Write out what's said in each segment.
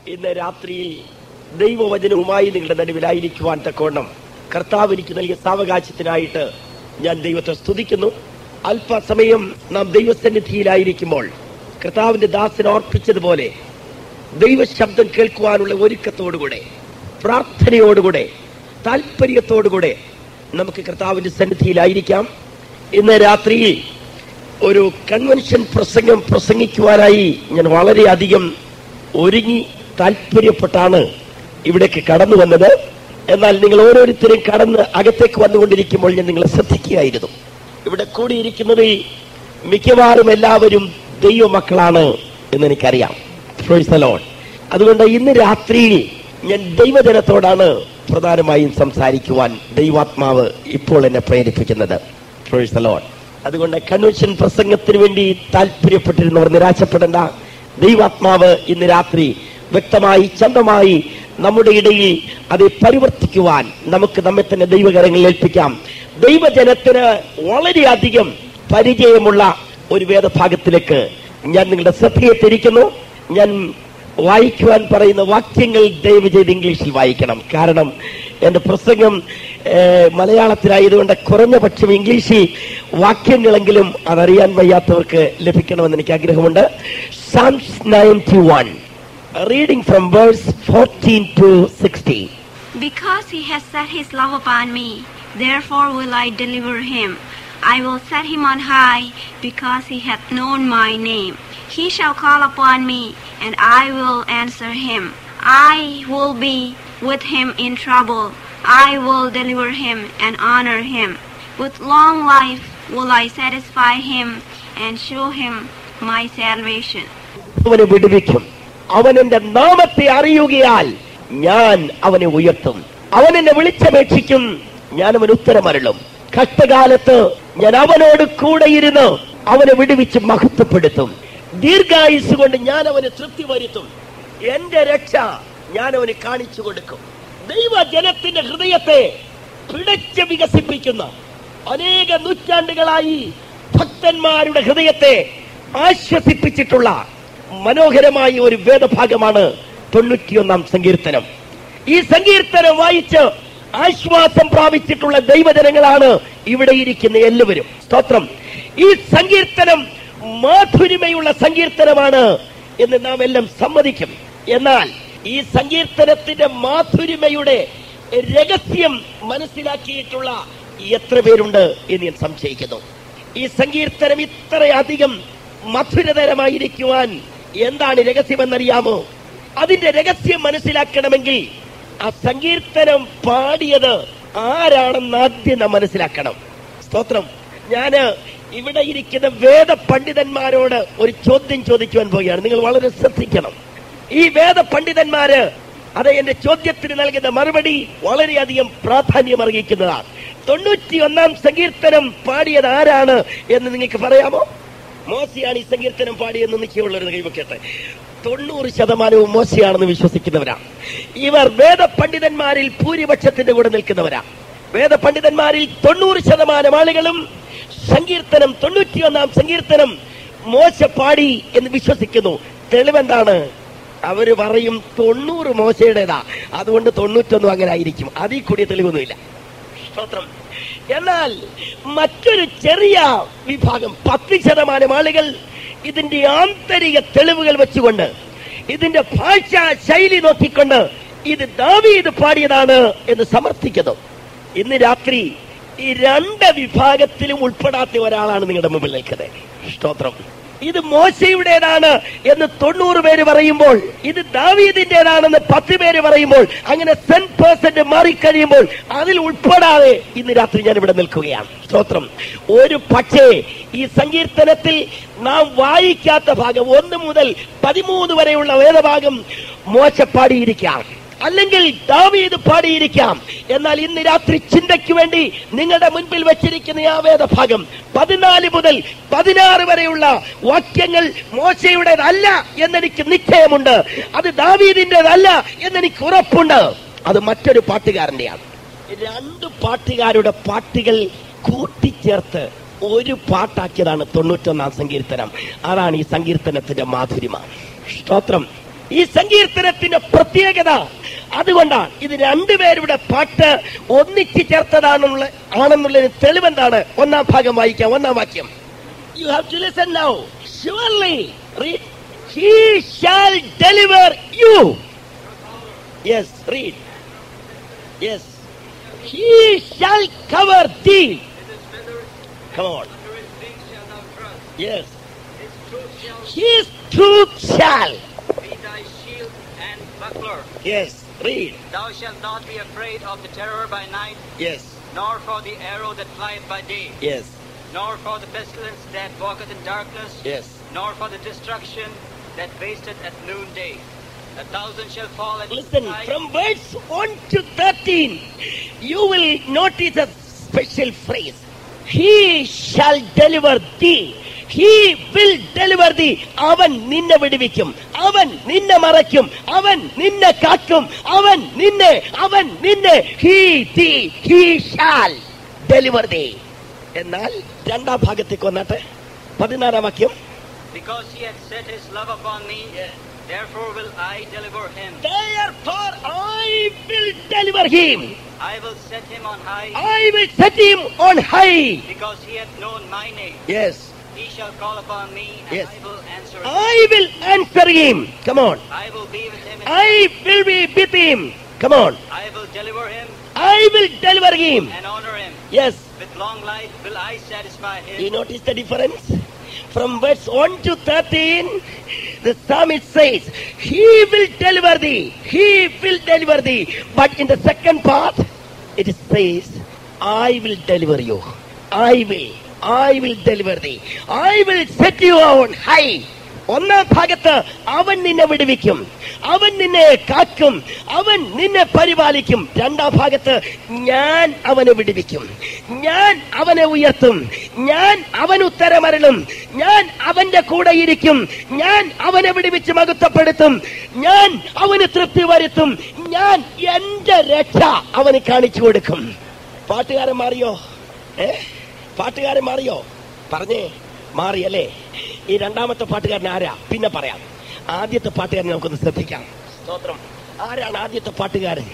ഇന്ന് രാത്രിയിൽ ദൈവവചനവുമായി നിങ്ങളുടെ നടുവിലായിരിക്കുവാൻ തക്കോണം കർത്താവ് എനിക്ക് നൽകിയ സാവകാശത്തിനായിട്ട് ഞാൻ ദൈവത്തെ സ്തുതിക്കുന്നു അല്പസമയം നാം ദൈവസന്നിധിയിലായിരിക്കുമ്പോൾ കർത്താവിന്റെ ദാസൻ ഓർപ്പിച്ചതുപോലെ ദൈവശബ്ദം കേൾക്കുവാനുള്ള ഒരുക്കത്തോടുകൂടെ പ്രാർത്ഥനയോടുകൂടെ താല്പര്യത്തോടുകൂടെ നമുക്ക് കർത്താവിന്റെ സന്നിധിയിലായിരിക്കാം ഇന്ന് രാത്രിയിൽ ഒരു കൺവെൻഷൻ പ്രസംഗം പ്രസംഗിക്കുവാനായി ഞാൻ വളരെയധികം ഒരുങ്ങി താല്പര്യപ്പെട്ടാണ് ഇവിടേക്ക് കടന്നു വന്നത് എന്നാൽ നിങ്ങൾ ഓരോരുത്തരും കടന്ന് അകത്തേക്ക് വന്നുകൊണ്ടിരിക്കുമ്പോൾ ഞാൻ നിങ്ങളെ ശ്രദ്ധിക്കുകയായിരുന്നു ഇവിടെ കൂടിയിരിക്കുന്നതിൽ മിക്കവാറും എല്ലാവരും ദൈവമക്കളാണ് എന്ന് എനിക്കറിയാം Praise the Lord. അതുകൊണ്ട് ഇന്ന് രാത്രിയിൽ ഞാൻ ദൈവജനത്തോടാണ് പ്രധാനമായും സംസാരിക്കുവാൻ ദൈവാത്മാവ് ഇപ്പോൾ എന്നെ പ്രേരിപ്പിക്കുന്നത് Praise the Lord. അതുകൊണ്ട് കൺവെൻഷൻ പ്രസംഗത്തിന് വേണ്ടി താല്പര്യപ്പെട്ടിരുന്നവർ നിരാശപ്പെടേണ്ട ദൈവാത്മാവ് ഇന്ന് രാത്രി വ്യക്തമായി ചന്തമായി നമ്മുടെ ഇടയിൽ അത് പരിവർത്തിക്കുവാൻ നമുക്ക് നമ്മെ തന്നെ ദൈവകരങ്ങളിൽ ഏൽപ്പിക്കാം ദൈവജനത്തിന് വളരെയധികം പരിചയമുള്ള ഒരു വേദഭാഗത്തിലേക്ക് ഞാൻ നിങ്ങളുടെ ശ്രദ്ധയെ തിരിക്കുന്നു ഞാൻ വായിക്കുവാൻ പറയുന്ന വാക്യങ്ങൾ ദയവ് ചെയ്ത് ഇംഗ്ലീഷിൽ വായിക്കണം കാരണം എന്റെ പ്രസംഗം ഏഹ്, മലയാളത്തിലായതുകൊണ്ട് കുറഞ്ഞ പക്ഷം ഇംഗ്ലീഷിൽ വാക്യങ്ങളെങ്കിലും അതറിയാൻ വയ്യാത്തവർക്ക് ലഭിക്കണമെന്ന് എനിക്ക് ആഗ്രഹമുണ്ട് Psalms ninety one reading from verse fourteen to sixteen Because he has set his love upon me, therefore will I deliver him. I will set him on high, because he hath known my name. He shall call upon me, and I will answer him. I will be with him in trouble. I will deliver him and honor him. With long life will I satisfy him and show him my salvation. അവനെ വിടുവിക്കും അവൻ എന്റെ നാമത്തെ അറിയുകയാൽ ഞാൻ അവനെ ഉയർത്തും അവൻ എന്നെ വിളിച്ചപേക്ഷിക്കും ഞാൻ അവൻ ഉത്തരമരളും കഷ്ടകാലത്ത് ഞാൻ അവനോട് കൂടെ ഇരുന്ന് അവനെ വിടുവിച്ച് മഹത്വപ്പെടുത്തും ദീർഘായുസ് കൊണ്ട് ഞാൻ അവന് തൃപ്തി വരുത്തും എന്റെ രക്ഷ ഞാൻ അവന് കാണിച്ചു കൊടുക്കും ദൈവജനത്തിന്റെ ഹൃദയത്തെ പിടച്ച് വികസിപ്പിക്കുന്ന അനേക നൂറ്റാണ്ടുകളായി ഭക്തന്മാരുടെ ഹൃദയത്തെ ആശ്വസിപ്പിച്ചിട്ടുള്ള മനോഹരമായ ഒരു വേദഭാഗമാണ് തൊണ്ണൂറ്റിയൊന്നാം സങ്കീർത്തനം ഈ സങ്കീർത്തനം വായിച്ച് ആശ്വാസം പ്രാപിച്ചിട്ടുള്ള ദൈവജനങ്ങളാണ് ഇവിടെ ഇരിക്കുന്ന എല്ലാവരും സ്തോത്രം ഈ സങ്കീർത്തനം മാധുരിമയുള്ള സങ്കീർത്തനമാണ് എന്ന് നാം എല്ലാം സമ്മതിക്കും എന്നാൽ ഈ സങ്കീർത്തനത്തിന്റെ മാധുരിമയുടെ രഹസ്യം മനസ്സിലാക്കിയിട്ടുള്ള എത്ര പേരുണ്ട് എന്ന് ഞാൻ സംശയിക്കുന്നു ഈ സങ്കീർത്തനം ഇത്രയധികം മധുരതരമായിരിക്കുവാൻ എന്താണ് രഹസ്യമെന്നറിയാമോ അതിന്റെ രഹസ്യം മനസ്സിലാക്കണമെങ്കിൽ ആ സങ്കീർത്തനം പാടിയത് ആരാണെന്ന് ആദ്യം നാം മനസ്സിലാക്കണം സ്തോത്രം ഞാന് ഇവിടെ ഇരിക്കുന്ന വേദ പണ്ഡിതന്മാരോട് ഒരു ചോദ്യം ചോദിക്കുവാൻ പോവുകയാണ് നിങ്ങൾ വളരെ ശ്രദ്ധിക്കണം ഈ വേദ പണ്ഡിതന്മാര് അത് എന്റെ ചോദ്യത്തിന് നൽകുന്ന മറുപടി വളരെയധികം പ്രാധാന്യം അർഹിക്കുന്നതാണ് തൊണ്ണൂറ്റി ഒന്നാം സങ്കീർത്തനം പാടിയത് ആരാണ് എന്ന് നിങ്ങൾക്ക് പറയാമോ മോശയാണ് ഈ സങ്കീർത്തനം പാടിയെന്ന് നിശ്ചയമുള്ളവർ കൈവക്കട്ടെ തൊണ്ണൂറ് ശതമാനവും മോശയാണെന്ന് വിശ്വസിക്കുന്നവരാ ഇവർ വേദ പണ്ഡിതന്മാരിൽ ഭൂരിപക്ഷത്തിന്റെ കൂടെ നിൽക്കുന്നവരാ വേദ പണ്ഡിതന്മാരിൽ തൊണ്ണൂറ് ശതമാനം ആളുകളും സങ്കീർത്തനം തൊണ്ണൂറ്റിയൊന്നാം സങ്കീർത്തനം മോശ പാടി എന്ന് വിശ്വസിക്കുന്നു തെളിവെന്താണ് അവര് പറയും തൊണ്ണൂറ് മോശയുടേതാ അതുകൊണ്ട് തൊണ്ണൂറ്റൊന്നും അങ്ങനെ ആയിരിക്കും അതിൽ കൂടിയ തെളിവൊന്നുമില്ല സ്തോത്രം എന്നാൽ മറ്റൊരു ചെറിയ വിഭാഗം പത്ത് ശതമാനം ആളുകൾ ഇതിന്റെ ആന്തരിക തെളിവുകൾ വെച്ചുകൊണ്ട് ഇതിന്റെ ഭാഷാ ശൈലി നോക്കിക്കൊണ്ട് ഇത് ദാവീദ് പാടിയതാണ് എന്ന് സമർത്ഥിക്കുന്നു ഇന്ന് രാത്രി ഈ രണ്ട് വിഭാഗത്തിലും ഉൾപ്പെടാത്ത ഒരാളാണ് നിങ്ങളുടെ മുമ്പിൽ നിൽക്കുന്നത് സ്തോത്രം ഇത് മോശയുടേതാണ് എന്ന് തൊണ്ണൂറ് പേര് പറയുമ്പോൾ ഇത് ദാവീദിന്റേതാണെന്ന് പത്ത് പേര് പറയുമ്പോൾ അങ്ങനെ സെൻ പേഴ്സന്റ് മാറിക്കഴിയുമ്പോൾ അതിൽ ഉൾപ്പെടാതെ ഇന്ന് രാത്രി ഞാൻ ഇവിടെ നിൽക്കുകയാണ് സ്തോത്രം ഒരു പക്ഷേ ഈ സങ്കീർത്തനത്തിൽ നാം വായിക്കാത്ത ഭാഗം ഒന്ന് മുതൽ പതിമൂന്ന് വരെയുള്ള വേദഭാഗം മോശ പാടിയിരിക്കാം അല്ലെങ്കിൽ ദാവീദ് പാടിയിരിക്കാം എന്നാൽ ഇന്ന് രാത്രി ചിന്തയ്ക്ക് വേണ്ടി നിങ്ങളുടെ മുൻപിൽ വെച്ചിരിക്കുന്ന ആ വേദഭാഗം പതിനാല് മുതൽ പതിനാറ് വരെയുള്ള വാക്യങ്ങൾ മോശയുടേതല്ല എന്നെനിക്ക് നിശ്ചയമുണ്ട് അത് ദാവീദിന്റേതല്ല എന്നെനിക്ക് ഉറപ്പുണ്ട് അത് മറ്റൊരു പാട്ടുകാരന്റെയാണ് രണ്ട് പാട്ടുകാരുടെ പാട്ടുകൾ കൂട്ടിച്ചേർത്ത് ഒരു പാട്ടാക്കിയതാണ് തൊണ്ണൂറ്റൊന്നാം സങ്കീർത്തനം അതാണ് ഈ സങ്കീർത്തനത്തിന്റെ മാധുരിമ സ്തോത്രം ഈ സങ്കീർത്തനത്തിന്റെ പ്രത്യേകത അതുകൊണ്ടാണ് ഇത് രണ്ടുപേരുടെ പാട്ട് ഒന്നിച്ച് ചേർത്തതാണെന്നുള്ള ആണെന്നുള്ളതിന് തെളിവെന്താണ് ഒന്നാം ഭാഗം വായിക്കാം ഒന്നാം വാക്യം you have to listen now surely read he shall deliver you yes read yes he shall cover thee Come on. Under his wings shalt thou trust. Yes. His truth shall His truth shall. be thy shield and buckler. Yes. Read. Thou shalt not be afraid of the terror by night, Yes. nor for the arrow that flieth by day, Yes. nor for the pestilence that walketh in darkness, Yes. nor for the destruction that wasteth at noonday. A thousand shall fall at Listen, thy from verse 1 to 13, you will notice a special phrase. He shall deliver thee. He will deliver thee. അവൻ നിന്നെ വിടുവിക്കും അവൻ നിന്നെ മറയ്ക്കും അവൻ നിന്നെ കാക്കും അവൻ നിന്നെ അവൻ നിന്നെ ഹീ തീ ഹീ ഷാൽ ഡെലിവർ thee. എന്നാൽ രണ്ടാം ഭാഗത്തേക്ക് വന്നാട്ടെ പതിനാറാം വാക്യം Because he hath set his love upon me, therefore will I deliver him. Therefore I will deliver him. I will set him on high, I will set him on high. because he hath known my name. Yes. He shall call upon me, and Yes. I will answer him. I will answer him. Come on. I will be with him. in- I will be with him. Come on. I will deliver him I will deliver him. and honor him. Yes. With long life will I satisfy him. You notice the difference? From verse 1 to 13, the psalmist says, He will deliver thee. He will deliver thee. But in the second part, it says, I will deliver you. I will. I will deliver thee. I will set you on high. ഒന്നാം ഭാഗത്ത് അവൻ നിന്നെ വിടുവിക്കും അവൻ നിന്നെ കാക്കും അവൻ നിന്നെ പരിപാലിക്കും രണ്ടാം ഭാഗത്ത് ഞാൻ അവനെ വിടുവിക്കും ഞാൻ അവനെ ഉയർത്തും ഞാൻ അവൻ ഉത്തരമരളും ഞാൻ അവന്റെ കൂടെ ഇരിക്കും ഞാൻ അവനെ വിടുവിച്ച് മഹത്വപ്പെടുത്തും ഞാൻ അവന് തൃപ്തി വരുത്തും ഞാൻ എന്റെ രക്ഷ അവന് കാണിച്ചു കൊടുക്കും പാട്ടുകാരൻ മാറിയോ ഏ പാട്ടുകാരൻ മാറിയോ പറഞ്ഞേ മാറിയല്ലേ ഈ രണ്ടാമത്തെ പാട്ടുകാരൻ ആരാ പിന്നെ പറയാം ആദ്യത്തെ പാട്ടുകാരൻ നമുക്കൊന്ന് ശ്രദ്ധിക്കാം സ്തോത്രം ആരാണ് ആദ്യത്തെ പാട്ടുകാരൻ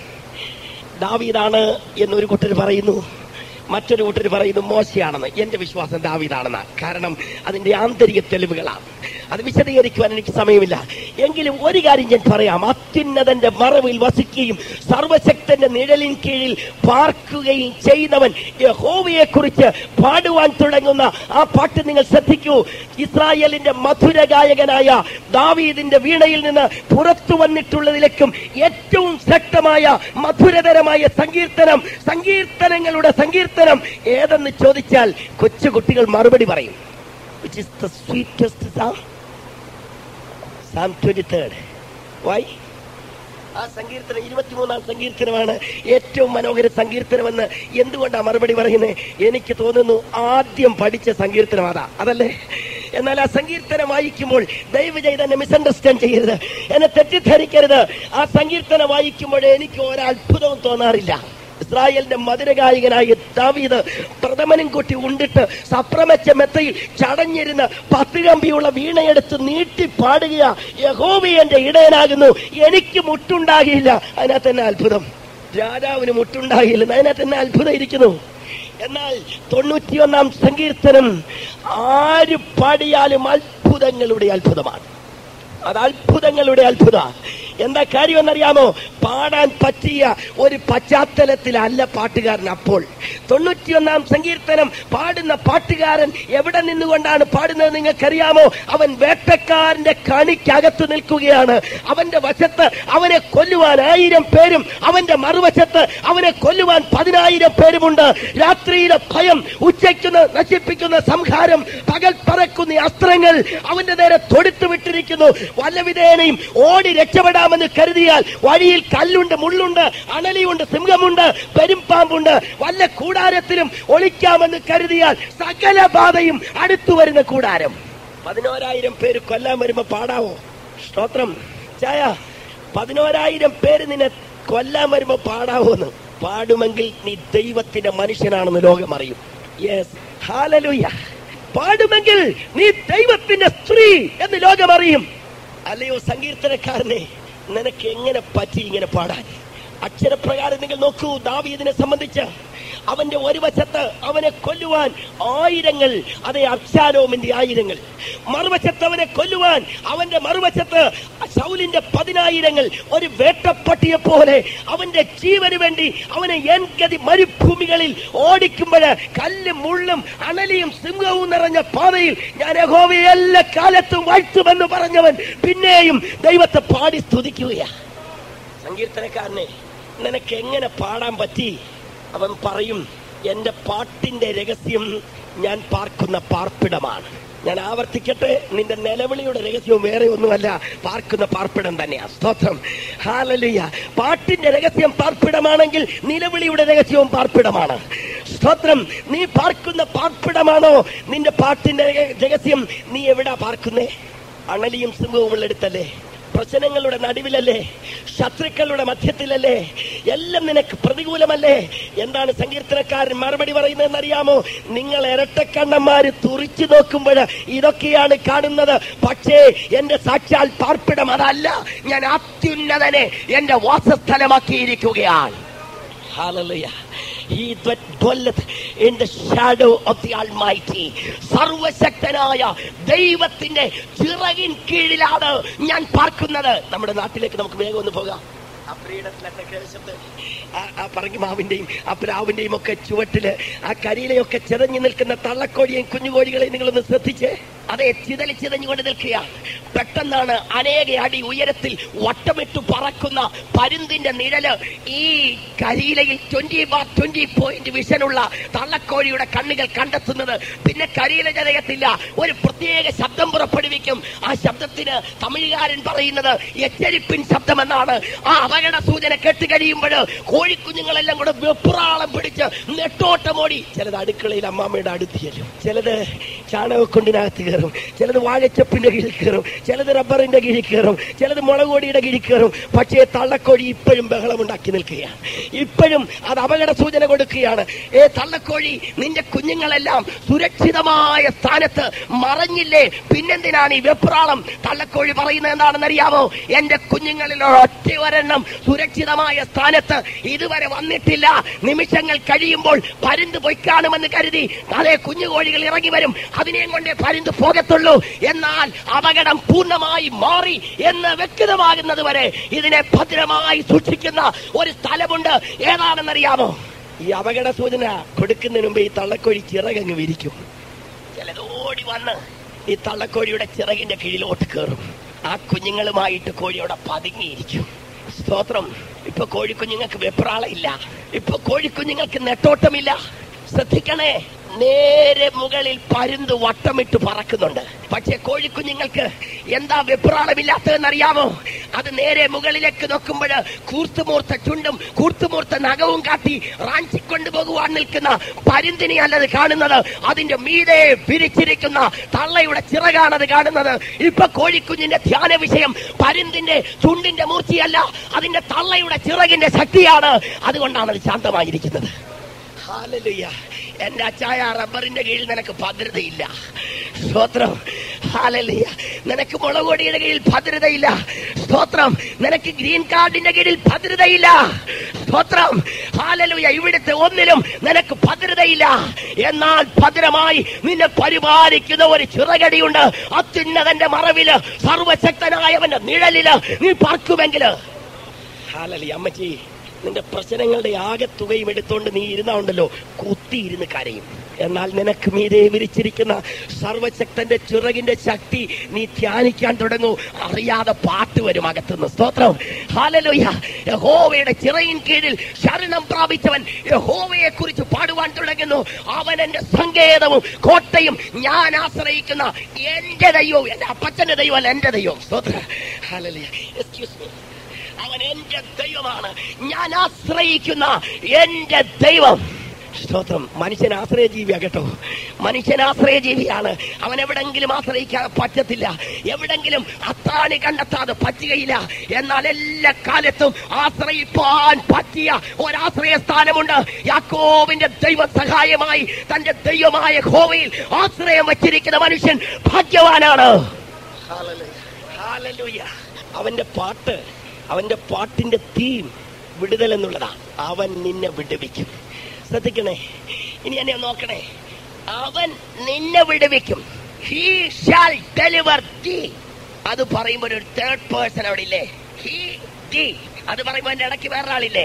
ദാവീദാണ് എന്നൊരു കൂട്ടർ പറയുന്നു മറ്റൊരു കൂട്ടർ പറയുന്നു മോശയാണെന്ന് എന്റെ വിശ്വാസം ദാവീദാണെന്ന് കാരണം അതിന്റെ ആന്തരിക തെളിവുകളാണ് അത് വിശദീകരിക്കുവാൻ എനിക്ക് സമയമില്ല എങ്കിലും ഒരു കാര്യം ഞാൻ പറയാം അത്യുന്നതന്റെ മറവിൽ വസിക്കുകയും സർവശക്തന്റെ നിഴലിൻ കീഴിൽ പാർക്കുകയും ചെയ്യുന്നവൻ യഹോവയെ കുറിച്ച് പാടുവാൻ തുടങ്ങുന്ന ആ പാട്ട് നിങ്ങൾ ശ്രദ്ധിക്കൂ ഇസ്രായേലിന്റെ മധുര ഗായകനായ ദാവീദിന്റെ വീണയിൽ നിന്ന് പുറത്തു വന്നിട്ടുള്ളതിലേക്കും ഏറ്റവും ശക്തമായ മധുരതരമായ സങ്കീർത്തനം സങ്കീർത്തനങ്ങളുടെ സങ്കീർത്തനം ഏതെന്ന് ചോദിച്ചാൽ കൊച്ചുകുട്ടികൾ മറുപടി പറയും which is the sweetest psalm psalm 23rd why ആ സങ്കീർത്തനം ഇരുപത്തിമൂന്നാം സങ്കീർത്തനമാണ് ഏറ്റവും മനോഹര സങ്കീർത്തനമെന്ന് എന്തുകൊണ്ടാണ് മറുപടി പറയുന്നത് എനിക്ക് തോന്നുന്നു ആദ്യം പഠിച്ച സങ്കീർത്തനം അതാ അതല്ലേ എന്നാൽ ആ സങ്കീർത്തനം വായിക്കുമ്പോൾ ദയവ് ചെയ്ത് എന്നെ മിസ്അണ്ടർസ്റ്റാൻഡ് ചെയ്യരുത് എന്നെ തെറ്റിദ്ധരിക്കരുത് ആ സങ്കീർത്തനം വായിക്കുമ്പോൾ എനിക്ക് ഒരത്ഭുതവും തോന്നാറില്ല ഇസ്രായേലിന്റെ മധുരഗായകനായ ദാവീദ് പ്രഥമനും കൂട്ടി ഉണ്ടിട്ട് സപ്രമച്ച മെത്തയിൽ ചടഞ്ഞിരുന്ന പത്ത് കമ്പിയുള്ള വീണയെടുത്ത് നീട്ടി പാടുക യഹോവി എന്റെ ഇടയനാകുന്നു എനിക്ക് മുട്ടുണ്ടാകില്ല അതിനകത്ത് തന്നെ അത്ഭുതം രാജാവിന് മുട്ടുണ്ടാകില്ല അതിനകത്ത് തന്നെ അത്ഭുതം ഇരിക്കുന്നു എന്നാൽ തൊണ്ണൂറ്റിയൊന്നാം സങ്കീർത്തനം ആര് പാടിയാലും അത്ഭുതങ്ങളുടെ അത്ഭുതമാണ് അത് അത്ഭുതങ്ങളുടെ അത്ഭുത എന്താ കാര്യമെന്നറിയാമോ പാടാൻ പറ്റിയ ഒരു പശ്ചാത്തലത്തിലല്ല പാട്ടുകാരൻ അപ്പോൾ തൊണ്ണൂറ്റിയൊന്നാം സങ്കീർത്തനം പാടുന്ന പാട്ടുകാരൻ എവിടെ നിന്നുകൊണ്ടാണ് പാടുന്നത് നിങ്ങൾക്കറിയാമോ അവൻ വേട്ടക്കാരന്റെ കണിക്കകത്ത് നിൽക്കുകയാണ് അവന്റെ വശത്ത് അവനെ കൊല്ലുവാൻ ആയിരം പേരും അവന്റെ മറുവശത്ത് അവനെ കൊല്ലുവാൻ പതിനായിരം പേരുമുണ്ട് രാത്രിയിലെ ഭയം ഉച്ചയ്ക്കുന്ന നശിപ്പിക്കുന്ന സംഹാരം പകൽ പറക്കുന്ന അസ്ത്രങ്ങൾ അവന്റെ നേരെ തൊടുത്തു വിട്ടിരിക്കുന്നു വല്ലവിധേനയും ഓടി രക്ഷപ്പെടാമെന്ന് കരുതിയാൽ വഴിയിൽ കല്ലുണ്ട് മുള്ളുണ്ട് അണലിയുണ്ട് സിംഹമുണ്ട് പെരുമ്പാമ്പുണ്ട് വല്ല കൂടാരത്തിലും ഒളിക്കാമെന്ന് കരുതിയാൽ സകല ബാധയും അടുത്തു വരുന്ന കൂടാരം പതിനോരായിരം പേര് കൊല്ലാൻ വരുമ്പോ പാടാവോ സ്തോത്രം ചായ പതിനോരായിരം പേര് നിന്നെ കൊല്ലാൻ വരുമ്പോ പാടാവോന്ന് പാടുമെങ്കിൽ നീ ദൈവത്തിന്റെ മനുഷ്യനാണെന്ന് ലോകം അറിയും യെസ് ഹാലലുയ്യ പാടുമെങ്കിൽ നീ ദൈവത്തിന്റെ സ്ത്രീ എന്ന് ലോകം അറിയും അല്ലയോ സങ്കീർത്തനക്കാരനെ നിനക്ക് എങ്ങനെ പറ്റി ഇങ്ങനെ പാടാൻ അക്ഷരപ്രകാരം നിങ്ങൾ നോക്കൂ ദാവീദിനെ സംബന്ധിച്ച് അവന്റെ ഒരു വശത്ത് അവനെ കൊല്ലുവാൻ ആയിരങ്ങൾ അതെ അബ്ശാലോമിന്റെ ആയിരങ്ങൾ മറുവശത്ത് അവനെ കൊല്ലുവാൻ അവന്റെ മറുവശത്ത് ശൗലിന്റെ പതിനായിരങ്ങൾ ഒരു വേട്ടപ്പട്ടിയെ പോലെ അവന്റെ ജീവന് വേണ്ടി അവനെ എൻഗതി മരുഭൂമികളിൽ ഓടിക്കുമ്പോൾ കല്ലും മുള്ളും അണലിയും സിംഹവും നിറഞ്ഞ പാതയിൽ ഞാൻ യഹോവയെ എല്ലാ കാലത്തും വാഴ്ത്തുമെന്ന് പറഞ്ഞവൻ പിന്നെയും ദൈവത്തെ പാടി സ്തുതിക്കുകയാ സങ്കീർത്തനക്കാരനെ നിനക്ക് എങ്ങനെ പാടാൻ പറ്റി അവൻ പറയും എന്റെ പാട്ടിന്റെ രഹസ്യം ഞാൻ പാർക്കുന്ന പാർപ്പിടമാണ് ഞാൻ ആവർത്തിക്കട്ടെ നിന്റെ നിലവിളിയുടെ രഹസ്യവും വേറെ ഒന്നുമല്ല പാർക്കുന്ന പാർപ്പിടം തന്നെയാ സ്തോത്രം ഹാലലുയ പാട്ടിന്റെ രഹസ്യം പാർപ്പിടമാണെങ്കിൽ നിലവിളിയുടെ രഹസ്യവും പാർപ്പിടമാണ് സ്തോത്രം നീ പാർക്കുന്ന പാർപ്പിടമാണോ നിന്റെ പാട്ടിന്റെ രഹ- രഹസ്യം നീ എവിടാ പാർക്കുന്നേ അണലിയും സിംഹവും ഉള്ളിടത്തല്ലേ പ്രശ്നങ്ങളുടെ നടുവിലല്ലേ ശത്രുക്കളുടെ മധ്യത്തിലല്ലേ എല്ലാം നിനക്ക് പ്രതികൂലമല്ലേ എന്താണ് സങ്കീർത്തനക്കാരൻ മറുപടി പറയുന്നതെന്ന് അറിയാമോ നിങ്ങൾ ഇരട്ടക്കണ്ണന്മാര് തുറിച്ചു നോക്കുമ്പോൾ ഇതൊക്കെയാണ് കാണുന്നത് പക്ഷേ എന്റെ സാക്ഷാൽ പാർപ്പിടം അതല്ല ഞാൻ അത്യുന്നതനെ എന്റെ വാസസ്ഥലമാക്കിയിരിക്കുകയാണ് Hallelujah. He that dwelleth in the shadow of the Almighty. സർവശക്തനായ ദൈവത്തിന്റെ ചിറകിൻ കീഴിലാണ് ഞാൻ പാർക്കുന്നത് നമ്മുടെ നാട്ടിലേക്ക് നമുക്ക് വേഗം ഒന്ന് പോകാം ആ ഫ്രീഡത്തിലൊക്കെ കേശത്ത് ആ ആ പറങ്കിമാവിന്റെയും ആ പ്രാവിന്റെയും ഒക്കെ ചുവട്ടില് ആ കരിയിലയൊക്കെ ചിതഞ്ഞു നിൽക്കുന്ന തള്ളക്കോഴിയെയും കുഞ്ഞുകോഴികളെയും നിങ്ങളൊന്ന് ശ്രദ്ധിച്ചേ അതെ ചിതലി ചിതഞ്ഞുകൊണ്ട് നിൽക്കുകയാണ് പെട്ടെന്നാണ് അനേക അടി ഉയരത്തിൽ വട്ടമിട്ട് പറക്കുന്ന പരുന്തിന്റെ നിഴല് ഈ കരിയിലയിൽ ട്വന്റി ബാർ ട്വന്റി പോയിന്റ് വിഷനുള്ള തള്ളക്കോഴിയുടെ കണ്ണുകൾ കണ്ടെത്തുന്നത് പിന്നെ കരിയില ജനകത്തില്ല ഒരു പ്രത്യേക ശബ്ദം പുറപ്പെടുവിക്കും ആ ശബ്ദത്തിന് തമിഴുകാരൻ പറയുന്നത് എച്ചരിപ്പിൻ ശബ്ദമെന്നാണ് ആ അപകട സൂചന കെട്ടുകഴിയുമ്പോൾ കോഴിക്കുഞ്ഞുങ്ങളെല്ലാം കൂടെ വെപ്രാളം പിടിച്ച് നെട്ടോട്ടമോടി ചിലത് അടുക്കളയിൽ അമ്മാമ്മയുടെ അടുത്ത് ചെല്ലും ചിലത് ചാണകക്കൊണ്ടിനകത്ത് കയറും ചിലത് വാഴച്ചപ്പിന്റെ കീഴിൽ കയറും ചിലത് റബ്ബറിന്റെ കീഴിൽ കയറും ചിലത് മുളകൊടിയുടെ കീഴിൽ കയറും പക്ഷേ തള്ളക്കോഴി ഇപ്പോഴും ബഹളമുണ്ടാക്കി നിൽക്കുകയാണ് ഇപ്പോഴും അത് അപകട സൂചന കൊടുക്കുകയാണ് ഏ തള്ളക്കോഴി നിന്റെ കുഞ്ഞുങ്ങളെല്ലാം സുരക്ഷിതമായ സ്ഥാനത്ത് മറഞ്ഞില്ലേ പിന്നെന്തിനാണ് ഈ വെപ്രാളം തള്ളക്കോഴി പറയുന്നത് എന്താണെന്ന് അറിയാമോ എന്റെ കുഞ്ഞുങ്ങളിൽ ഒറ്റ ഒരെണ്ണം സുരക്ഷിതമായ സ്ഥാനത്ത് ഇതുവരെ വന്നിട്ടില്ല നിമിഷങ്ങൾ കഴിയുമ്പോൾ പരുന്ത് പൊയ്ക്കാണുമെന്ന് കരുതി അതേ കുഞ്ഞുകോഴികൾ ഇറങ്ങി വരും അതിനെയും കൊണ്ടേ പരുന്ത് പോകത്തുള്ളൂ എന്നാൽ അപകടം പൂർണ്ണമായി മാറി എന്ന് വ്യക്തമാകുന്നത് വരെ ഇതിനെ ഭദ്രമായി സൂക്ഷിക്കുന്ന ഒരു സ്ഥലമുണ്ട് ഏതാണെന്നറിയാമോ ഈ അപകട സൂചന കൊടുക്കുന്നതിന് മുമ്പ് ഈ തള്ളക്കോഴി ചിറകങ്ങ് വിരിക്കും ചിലത് ഓടി വന്ന് ഈ തള്ളക്കോഴിയുടെ ചിറകിന്റെ കീഴിലോട്ട് കയറും ആ കുഞ്ഞുങ്ങളുമായിട്ട് കോഴിയോടെ പതുങ്ങിയിരിക്കും സ്തോത്രം ഇപ്പൊ കോഴിക്കുഞ്ഞുങ്ങൾക്ക് വെപ്രാളയില്ല ഇപ്പൊ കോഴിക്കുഞ്ഞുങ്ങൾക്ക് നെട്ടോട്ടമില്ല ശ്രദ്ധിക്കണേ നേരെ മുകളിൽ പരുന്ത് വട്ടമിട്ട് പറക്കുന്നുണ്ട് പക്ഷെ കോഴിക്കുഞ്ഞുങ്ങൾക്ക് എന്താ വെപ്രാളമില്ലാത്തതെന്നറിയാമോ അത് നേരെ മുകളിലേക്ക് നോക്കുമ്പോൾ കൂർത്തുമൂർത്ത ചുണ്ടും കൂർത്തുമൂർത്ത നഖവും കാട്ടി റാഞ്ചിക്കൊണ്ടു പോകുവാൻ നിൽക്കുന്ന പരുന്തിനെ അല്ലത് കാണുന്നത് അതിന്റെ മീതെ വിരിച്ചിരിക്കുന്ന തള്ളയുടെ ചിറകാണത് കാണുന്നത് ഇപ്പൊ കോഴിക്കുഞ്ഞിന്റെ ധ്യാന വിഷയം പരുന്തിന്റെ ചുണ്ടിന്റെ മൂർച്ചയല്ല അതിന്റെ തള്ളയുടെ ചിറകിന്റെ ശക്തിയാണ് അതുകൊണ്ടാണ് അത് ശാന്തമായിരിക്കുന്നത് ഹാലലുയ്യ എന്റെ അച്ചായ റബ്ബറിന്റെ കീഴിൽ നിനക്ക് ഭദ്രതയില്ല സ്തോത്രം ഹാലലുയ്യ നിനക്ക് മുളകൊടിയുടെ കീഴിൽ ഭദ്രതയില്ല സ്തോത്രം നിനക്ക് ഗ്രീൻ കാർഡിന്റെ കീഴിൽ ഭദ്രതയില്ല സ്തോത്രം ഹാലലുയ ഇവിടുത്തെ ഒന്നിലും നിനക്ക് ഭദ്രതയില്ല എന്നാൽ ഭദ്രമായി നിന്നെ പരിപാലിക്കുന്ന ഒരു ചിറകടിയുണ്ട് അത്യുന്നതന്റെ മറവില് സർവശക്തനായവന്റെ നിഴലില് നീ പറക്കുമെങ്കില് ഹാലലി അമ്മച്ചി നിന്റെ പ്രശ്നങ്ങളുടെ ആകെ തുകയും എടുത്തോണ്ട് നീ ഇരുന്നാണ്ടല്ലോ കുത്തിയിരുന്ന് കരയും എന്നാൽ നിനക്ക് മീതെ വിരിച്ചിരിക്കുന്ന സർവശക്തന്റെ ചിറകിന്റെ ശക്തി നീ ധ്യാനിക്കാൻ തുടങ്ങൂ അറിയാതെ പാട്ട് വരും അകത്തുനിന്ന് സ്തോത്രം ഹാലലോയ യഹോവയുടെ ചിറയിൻ കീഴിൽ ശരണം പ്രാപിച്ചവൻ യഹോവയെ കുറിച്ച് പാടുവാൻ തുടങ്ങുന്നു അവൻ എന്റെ സങ്കേതവും കോട്ടയും ഞാൻ ആശ്രയിക്കുന്ന എന്റെ ദൈവവും എന്റെ അപ്പച്ചന്റെ ദൈവമല്ല എന്റെ ദൈവം സ്തോത്രം ഹാലലിയ എക്സ്ക്യൂസ് മീ അവൻ എന്റെ ദൈവമാണ് ഞാൻ ആശ്രയിക്കുന്ന എന്റെ ദൈവം സ്തോത്രം മനുഷ്യൻ ആശ്രയജീവിയാ കേട്ടോ മനുഷ്യൻ ആശ്രയജീവിയാണ് അവൻ എവിടെങ്കിലും ആശ്രയിക്കാൻ പറ്റത്തില്ല എവിടെങ്കിലും അത്താണി കണ്ടെത്താതെ പറ്റുകയില്ല എന്നാൽ എല്ലാ കാലത്തും ആശ്രയിപ്പാൻ പറ്റിയ ഒരാശ്രയ സ്ഥാനമുണ്ട് യാക്കോവിന്റെ ദൈവ സഹായമായി തന്റെ ദൈവമായ ഹോവയിൽ ആശ്രയം വച്ചിരിക്കുന്ന മനുഷ്യൻ ഭാഗ്യവാനാണ് ഹല്ലേലൂയ അവന്റെ പാട്ട് അവന്റെ പാട്ടിന്റെ തീം വിടുതൽ എന്നുള്ളതാ അവൻ നിന്നെ വിടുവിക്കും ശ്രദ്ധിക്കണേ ഇനി എന്നെ നോക്കണേ അവൻ നിന്നെ വിടുവിക്കും ഹീ ഷാൽ ഡെലിവർ ദീ അത് പറയുമ്പോ ഒരു തേർഡ് പേഴ്സൺ അവിടെ ഇല്ലേ ഹീ ദീ അത് പറയുമ്പോ എന്റെ ഇടയ്ക്ക് വേറെ ആളില്ലേ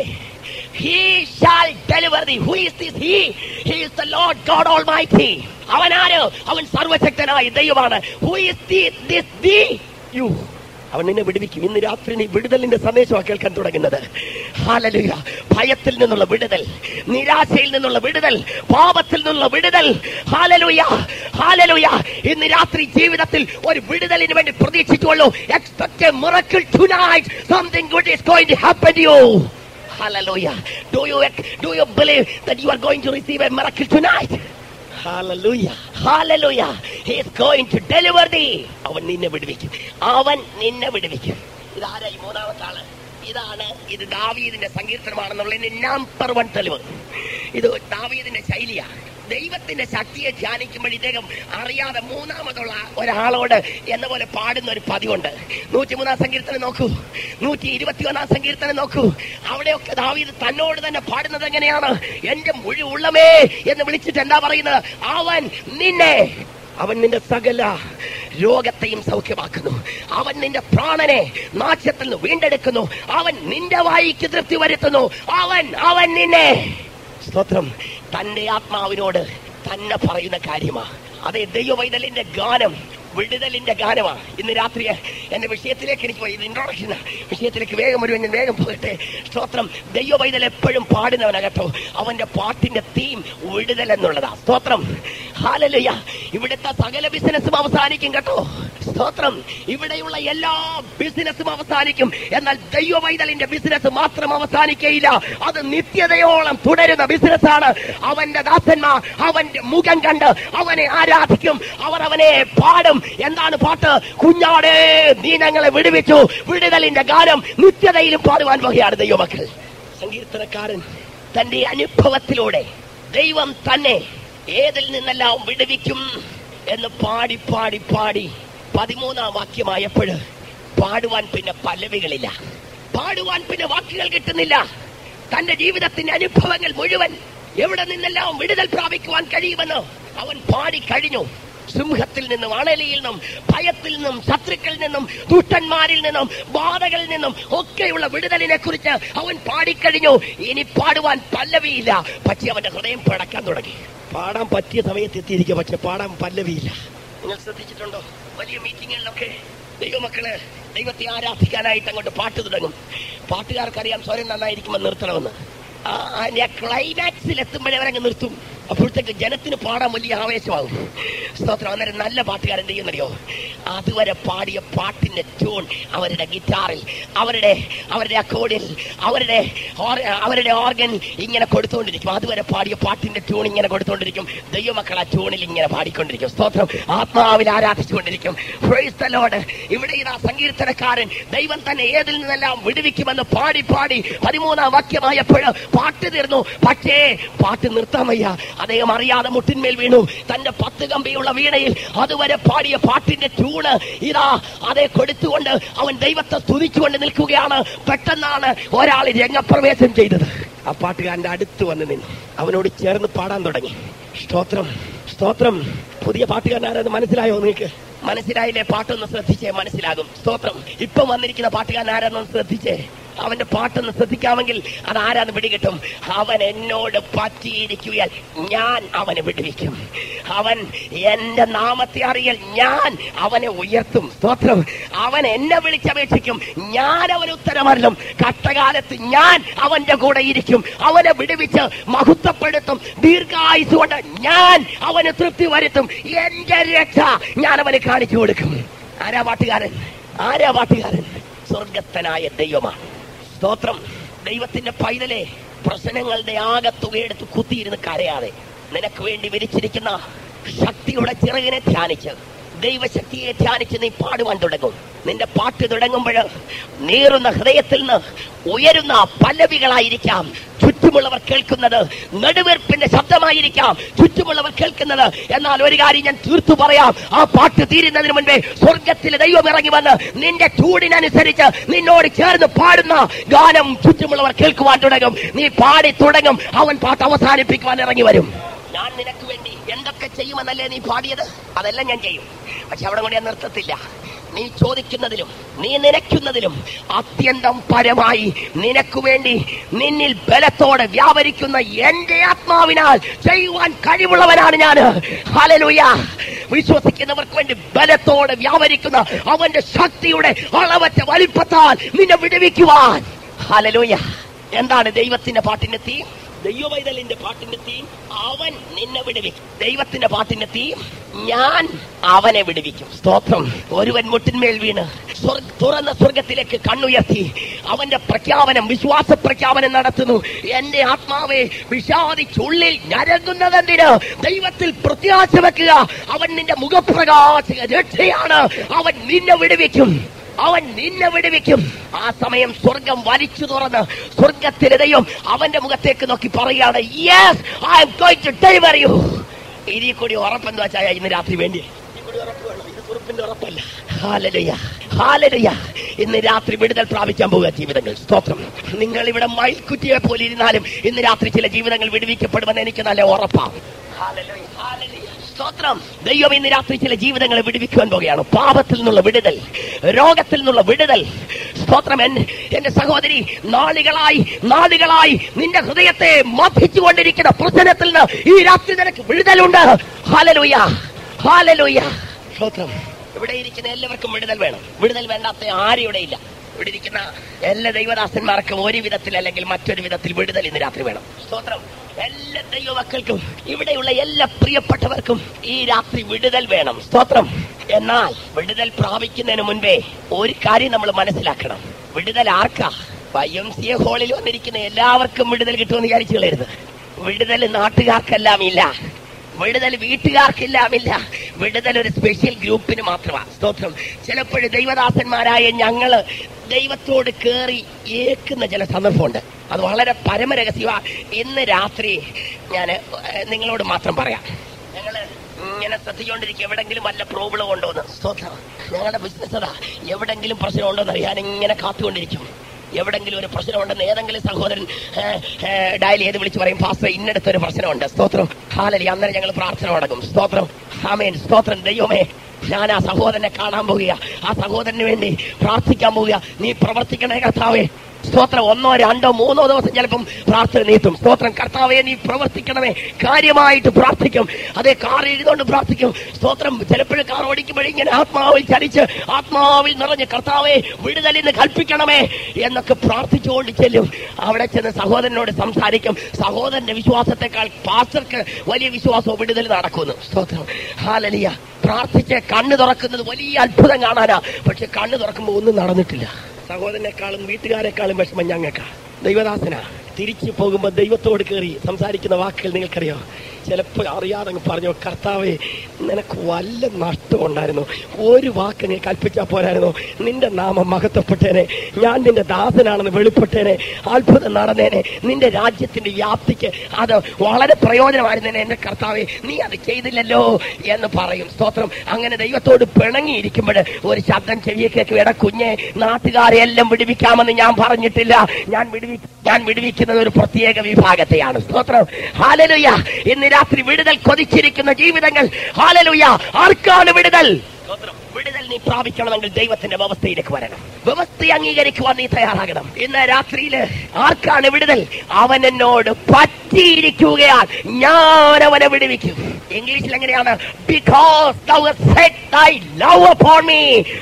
he shall deliver thee who is this he he is the Lord God Almighty അവൻ ആര് അവൻ സർവശക്തനായ ദൈവമാണ് who is the this thee you അവൻ നിന്നെ വിടുവിക്കും ഇന്ന് രാത്രി നീ വിടുതലിന്റെ സന്ദേശമാണ് കേൾക്കാൻ തുടങ്ങുന്നത് ഹാലലുയ ഭയത്തിൽ നിന്നുള്ള വിടുതൽ നിരാശയിൽ നിന്നുള്ള വിടുതൽ പാപത്തിൽ നിന്നുള്ള വിടുതൽ ഹാലലുയ ഹാലലുയ ഇന്ന് രാത്രി ജീവിതത്തിൽ ഒരു വിടുതലിന് വേണ്ടി പ്രതീക്ഷിച്ചുള്ളൂ expect a miracle tonight something good is going to happen to you Hallelujah. Do you do you believe that you are going to receive a miracle tonight? Hallelujah. Hallelujah. He is going to deliver thee. അവൻ നിന്നെ വിടുവിക്കും അവൻ നിന്നെ വിടുവിക്കും ഇതാരാ ഈ മൂന്നാമത്തെ ആള് ഇതാണ് ഇത് ദാവീദിന്റെ സങ്കീർത്തനമാണെന്നുള്ളതിന്റെ നമ്പർ വൺ തെളിവ് ഇത് ദാവീദിന്റെ ശൈലിയാ ദൈവത്തിന്റെ ശക്തിയെ ധ്യാനിക്കുമ്പോൾ ഇദ്ദേഹം അറിയാതെ മൂന്നാമതുള്ള ഒരാളോട് എന്ന പോലെ പാടുന്ന ഒരു പതിവുണ്ട് നൂറ്റിമൂന്നാം സങ്കീർത്തനം നോക്കൂ നൂറ്റി ഇരുപത്തിയൊന്നാം സങ്കീർത്തനം നോക്കൂ അവിടെയൊക്കെ ദാവീദ് തന്നോട് തന്നെ പാടുന്നത് എങ്ങനെയാണ് എന്റെ മുഴു ഉള്ളമേ എന്ന് വിളിച്ചിട്ട് എന്താ പറയുന്നത് അവൻ നിന്നെ അവൻ നിന്റെ സകല രോഗത്തെയും സൗഖ്യമാക്കുന്നു അവൻ നിന്റെ പ്രാണനെ നാശത്തിൽ നിന്ന് വീണ്ടെടുക്കുന്നു അവൻ നിന്റെ വായിക്ക് തൃപ്തി വരുത്തുന്നു അവൻ അവൻ നിന്നെ സ്തോത്രം തന്റെ ആത്മാവിനോട് തന്നെ പറയുന്ന കാര്യമാ അതെ ദൈവവൈതലിന്റെ ഗാനം വിടുതലിന്റെ ഗാനമാ ഇന്ന് രാത്രി എന്റെ വിഷയത്തിലേക്ക് എനിക്ക് പോയി ഇത് ഇൻട്രോഡക്ഷൻ വിഷയത്തിലേക്ക് വേഗം വരുവാൻ ഞാൻ വേഗം പോകട്ടെ സ്തോത്രം ദൈവവൈതൽ എപ്പോഴും പാടുന്നവനാ കേട്ടോ അവന്റെ പാട്ടിന്റെ തീം വിടുതൽ എന്നുള്ളതാ സ്തോത്രം ഹാലലുയ ഇവിടുത്തെ സകല ബിസിനസ്സും അവസാനിക്കും കേട്ടോ സ്തോത്രം ഇവിടെയുള്ള എല്ലാ ബിസിനസ്സും അവസാനിക്കും എന്നാൽ ദൈവവൈതലിന്റെ ബിസിനസ് മാത്രം അവസാനിക്കയില്ല അത് നിത്യതയോളം തുടരുന്ന ബിസിനസ്സാണ് അവന്റെ ദാസന്മാർ അവന്റെ മുഖം കണ്ട് അവനെ ആരാധിക്കും അവർ അവനെ പാടും എന്താണ് പാട്ട് കുഞ്ഞാടേ നീ ഞങ്ങളെ വിടുവിച്ചു വിടുതലിന്റെ ഗാനം നിത്യതയിലും പാടുവാൻ വകയാണ് ദൈവമക്കൾ സങ്കീർത്തനക്കാരൻ തന്റെ അനുഭവത്തിലൂടെ ദൈവം തന്നെ ഏതിൽ നിന്നെല്ലാം വിടുവിക്കും എന്ന് പാടി പാടി പാടി പതിമൂന്നാം വാക്യമായപ്പോഴ് പാടുവാൻ പിന്നെ പല്ലവികളില്ല പാടുവാൻ പിന്നെ വാക്കുകൾ കിട്ടുന്നില്ല തന്റെ ജീവിതത്തിന്റെ അനുഭവങ്ങൾ മുഴുവൻ എവിടെ നിന്നെല്ലാം വിടുതൽ പ്രാപിക്കുവാൻ കഴിയുമെന്ന് അവൻ പാടി കഴിഞ്ഞു സിംഹത്തിൽ നിന്നും അണലിയിൽ നിന്നും ഭയത്തിൽ നിന്നും ശത്രുക്കളിൽ നിന്നും ദുഷ്ടന്മാരിൽ നിന്നും ബാധകളിൽ നിന്നും ഒക്കെയുള്ള വിടുതലിനെ കുറിച്ച് അവൻ പാടിക്കഴിഞ്ഞു ഇനി പാടുവാൻ പല്ലവിയില്ല പക്ഷെ അവന്റെ ഹൃദയം പിടക്കാൻ തുടങ്ങി പാടാൻ പറ്റിയ സമയത്ത് എത്തിയിരിക്കുക പക്ഷെ പാടാൻ പല്ലവിയില്ല നിങ്ങൾ ശ്രദ്ധിച്ചിട്ടുണ്ടോ വലിയ മീറ്റിങ്ങുകളിലൊക്കെ ദൈവമക്കള് ദൈവത്തെ ആരാധിക്കാനായിട്ട് അങ്ങോട്ട് പാട്ട് തുടങ്ങും പാട്ടുകാർക്കറിയാം സ്വരം നന്നായിരിക്കുമ്പോൾ നിർത്തണമെന്ന് ക്ലൈമാക്സിൽ എത്തുമ്പോഴേ അവരങ്ങ് നിർത്തും അപ്പോഴത്തേക്ക് ജനത്തിന് പാടാൻ വലിയ ആവേശമാകും സ്തോത്രം അന്നേരം നല്ല പാട്ടുകാരൻ ചെയ്യുന്നറിയോ അതുവരെ പാടിയ പാട്ടിന്റെ ട്യൂൺ അവരുടെ ഗിറ്റാറിൽ അവരുടെ അവരുടെ അക്കോഡിൽ അവരുടെ ഓർ- അവരുടെ ഓർഗൻ ഇങ്ങനെ കൊടുത്തുകൊണ്ടിരിക്കും അതുവരെ പാടിയ പാട്ടിന്റെ ട്യൂൺ ഇങ്ങനെ കൊടുത്തുകൊണ്ടിരിക്കും ദൈവമക്കൾ ആ ട്യൂണിൽ ഇങ്ങനെ പാടിക്കൊണ്ടിരിക്കും സ്തോത്രം ആത്മാവിൽ ആരാധിച്ചുകൊണ്ടിരിക്കും Praise the Lord. ഇവിടെ ഇതാ സങ്കീർത്തനക്കാരൻ ദൈവം തന്നെ ഏതിൽ നിന്നെല്ലാം വിടുവിക്കുമെന്ന് പാടി പാടി പതിമൂന്നാം വാക്യമായപ്പോൾ പാട്ട് തീർന്നു പക്ഷേ പാട്ട് നിർത്താൻ വയ്യ അദ്ദേഹം അറിയാതെ മുട്ടിന്മേൽ വീണു തന്റെ പത്ത് കമ്പിയുള്ള വീണയിൽ അതുവരെ പാടിയ പാട്ടിന്റെ ട്യൂണ് ഇതാ അതേ കൊടുത്തുകൊണ്ട് അവൻ ദൈവത്തെ സ്തുതിച്ചുകൊണ്ട് നിൽക്കുകയാണ് പെട്ടെന്നാണ് ഒരാൾ രംഗപ്രവേശം ചെയ്തത് ആ പാട്ടുകാരന്റെ അടുത്ത് വന്ന് നിന്നു അവനോട് ചേർന്ന് പാടാൻ തുടങ്ങി സ്തോത്രം സ്തോത്രം പുതിയ പാട്ടുകാരനാരെന്ന് മനസ്സിലായോ നിങ്ങൾക്ക് മനസ്സിലായില്ലേ പാട്ടൊന്ന് ശ്രദ്ധിച്ചേ മനസ്സിലാകും സ്തോത്രം ഇപ്പം വന്നിരിക്കുന്ന പാട്ടുകാരൻ ആരാന്നൊന്ന് ശ്രദ്ധിച്ചേ അവന്റെ പാട്ടൊന്ന് ശ്രദ്ധിക്കാമെങ്കിൽ അത് ആരാന്ന് പിടികിട്ടും അവൻ എന്നോട് പറ്റിയിരിക്കുകയാൽ ഞാൻ അവനെ വിടുവിക്കും അവൻ എന്റെ നാമത്തെ അറിയൽ ഞാൻ അവനെ ഉയർത്തും സ്തോത്രം അവൻ എന്നെ വിളിച്ചപേക്ഷിക്കും ഞാൻ അവന് ഉത്തരമല്ലും കഷ്ടകാലത്ത് ഞാൻ അവന്റെ കൂടെ ഇരിക്കും അവനെ വിടുവിച്ച് മഹത്വപ്പെടുത്തും ദീർഘായുസ് കൊണ്ട് ഞാൻ അവന് തൃപ്തി വരുത്തും എന്റെ രക്ഷ ഞാൻ അവന് കാണിച്ചു കൊടുക്കും ആരാ പാട്ടുകാരൻ ആരാ പാട്ടുകാരൻ സ്വർഗത്തനായ ദൈവമാണ് സ്തോത്രം ദൈവത്തിന്റെ പൈതലെ പ്രശ്നങ്ങളുടെ ആകെ തുകയെടുത്ത് കുത്തിയിരുന്ന് കരയാതെ നിനക്ക് വേണ്ടി വിരിച്ചിരിക്കുന്ന ശക്തിയുടെ ചിറകിനെ ധ്യാനിച്ച് ദൈവശക്തിയെ ധ്യാനിച്ച് നീ പാടുവാൻ തുടങ്ങും നിന്റെ പാട്ട് തുടങ്ങുമ്പോൾ നീറുന്ന ഹൃദയത്തിൽ നിന്ന് ഉയരുന്ന പല്ലവികളായിരിക്കാം ചുറ്റുമുള്ളവർ കേൾക്കുന്നത് നെടുവീർപ്പിന്റെ ശബ്ദമായിരിക്കാം ചുറ്റുമുള്ളവർ കേൾക്കുന്നത് എന്നാൽ ഒരു കാര്യം ഞാൻ തീർത്തു പറയാം ആ പാട്ട് തീരുന്നതിന് മുൻപേ സ്വർഗത്തിലെ ദൈവം ഇറങ്ങി വന്ന് നിന്റെ ചൂടിനനുസരിച്ച് നിന്നോട് ചേർന്ന് പാടുന്ന ഗാനം ചുറ്റുമുള്ളവർ കേൾക്കുവാൻ തുടങ്ങും നീ പാടി തുടങ്ങും അവൻ പാട്ട് അവസാനിപ്പിക്കുവാൻ ഇറങ്ങി വരും ഞാൻ നിനക്ക് വേണ്ടി എന്തൊക്കെ ചെയ്യുമെന്നല്ലേ നീ പാടിയത് അതെല്ലാം ഞാൻ ചെയ്യും പക്ഷെ അവിടെ കൊണ്ട് ഞാൻ നിർത്തത്തില്ല നീ ചോദിക്കുന്നതിലും നീ നനയ്ക്കുന്നതിലും അത്യന്തം പരമായി നിനക്ക് വേണ്ടി നിന്നിൽ ബലത്തോടെ വ്യാപരിക്കുന്ന എന്റെ ആത്മാവിനാൽ ചെയ്യുവാൻ കഴിവുള്ളവനാണ് ഞാൻ ഹലലുയ വിശ്വസിക്കുന്നവർക്ക് വേണ്ടി ബലത്തോടെ വ്യാപരിക്കുന്ന അവന്റെ ശക്തിയുടെ അളവറ്റ വലിപ്പത്താൽ നിന്നെ വിടുവിക്കുവാൻ ഹലലുയ എന്താണ് ദൈവത്തിന്റെ പാട്ടിന്റെ തീം ദൈവവൈതലിന്റെ പാട്ടിന്റെ തീം അവൻ നിന്നെ വിടുവിക്കും ദൈവത്തിന്റെ പാട്ടിന്റെ തീം ഞാൻ അവനെ വിടുവിക്കും സ്തോത്രം ഒരുവൻ മുട്ടിന്മേൽ വീണ് സ്വർഗ തുറന്ന സ്വർഗത്തിലേക്ക് കണ്ണുയർത്തി അവന്റെ പ്രഖ്യാപനം വിശ്വാസ പ്രഖ്യാപനം നടത്തുന്നു എന്റെ ആത്മാവെ വിഷാദിച്ചുള്ളിൽ ഞരങ്ങുന്നതെന്തിന് ദൈവത്തിൽ പ്രത്യാശ വെക്കുക അവൻ നിന്റെ മുഖപ്രകാശ രക്ഷയാണ് അവൻ നിന്നെ വിടുവിക്കും അവൻ നിന്നെ വിടുവിക്കും ആ സമയം സ്വർഗം വലിച്ചു തുറന്ന് സ്വർഗത്തിലെ ദൈവം അവന്റെ മുഖത്തേക്ക് നോക്കി പറയുകയാണ് yes I'm going to deliver you ഇതിൽ കൂടി ഉറപ്പെന്താ വെച്ചാൽ ഇന്ന് രാത്രി വേണ്ടി ഇതിൽ കൂടി ഉറപ്പ് വേണം. ഇത് കുറിപ്പിന്റെ ഉറപ്പല്ല ഹാലലുയ ഹാലലുയ ഇന്ന് രാത്രി വിടുതൽ പ്രാപിക്കാൻ പോകുക ജീവിതങ്ങൾ സ്തോത്രം നിങ്ങൾ ഇവിടെ മയിൽക്കുറ്റിയെ പോലെ ഇരുന്നാലും ഇന്ന് രാത്രി ചില ജീവിതങ്ങൾ വിടുവിക്കപ്പെടുമെന്ന് എനിക്ക് നല്ല ഉറപ്പാണ് ഹാലലുയ ഹാലലുയ സ്തോത്രം ദൈവം ഇന്ന് രാത്രി ചില ജീവിതങ്ങളെ വിടുവിക്കുവാൻ പോകുകയാണ് പാപത്തിൽ നിന്നുള്ള വിടുതൽ രോഗത്തിൽ നിന്നുള്ള വിടുതൽ സ്തോത്രം എൻ- എന്റെ സഹോദരി നാളുകളായി നാളുകളായി നിന്റെ ഹൃദയത്തെ മർദ്ദിച്ചുകൊണ്ടിരിക്കുന്ന പ്രശ്നത്തിൽ നിന്ന് ഈ രാത്രി നിനക്ക് വിടുതലുണ്ട് ഹാലലുയ ഹാലലുയ സ്തോത്രം ഇവിടെ ഇരിക്കുന്ന എല്ലാവർക്കും വിടുതൽ വേണം വിടുതൽ വേണ്ടാത്ത ആരും ഇവിടെ ഇല്ല ഇവിടെ ഇരിക്കുന്ന എല്ലാ ദൈവദാസന്മാർക്കും ഒരു വിധത്തിൽ അല്ലെങ്കിൽ മറ്റൊരു വിധത്തിൽ വിടുതൽ ഇന്ന് രാത്രി വേണം സ്തോത്രം എല്ലാ ദൈവമക്കൾക്കും ഇവിടെയുള്ള എല്ലാ പ്രിയപ്പെട്ടവർക്കും ഈ രാത്രി വിടുതൽ വേണം സ്തോത്രം എന്നാൽ വിടുതൽ പ്രാപിക്കുന്നതിന് മുൻപേ ഒരു കാര്യം നമ്മൾ മനസ്സിലാക്കണം വിടുതൽ ആർക്കാ വൈ എം സി എ ഹാളിൽ വന്നിരിക്കുന്ന എല്ലാവർക്കും വിടുതൽ കിട്ടുമെന്ന് വിചാരിച്ചു കളയരുത് വിടുതൽ നാട്ടുകാർക്കെല്ലാം ഇല്ല വിടുതൽ വീട്ടുകാർക്കെല്ലാമില്ല വിടുതൽ ഒരു സ്പെഷ്യൽ ഗ്രൂപ്പിന് മാത്രമാണ് സ്തോത്രം ചിലപ്പോഴും ദൈവദാസന്മാരായ ഞങ്ങള് ദൈവത്തോട് കേറി ഏക്കുന്ന ചില സന്ദർഭമുണ്ട് അത് വളരെ പരമരഹസ്യമാണ് ഇന്ന് രാത്രി ഞാൻ നിങ്ങളോട് മാത്രം പറയാം ഞങ്ങള് ഇങ്ങനെ ശ്രദ്ധിച്ചുകൊണ്ടിരിക്കും എവിടെങ്കിലും വല്ല പ്രോബ്ലം ഉണ്ടോ എന്ന് സ്തോത്രം ഞങ്ങളുടെ ബിസിനസ് അതാ എവിടെങ്കിലും പ്രശ്നം ഉണ്ടോ എന്ന് അറിയാൻ ഇങ്ങനെ കാത്തുകൊണ്ടിരിക്കും എവിടെങ്കിലും ഒരു പ്രശ്നമുണ്ടെന്ന് ഏതെങ്കിലും സഹോദരൻ ഡയൽ ചെയ്ത് വിളിച്ച് പറയും ഫാസ്റ്റ് ഇന്നടുത്ത് ഒരു പ്രശ്നമുണ്ട് സ്തോത്രം ഹാലലി അന്നേരം ഞങ്ങൾ പ്രാർത്ഥന തുടങ്ങും സ്തോത്രം ആമേൻ സ്തോത്രം ദൈവമേ ഞാൻ ആ സഹോദരനെ കാണാൻ പോവുക ആ സഹോദരന് വേണ്ടി പ്രാർത്ഥിക്കാൻ പോവുക നീ പ്രവർത്തിക്കണേ കർത്താവേ സ്തോത്രം ഒന്നോ രണ്ടോ മൂന്നോ ദിവസം ചിലപ്പം പ്രാർത്ഥന നീട്ടും സ്തോത്രം കർത്താവെ നീ പ്രവർത്തിക്കണമേ കാര്യമായിട്ട് പ്രാർത്ഥിക്കും അതേ കാർ എഴുതുകൊണ്ട് പ്രാർത്ഥിക്കും സ്തോത്രം ചിലപ്പോഴും കാർ ഓടിക്കുമ്പോഴേ ഇങ്ങനെ ആത്മാവിൽ ചലിച്ച് ആത്മാവിൽ നിറഞ്ഞ് കർത്താവെ വിടുതലിന്ന് കൽപ്പിക്കണമേ എന്നൊക്കെ പ്രാർത്ഥിച്ചുകൊണ്ട് ചെല്ലും അവിടെ ചെന്ന് സഹോദരനോട് സംസാരിക്കും സഹോദരന്റെ വിശ്വാസത്തെക്കാൾ പാസ്റ്റർക്ക് വലിയ വിശ്വാസവും വിടുതൽ നടക്കുന്നു സ്തോത്രം ഹാലലിയ പ്രാർത്ഥിച്ച് കണ്ണ് തുറക്കുന്നത് വലിയ അത്ഭുതം കാണാനാ പക്ഷെ കണ്ണ് തുറക്കുമ്പോൾ ഒന്നും നടന്നിട്ടില്ല സഹോദരനേക്കാളും വീട്ടുകാരെക്കാളും വിഷമം ഞങ്ങൾക്കാ ദൈവദാസന തിരിച്ചു പോകുമ്പോൾ ദൈവത്തോട് കയറി സംസാരിക്കുന്ന വാക്കുകൾ നിങ്ങൾക്കറിയോ ചിലപ്പോൾ അറിയാതെ അങ്ങ് പറഞ്ഞു കർത്താവേ നിനക്ക് വല്ല നഷ്ടം ഉണ്ടായിരുന്നു ഒരു വാക്ക് നീ കൽപ്പിച്ചാൽ പോരായിരുന്നു നിന്റെ നാമം മഹത്വപ്പെട്ടേനെ ഞാൻ നിന്റെ ദാസനാണെന്ന് വെളിപ്പെട്ടേനെ അത്ഭുതം നടന്നേനെ നിന്റെ രാജ്യത്തിന്റെ വ്യാപ്തിക്ക് അത് വളരെ പ്രയോജനമായിരുന്നേനെ എന്റെ കർത്താവെ നീ അത് ചെയ്തില്ലല്ലോ എന്ന് പറയും സ്തോത്രം അങ്ങനെ ദൈവത്തോട് പിണങ്ങിയിരിക്കുമ്പോൾ ഒരു ശബ്ദം ചെവിയെ കേൾക്കും എടാ കുഞ്ഞെ നാട്ടുകാരെ എല്ലാം വിടുവിക്കാമെന്ന് ഞാൻ പറഞ്ഞിട്ടില്ല ഞാൻ വിടുവി ഞാൻ വിടുവിക്കുന്നത് ഒരു പ്രത്യേക വിഭാഗത്തെയാണ് സ്തോത്രം ഹാലലുയ ഇന്ന് രാത്രി വിടുതൽ കൊതിച്ചിരിക്കുന്ന ജീവിതങ്ങൾ ഹാലലുയ ആർക്കാണ് വിടുതൽ സ്തോത്രം. വിടുതൽ നീ പ്രാപിക്കണമെങ്കിൽ ദൈവത്തിന്റെ വ്യവസ്ഥയിലേക്ക് വരണം വ്യവസ്ഥ അംഗീകരിക്കുവാൻ നീ തയ്യാറാകണം ഇന്ന് രാത്രിയില് ആർക്കാണ് വിടുതൽ അവൻ എന്നോട് പറ്റിയിരിക്കുകയാൽ ഞാൻ അവനെ വിടുവിക്കും ഇംഗ്ലീഷിൽ എങ്ങനെയാണ് because thou hast set thy love upon me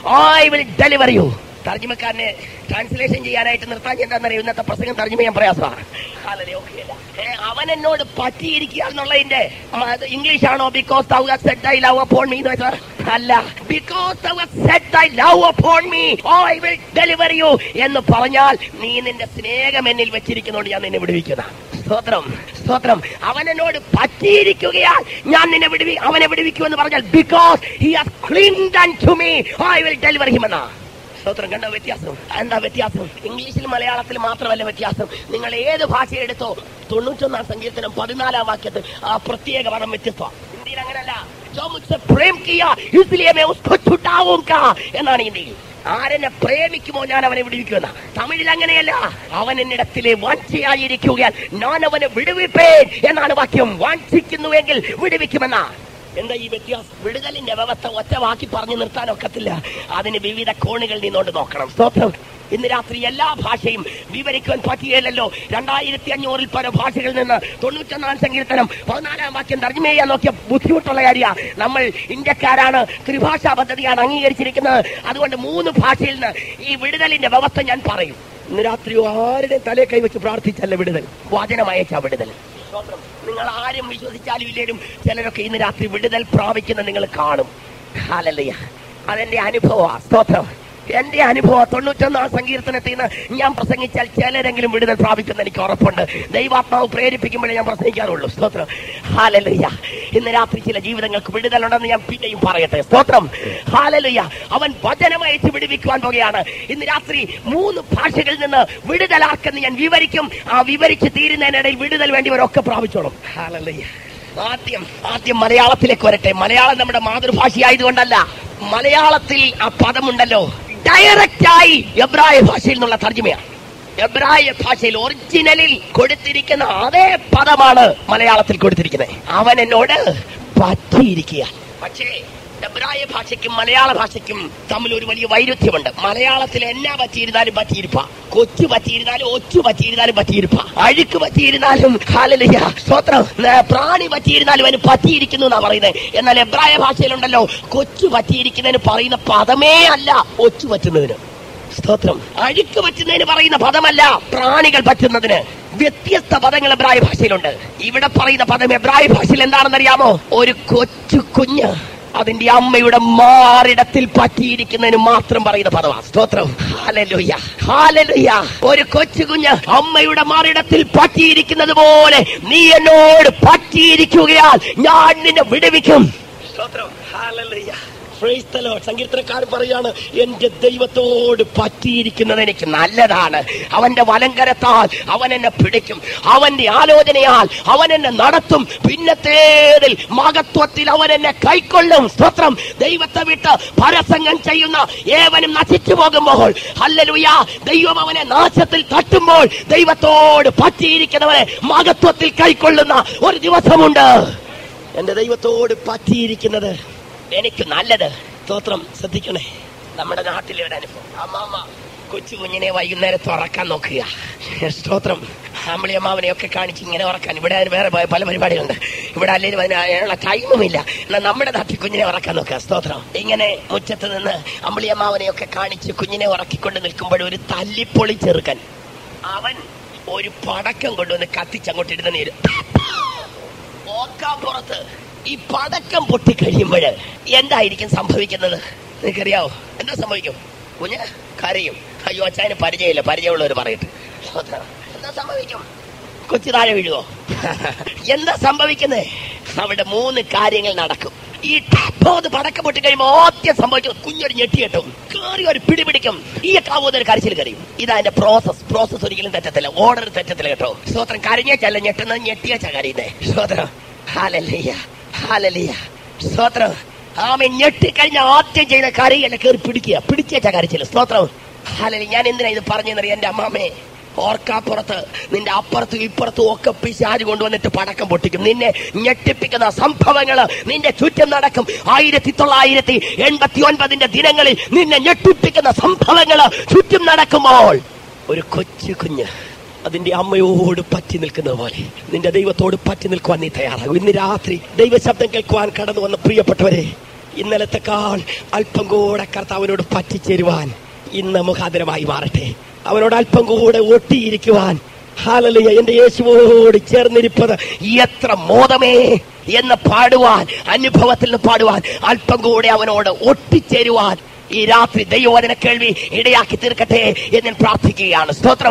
I will deliver you തർജ്ജിമക്കാരനെ ട്രാൻസ്ലേഷൻ ചെയ്യാനായിട്ട് നിർത്താൻ എന്താണെന്നറിയോ ഇന്നത്തെ പ്രസംഗം തർജ്ജിമ ചെയ്യാൻ പ്രയാസമാണ് ഹാലലേ, okay അല്ല. ഏ, അവൻ എന്നോട് പറ്റിയിരിക്കുക എന്നുള്ളതിന്റെ ആ, അത് ഇംഗ്ലീഷ് ആണോ because thou hast set thy love upon me എന്ന് വെച്ചാൽ അല്ല because thou hast set thy love upon me I will deliver you എന്ന് പറഞ്ഞാൽ നീ നിന്റെ സ്നേഹം എന്നിൽ വെച്ചിരിക്കുന്നതുകൊണ്ട് ഞാൻ നിന്നെ വിടുവിക്കുന്ന സ്തോത്രം സ്തോത്രം അവൻ എന്നോട് പറ്റിയിരിക്കുകയാൽ ഞാൻ നിന്നെ വിടുവി അവനെ വിടുവിക്കുമെന്ന് പറഞ്ഞാൽ because he has cleaned and to me I will deliver him എന്നാ സ്തോത്രം കണ്ട വ്യത്യാസം എന്താ വ്യത്യാസം ഇംഗ്ലീഷിൽ മലയാളത്തിൽ മാത്രമല്ല വ്യത്യാസം നിങ്ങൾ ഏത് ഭാഷ എടുത്തോ തൊണ്ണൂറ്റൊന്നാം സങ്കീർത്തനം പതിനാലാം വാക്യത്തിൽ ആ പ്രത്യേക പദം വ്യത്യസ്തമാണ് ഹിന്ദിയിൽ അങ്ങനല്ല जो मुझसे प्रेम किया इसलिए मैं उसको छुटाऊंगा എന്നാണ് ഹിന്ദിയിൽ ആരെന്നെ പ്രേമിക്കുമോ ഞാൻ അവനെ വിടുവിക്കുമെന്ന തമിഴിൽ അങ്ങനെയല്ല അവൻ എന്നിടത്തിലെ വാഞ്ചയായിരിക്കുകയാൽ ഞാൻ അവനെ വിടുവിപ്പേൻ എന്നാണ് വാക്യം വാഞ്ചിക്കുന്നുവെങ്കിൽ വിടുവിക്കുമെന്ന എന്താ ഈ വ്യത്യാസം വിടുതലിന്റെ വ്യവസ്ഥ ഒറ്റ വാക്കി പറഞ്ഞു നിർത്താൻ ഒക്കത്തില്ല അതിന് വിവിധ കോണുകൾ നിന്നോണ്ട് നോക്കണം സ്തോത്രം ഇന്ന് രാത്രി എല്ലാ ഭാഷയും വിവരിക്കുവാൻ പറ്റിയല്ലോ രണ്ടായിരത്തി അഞ്ഞൂറിൽ പല ഭാഷകളിൽ നിന്ന് തൊണ്ണൂറ്റൊന്നാം സങ്കീർത്തനം പതിനാലാം വാക്യം തർജ്ജമ ചെയ്യാൻ നോക്കിയ ബുദ്ധിമുട്ടുള്ള കാര്യമാണ് നമ്മൾ ഇന്ത്യക്കാരാണ് ത്രിഭാഷാ പദ്ധതിയാണ് അംഗീകരിച്ചിരിക്കുന്നത് അതുകൊണ്ട് മൂന്ന് ഭാഷയിൽ നിന്ന് ഈ വിടുതലിന്റെ വ്യവസ്ഥ ഞാൻ പറയും ഇന്ന് രാത്രി ആരുടെ തലേ കൈവച്ച് പ്രാർത്ഥിച്ചല്ല വിടുതൽ വചനമയച്ച വിടുതൽ സ്തോത്രം. നിങ്ങൾ ആരും വിശ്വസിച്ചാലും ഇല്ലേലും ചിലരൊക്കെ ഇന്ന് രാത്രി വിടുതൽ പ്രാപിക്കുന്ന നിങ്ങൾ കാണും ഹാലല്ലയ്യ അതെന്റെ അനുഭവ സ്തോത്രം എന്റെ അനുഭവം തൊണ്ണൂറ്റൊന്നാം സങ്കീർത്തനത്തിൽ നിന്ന് ഞാൻ പ്രസംഗിച്ചാൽ ചിലരെങ്കിലും വിടുതൽ പ്രാപിക്കുന്ന എനിക്ക് ഉറപ്പുണ്ട് ദൈവാത്മാവ് പ്രേരിപ്പിക്കുമ്പോഴേ ഞാൻ പ്രസംഗിക്കാറുള്ളൂ സ്തോത്രം ഹാലലുയ്യ ഇന്ന് രാത്രി ചില ജീവിതങ്ങൾക്ക് വിടുതലുണ്ടെന്ന് ഞാൻ പിന്നെയും പറയട്ടെ സ്തോത്രം ഹാലലുയ്യ അവൻ വചനമയച്ച് വിടുവിക്കുവാൻ പോകുകയാണ് ഇന്ന് രാത്രി മൂന്ന് ഭാഷകളിൽ നിന്ന് വിടുതലാർക്കെന്ന് ഞാൻ വിവരിക്കും ആ വിവരിച്ച് തീരുന്നതിനിടയിൽ വിടുതൽ വേണ്ടിയവരൊക്കെ പ്രാപിച്ചോളും ഹാലലുയ്യ ആദ്യം ആദ്യം മലയാളത്തിലേക്ക് വരട്ടെ മലയാളം നമ്മുടെ മാതൃഭാഷയായതുകൊണ്ടല്ല മലയാളത്തിൽ ആ പദമുണ്ടല്ലോ ഡയറക്റ്റായി എബ്രായ ഭാഷയിൽ നിന്നുള്ള തർജ്ജമയാണ് എബ്രായ ഭാഷയിൽ ഒറിജിനലിൽ കൊടുത്തിരിക്കുന്ന അതേ പദമാണ് മലയാളത്തിൽ കൊടുത്തിരിക്കുന്നത് അവൻ എന്നോട് പറ്റിയിരിക്കുക പക്ഷേ എബ്രായ ഭാഷയ്ക്കും മലയാള ഭാഷയ്ക്കും തമ്മിൽ ഒരു വലിയ വൈരുദ്ധ്യമുണ്ട് മലയാളത്തിൽ എന്നാ പറ്റിയിരുന്നാലും പറ്റിയിരിപ്പ കൊച്ചു പറ്റിയിരുന്നാലും ഒച്ചു പറ്റിയിരുന്നാലും പറ്റിയിരിപ്പ അഴുക്ക് പറ്റിയിരുന്നാലും ഹാലലിയ സ്തോത്രം ന- പ്രാണി പറ്റിയിരുന്നാലും അവന് പറ്റിയിരിക്കുന്നു എന്നാ പറയുന്നത് എന്നാൽ എബ്രായ ഭാഷയിലുണ്ടല്ലോ കൊച്ചു പറ്റിയിരിക്കുന്നതിന് പറയുന്ന പദമേ അല്ല ഒച്ചു പറ്റുന്നതിന് സ്തോത്രം അഴുക്ക് പറ്റുന്നതിന് പറയുന്ന പദമല്ല പ്രാണികൾ പറ്റുന്നതിന് വ്യത്യസ്ത പദങ്ങൾ എബ്രായ ഭാഷയിലുണ്ട് ഇവിടെ പറയുന്ന പദം എബ്രായ ഭാഷയിൽ എന്താണെന്നറിയാമോ ഒരു കൊച്ചു കുഞ്ഞ് അതിന്റെ അമ്മയുടെ മാറിടത്തിൽ പറ്റിയിരിക്കുന്നതിന് മാത്രം പറയുന്ന പദമാണ് സ്തോത്രം ഹാലലുയ്യ ഹാലലുയ്യ ഒരു കൊച്ചു കുഞ്ഞ് അമ്മയുടെ മാറിടത്തിൽ പറ്റിയിരിക്കുന്നത് പോലെ നീ എന്നോട് പറ്റിയിരിക്കുകയാൽ ഞാൻ നിന്നെ വിടുവിക്കും സ്തോത്രം ഹാലലുയ്യ Praise the Lord. സങ്കീർത്തനക്കാരൻ പറയാണ് എന്റെ ദൈവത്തോട് പറ്റിയിരിക്കുന്നത് എനിക്ക് നല്ലതാണ് അവന്റെ വലങ്കരത്താൽ അവൻ എന്നെ പിടിക്കും അവന്റെ ആലോചനയാൽ അവൻ എന്നെ നടത്തും പിന്നത്തേതിൽ മഹത്വത്തിൽ അവൻ എന്നെ കൈക്കൊള്ളും സ്തോത്രം ദൈവത്തെ വിട്ട് പരസംഗം ചെയ്യുന്ന ഏവനും നശിച്ചു പോകുമ്പോൾ ഹല്ലേലൂയ ദൈവം അവനെ നാശത്തിൽ തട്ടുമ്പോൾ ദൈവത്തോട് പറ്റിയിരിക്കുന്നവനെ മഹത്വത്തിൽ കൈക്കൊള്ളുന്ന ഒരു ദിവസമുണ്ട് എന്റെ ദൈവത്തോട് പറ്റിയിരിക്കുന്നത് എനിക്ക് നല്ലത് സ്തോത്രം ശ്രദ്ധിക്കണേ നമ്മുടെ നാട്ടിലെ ഒരു അനുഭവം അമ്മാമ്മ കൊച്ചു കുഞ്ഞിനെ വൈകുന്നേരത്ത് ഉറക്കാൻ നോക്കുക സ്തോത്രം അമ്മളി അമ്മാവനെ ഒക്കെ കാണിച്ച് ഇങ്ങനെ ഉറക്കാൻ ഇവിടെ അതിന് വേറെ പല പരിപാടികളുണ്ട് ഇവിടെ അല്ലെങ്കിൽ അതിന് അതിനുള്ള ടൈമുമില്ല എന്നാൽ നമ്മുടെ നാട്ടിൽ കുഞ്ഞിനെ ഉറക്കാൻ നോക്കുക സ്തോത്രം ഇങ്ങനെ മുറ്റത്ത് നിന്ന് അമ്പിളി അമ്മാവനെ ഒക്കെ കാണിച്ച് കുഞ്ഞിനെ ഉറക്കിക്കൊണ്ട് നിൽക്കുമ്പോൾ ഒരു തല്ലിപ്പൊളി ചെറുക്കൻ അവൻ ഒരു പടക്കം കൊണ്ടുവന്ന് കത്തിച്ചങ്ങോട്ട് ഇടുന്ന നീര് ഓക്കാപ്പുറത്ത് ഈ പടക്കം പൊട്ടി കഴിയുമ്പോൾ എന്തായിരിക്കും സംഭവിക്കുന്നത് നിനക്കറിയാവോ എന്താ സംഭവിക്കും കുഞ്ഞ് കരയും അയ്യോ അച്ഛന് പരിചയമില്ല പരിചയമുള്ളവർ പറയട്ടെ എന്താ സംഭവിക്കും കൊച്ചു താഴെ വീഴുവോ എന്താ സംഭവിക്കുന്നത് അവിടെ മൂന്ന് കാര്യങ്ങൾ നടക്കും ഈ ടപ്പോത് പടക്കം പൊട്ടി കഴിയുമ്പോൾ ആദ്യം സംഭവിക്കും കുഞ്ഞൊരു ഞെട്ടി കെട്ടും കയറി ഒരു പിടി പിടിക്കും ഈ കാവൂതൊരു കരച്ചിൽ കരയും ഇതാ എന്റെ പ്രോസസ് പ്രോസസ് ഒരിക്കലും തെറ്റത്തില്ല ഓർഡർ തെറ്റത്തില്ല കേട്ടോ സ്തോത്രം കരഞ്ഞേച്ചല്ല ഞെട്ടുന്നത് ഞെട്ടിയേച്ചാ കരയുന്നേ സ്തോത്രം ഹാലല്ലിയ ഹാലല്ലിയ സ്തോത്രം ആമ ഞെട്ടിക്കഴിഞ്ഞ ആദ്യം ചെയ്ത കരയല്ല കയറി പിടിക്കുക പിടിച്ചേച്ച കരച്ചില്ല സ്തോത്രം ഹാലലി ഞാൻ എന്തിനാ ഇത് പറഞ്ഞെന്നറിയാം എന്റെ അമ്മാമേ ഓർക്കാപ്പുറത്ത് നിന്റെ അപ്പുറത്തും ഇപ്പുറത്തും ഒക്കെ പിശാജ് കൊണ്ടുവന്നിട്ട് പടക്കം പൊട്ടിക്കും നിന്നെ ഞെട്ടിപ്പിക്കുന്ന സംഭവങ്ങള് നിന്റെ ചുറ്റും നടക്കും ആയിരത്തി തൊള്ളായിരത്തി എൺപത്തി ഒൻപതിന്റെ ദിനങ്ങളിൽ നിന്നെ ഞെട്ടിപ്പിക്കുന്ന സംഭവങ്ങള് ചുറ്റും നടക്കുമ്പോൾ ഒരു കൊച്ചു കുഞ്ഞ് അതിന്റെ അമ്മയോട് പറ്റി നിൽക്കുന്ന പോലെ നിന്റെ ദൈവത്തോട് പറ്റി നിൽക്കുവാൻ നീ തയ്യാറാകും ഇന്ന് രാത്രി ദൈവശബ്ദം കേൾക്കുവാൻ കടന്നു വന്ന പ്രിയപ്പെട്ടവരെ ഇന്നലത്തെക്കാൾ അല്പം കൂടെ കർത്താവിനോട് പറ്റിച്ചേരുവാൻ ഇന്ന് മുഖാന്തരമായി മാറട്ടെ അവനോട് അല്പം കൂടെ ഒട്ടിയിരിക്കുവാൻ ഹാലലിയ എന്റെ യേശുവോട് ചേർന്നിരിപ്പത് എത്ര മോദമേ എന്ന് പാടുവാൻ അനുഭവത്തിൽ നിന്ന് പാടുവാൻ അല്പം കൂടെ അവനോട് ഒട്ടിച്ചേരുവാൻ ഈ രാത്രി ദൈവവചന കേൾവി ഇടയാക്കി തീർക്കട്ടെ എന്ന് ഞാൻ പ്രാർത്ഥിക്കുകയാണ് സ്തോത്രം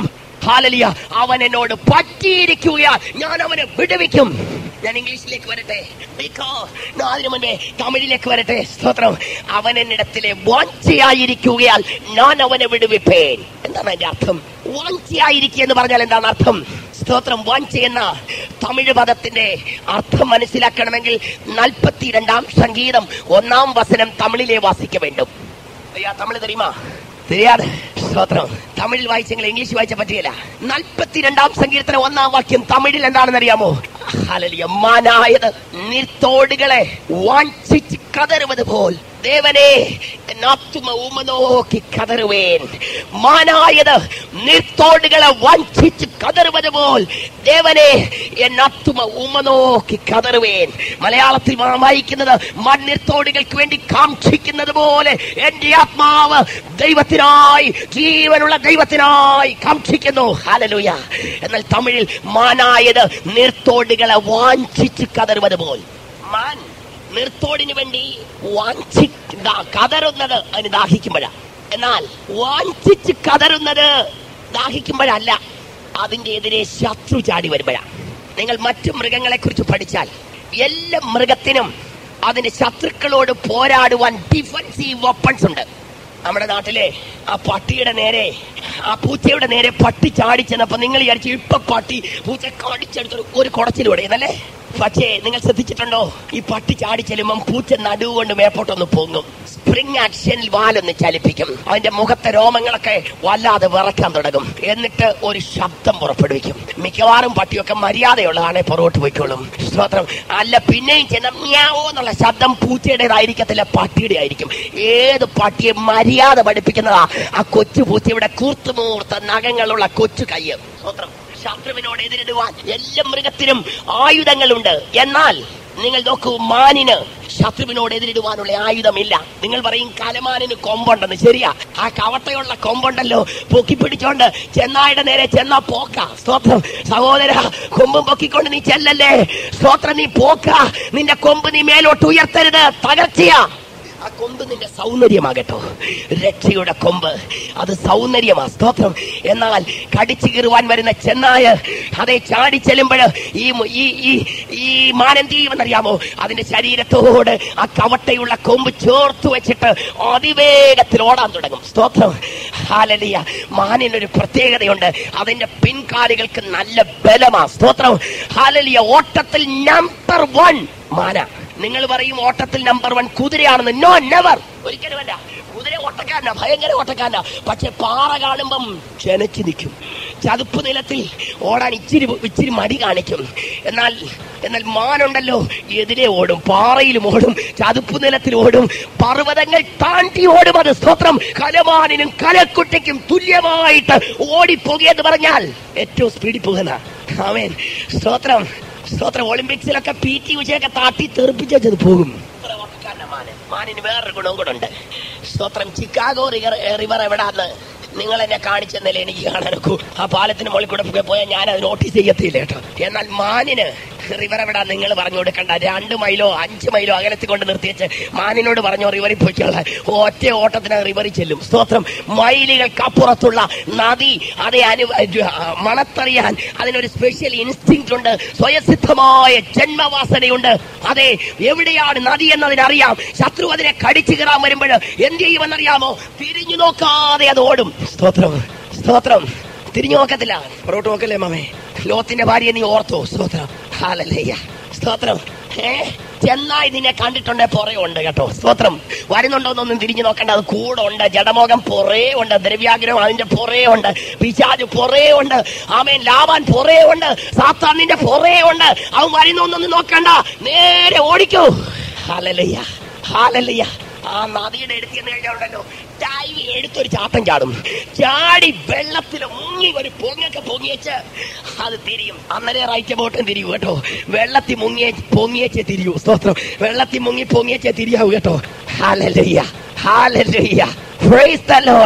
ഹാലലിയ അവൻ എന്നോട് പറ്റിയിരിക്കുകയാൽ ഞാൻ അവനെ വിടുവിക്കും ഞാൻ ഇംഗ്ലീഷിലേക്ക് വരട്ടെ Because ഞാൻ അതിനു മുൻപേ തമിഴിലേക്ക് വരട്ടെ സ്തോത്രം അവൻ എന്നിടത്തിലെ വാഞ്ചയായിരിക്കുകയാൽ ഞാൻ അവനെ വിടുവിപ്പേൻ എന്താണ് അതിന്റെ അർത്ഥം വാഞ്ചയായിരിക്കുക എന്ന് പറഞ്ഞാൽ എന്താണ് അർത്ഥം സ്തോത്രം വാഞ്ച എന്ന തമിഴ് പദത്തിന്റെ അർത്ഥം മനസ്സിലാക്കണമെങ്കിൽ നാൽപ്പത്തിരണ്ടാം സംഗീതം ഒന്നാം വസനം തമിഴിലെ വാസിക്ക വേണ്ടും അയ്യാ തമിഴ് തെരിയുമാ தெரியாது സ്തോത്രം തമിഴിൽ വായിച്ചെങ്കിൽ ഇംഗ്ലീഷ് വായിച്ച പറ്റിയല്ല നാൽപ്പത്തിരണ്ടാം സങ്കീർത്തനം ഒന്നാം വാക്യം തമിഴിൽ എന്താണെന്ന് അറിയാമോ ഹല്ലേലൂയ മാനായത് നിർത്തോടുകളെ വാഞ്ചിച്ച് കതറുவது പോൽ ദേവനെ എന്നാത്തുമ ഉമ നോക്കി കതറുവേൻ മാനായത് നിർത്തോടുകളെ വഞ്ചിച്ച് കതറുவது പോൽ ദേവനെ എന്നാത്തുമ ഉമ നോക്കി കതറുവേൻ മലയാളത്തിൽ നാം വായിക്കുന്നത് മണ്ണിർത്തോടുകൾക്ക് വേണ്ടി കാക്ഷിക്കുന്നത് പോലെ എന്റെ ആത്മാവ് ദൈവത്തിനായി ജീവനുള്ള ദൈവത്തിനായി കാക്ഷിക്കുന്നു ഹാലലൂയ എന്നാൽ തമിഴിൽ മാനായത് നിർത്തോടുകളെ വാഞ്ചിച്ച് കതറുவது പോൽ മാൻ നിർത്തോടിന് വേണ്ടി വാഞ്ചി ദാ- കതറുന്നത് അതിന് ദാഹിക്കുമ്പോഴാണ് എന്നാൽ വാഞ്ചിച്ച് കതറുന്നത് ദാഹിക്കുമ്പോഴല്ല അതിന്റെ എതിരെ ശത്രു ചാടി വരുമ്പോഴാണ് നിങ്ങൾ മറ്റു മൃഗങ്ങളെ കുറിച്ച് പഠിച്ചാൽ എല്ലാ മൃഗത്തിനും അതിന്റെ ശത്രുക്കളോട് പോരാടുവാൻ ഡിഫൻസീവ് വെപ്പൺസ് ഉണ്ട് നമ്മുടെ നാട്ടിലെ ആ പട്ടിയുടെ നേരെ ആ പൂച്ചയുടെ നേരെ പട്ടി ചാടി ചെന്നപ്പോ നിങ്ങൾ വിചാരിച്ചു ഇപ്പൊ പട്ടി പൂച്ച കടിച്ചെടുത്തൊരു ഒരു കുടച്ചിലൂടെ എന്നല്ലേ പക്ഷേ നിങ്ങൾ ശ്രദ്ധിച്ചിട്ടുണ്ടോ ഈ പട്ടി ചാടി ചെല്ലുമ്പം പൂച്ച നടുവുകൊണ്ട് മേപ്പോട്ടൊന്ന് പൊങ്ങും സ്പ്രിംഗ് ആക്ഷനിൽ വാലൊന്ന് ചലിപ്പിക്കും അതിന്റെ മുഖത്തെ രോമങ്ങളൊക്കെ വല്ലാതെ വിറക്കാൻ തുടങ്ങും എന്നിട്ട് ഒരു ശബ്ദം പുറപ്പെടുവിക്കും മിക്കവാറും പട്ടിയൊക്കെ മര്യാദയുള്ളതാണെ പുറകോട്ട് പോയിക്കോളും സ്തോത്രം അല്ല പിന്നെയും ചെന്ന മ്യാവോ എന്നുള്ള ശബ്ദം പൂച്ചയുടേതായിരിക്കത്തില്ല പട്ടിയുടെ ആയിരിക്കും ഏത് പട്ടിയെ മര്യാദ പഠിപ്പിക്കുന്നതാ ആ കൊച്ചു പൂച്ചയുടെ കൂർത്തുമൂർത്ത നഖങ്ങളുള്ള കൊച്ചു കയ്യ് സ്തോത്രം ശത്രുവിനോട് എതിരിടുവാൻ എല്ലാ മൃഗത്തിനും ആയുധങ്ങളുണ്ട് എന്നാൽ നിങ്ങൾ നോക്കൂ മാനിന് ശത്രുവിനോട് എതിരിടുവാനുള്ള ആയുധമില്ല നിങ്ങൾ പറയും കലമാനിന് കൊമ്പുണ്ടെന്ന് ശരിയാ ആ കവട്ടയുള്ള കൊമ്പുണ്ടല്ലോ പൊക്കി പിടിച്ചോണ്ട് ചെന്നായുടെ നേരെ ചെന്നാ പോക്ക സ്തോത്രം സഹോദര കൊമ്പും പൊക്കിക്കൊണ്ട് നീ ചെല്ലല്ലേ സ്തോത്രം നീ പോക്ക നിന്റെ കൊമ്പ് നീ മേലോട്ട് ഉയർത്തരുത് തകർച്ചയാ ആ കൊമ്പ് നിന്റെ സൗന്ദര്യമാകട്ടോ രക്ഷയുടെ കൊമ്പ് അത് സൗന്ദര്യമാ സ്തോത്രം എന്നാൽ കടിച്ചു കീറുവാൻ വരുന്ന ചെന്നായ അതേ ചാടി ചെല്ലുമ്പോൾ ഈ മു- ഈ ഈ ഈ മാനന്തീവെന്നറിയാമോ അതിന്റെ ശരീരത്തോട് ആ കവട്ടയുള്ള കൊമ്പ് ചേർത്ത് വെച്ചിട്ട് അതിവേഗത്തിൽ ഓടാൻ തുടങ്ങും സ്തോത്രം ഹാലലിയ മാനിനൊരു പ്രത്യേകതയുണ്ട് അതിന്റെ പിൻകാലുകൾക്ക് നല്ല ബലമാ സ്തോത്രം ഹാലലിയ ഓട്ടത്തിൽ നമ്പർ വൺ മാന നിങ്ങൾ പറയും ഓട്ടത്തിൽ നമ്പർ വൺ കുതിരയാണെന്ന് നോ നെവർ ഒരിക്കലും അല്ല കുതിര ഓട്ടക്കാരനാ ഭയങ്കര ഓട്ടക്കാരനാ പക്ഷെ പാറ കാണുമ്പം ചെനച്ചു നിൽക്കും ചതുപ്പ് നിലത്തിൽ ഓടാൻ ഇച്ചിരി ഇച്ചിരി മടി കാണിക്കും എന്നാൽ എന്നാൽ മാനുണ്ടല്ലോ എതിരെ ഓടും പാറയിലും ഓടും ചതുപ്പ് നിലത്തിൽ ഓടും പർവ്വതങ്ങൾ താണ്ടി ഓടും അത് സ്തോത്രം കലമാനിനും കലക്കുട്ടിക്കും തുല്യമായിട്ട് ഓടിപ്പോകിയെന്ന് പറഞ്ഞാൽ ഏറ്റവും സ്പീഡിൽ പോകുന്ന ആമേൻ സ്തോത്രം സ്തോത്രം ഒളിമ്പിക്സിലൊക്കെ പി ടി ഉഷയൊക്കെ താട്ടി തെറിപ്പിച്ചത് പോകും ഇത്ര ഓട്ടക്കാരനാ മാന്. മാനിന് വേറൊരു ഗുണവും കൂടെ ഉണ്ട് സ്തോത്രം ചിക്കാഗോ റിവർ റിവർ എവിടാന്ന് നിങ്ങൾ എന്നെ കാണിച്ചെന്നല്ലേ എനിക്ക് കാണാനൊക്കൂ ആ പാലത്തിന് മുകളിൽ കൂടെ പോയി പോയാൽ ഞാൻ അത് നോട്ടീസ് ചെയ്യത്തില്ല കേട്ടോ എന്നാൽ മാനിന് റിവർ എവിടാ നിങ്ങൾ പറഞ്ഞു കൊടുക്കണ്ട രണ്ട് മൈലോ അഞ്ച് മൈലോ അകലത്തിൽ കൊണ്ട് നിർത്തിവെച്ച് മാനിനോട് പറഞ്ഞോ റിവറിൽ പോയിക്കോള ഒറ്റ ഓട്ടത്തിന് റിവറിൽ ചെല്ലും സ്തോത്രം മൈലുകൾക്കപ്പുറത്തുള്ള നദി അതെ അനു മണത്തറിയാൻ അതിനൊരു സ്പെഷ്യൽ ഇൻസ്റ്റിങ് ഉണ്ട് സ്വയസിദ്ധമായ ജന്മവാസനയുണ്ട് അതെ എവിടെയാണ് നദി എന്നതിനറിയാം ശത്രു അതിനെ കടിച്ചു കയറാൻ വരുമ്പോൾ എന്ത് ചെയ്യുമെന്നറിയാമോ തിരിഞ്ഞു നോക്കാതെ അത് ഓടും സ്തോത്രം സ്തോത്രം തിരിഞ്ഞു നോക്കത്തില്ല പുറകോട്ട് നോക്കല്ലേ മാമേ ലോത്തിന്റെ ഭാര്യ നീ ഓർത്തോ സ്തോത്രം ഹാലല്ലേയ സ്തോത്രം ഏ ചെന്നായി നിന്നെ കണ്ടിട്ടുണ്ട് പുറേ ഉണ്ട് കേട്ടോ സ്തോത്രം വരുന്നുണ്ടോന്നൊന്നും തിരിഞ്ഞു നോക്കണ്ട അത് കൂടെ ഉണ്ട് ജഡമോഹം പുറേ ഉണ്ട് ദ്രവ്യാഗ്രഹം അതിന്റെ പുറേ ഉണ്ട് പിശാജ് പുറേ ഉണ്ട് ആമേൻ ലാവാൻ പുറേ ഉണ്ട് സാത്താൻ നിന്റെ പുറേ ഉണ്ട് അവൻ വരുന്നൊന്നൊന്നും നോക്കണ്ട നേരെ ഓടിക്കൂ ഹാലലയ്യ ഹാലലയ്യ ആ നദിയുടെ എടുത്ത് ചെന്ന് കഴിഞ്ഞാലുണ്ടല്ലോ ഡൈവ് എടുത്തൊരു ചാട്ടം ചാടും ചാടി വെള്ളത്തിൽ മുങ്ങി ഒരു പൊങ്ങൊക്കെ പൊങ്ങിയച്ച് അത് തിരിയും അന്നേരം റൈറ്റ് ബോട്ടും തിരിയും കേട്ടോ വെള്ളത്തിൽ മുങ്ങിയ പൊങ്ങിയച്ചേ തിരിയൂ സ്തോത്രം വെള്ളത്തിൽ മുങ്ങി പൊങ്ങിയച്ചേ തിരിയാവൂ കേട്ടോ hallelujah hallelujah praise the Lord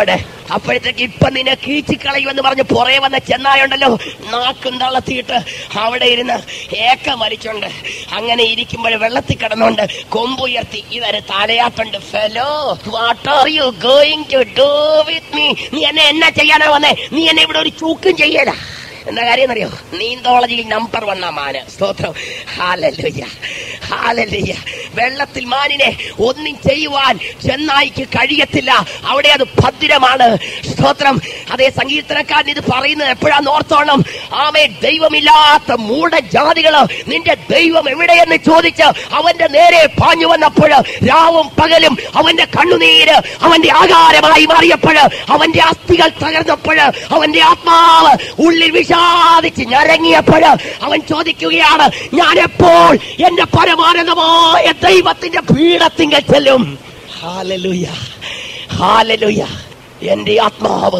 അപ്പോഴത്തേക്ക് ഇപ്പൊ നിന്നെ കീച്ചിക്കളയുമെന്ന് പറഞ്ഞ് പുറകെ വന്ന ചെന്നായുണ്ടല്ലോ നാക്കും തള്ളത്തിയിട്ട് അവിടെ ഇരുന്ന് ഏക്ക മരിച്ചുണ്ട് അങ്ങനെ ഇരിക്കുമ്പോൾ വെള്ളത്തിൽ കിടന്നുകൊണ്ട് കൊമ്പുയർത്തി ഇതൊരു തലയാട്ടുണ്ട് fellow what are you going to do with me നീ എന്നെ എന്നാ ചെയ്യാനാ വന്നേ നീ എന്നെ ഇവിടെ ഒരു ചൂക്കും ചെയ്യല എന്താ കാര്യം എന്നറിയോ നീന്തോളജിയിൽ നമ്പർ വണ്ണ മാന് സ്തോത്രം ഹാലലുയ്യ ഹാലലുയ്യ വെള്ളത്തിൽ മാനിനെ ഒന്നും ചെയ്യുവാൻ ചെന്നായിക്ക് കഴിയത്തില്ല അവിടെ അത് ഭദ്രമാണ് സ്തോത്രം അതേ സങ്കീർത്തനക്കാരൻ ഇത് പറയുന്നത് എപ്പോഴാന്ന് ഓർത്തോണം ആമേ ദൈവമില്ലാത്ത മൂഢജാതികള് നിന്റെ ദൈവം എവിടെയെന്ന് ചോദിച്ച് അവന്റെ നേരെ പാഞ്ഞു വന്നപ്പോൾ രാവും പകലും അവന്റെ കണ്ണുനീര് അവന്റെ ആകാരമായി മാറിയപ്പോൾ അവന്റെ അസ്ഥികൾ തകർന്നപ്പോൾ അവന്റെ ആത്മാവ് ഉള്ളിൽ വിഷാദിച്ച് ഞരങ്ങിയപ്പോൾ അവൻ ചോദിക്കുകയാണ് ഞാൻ എപ്പോൾ എന്റെ പരമാനന്ദമായ ദൈവത്തിന്റെ പീഠത്തിങ്കൽ ചെല്ലും ഹാലലുയ ഹാലലുയ എന്റെ ആത്മാവ്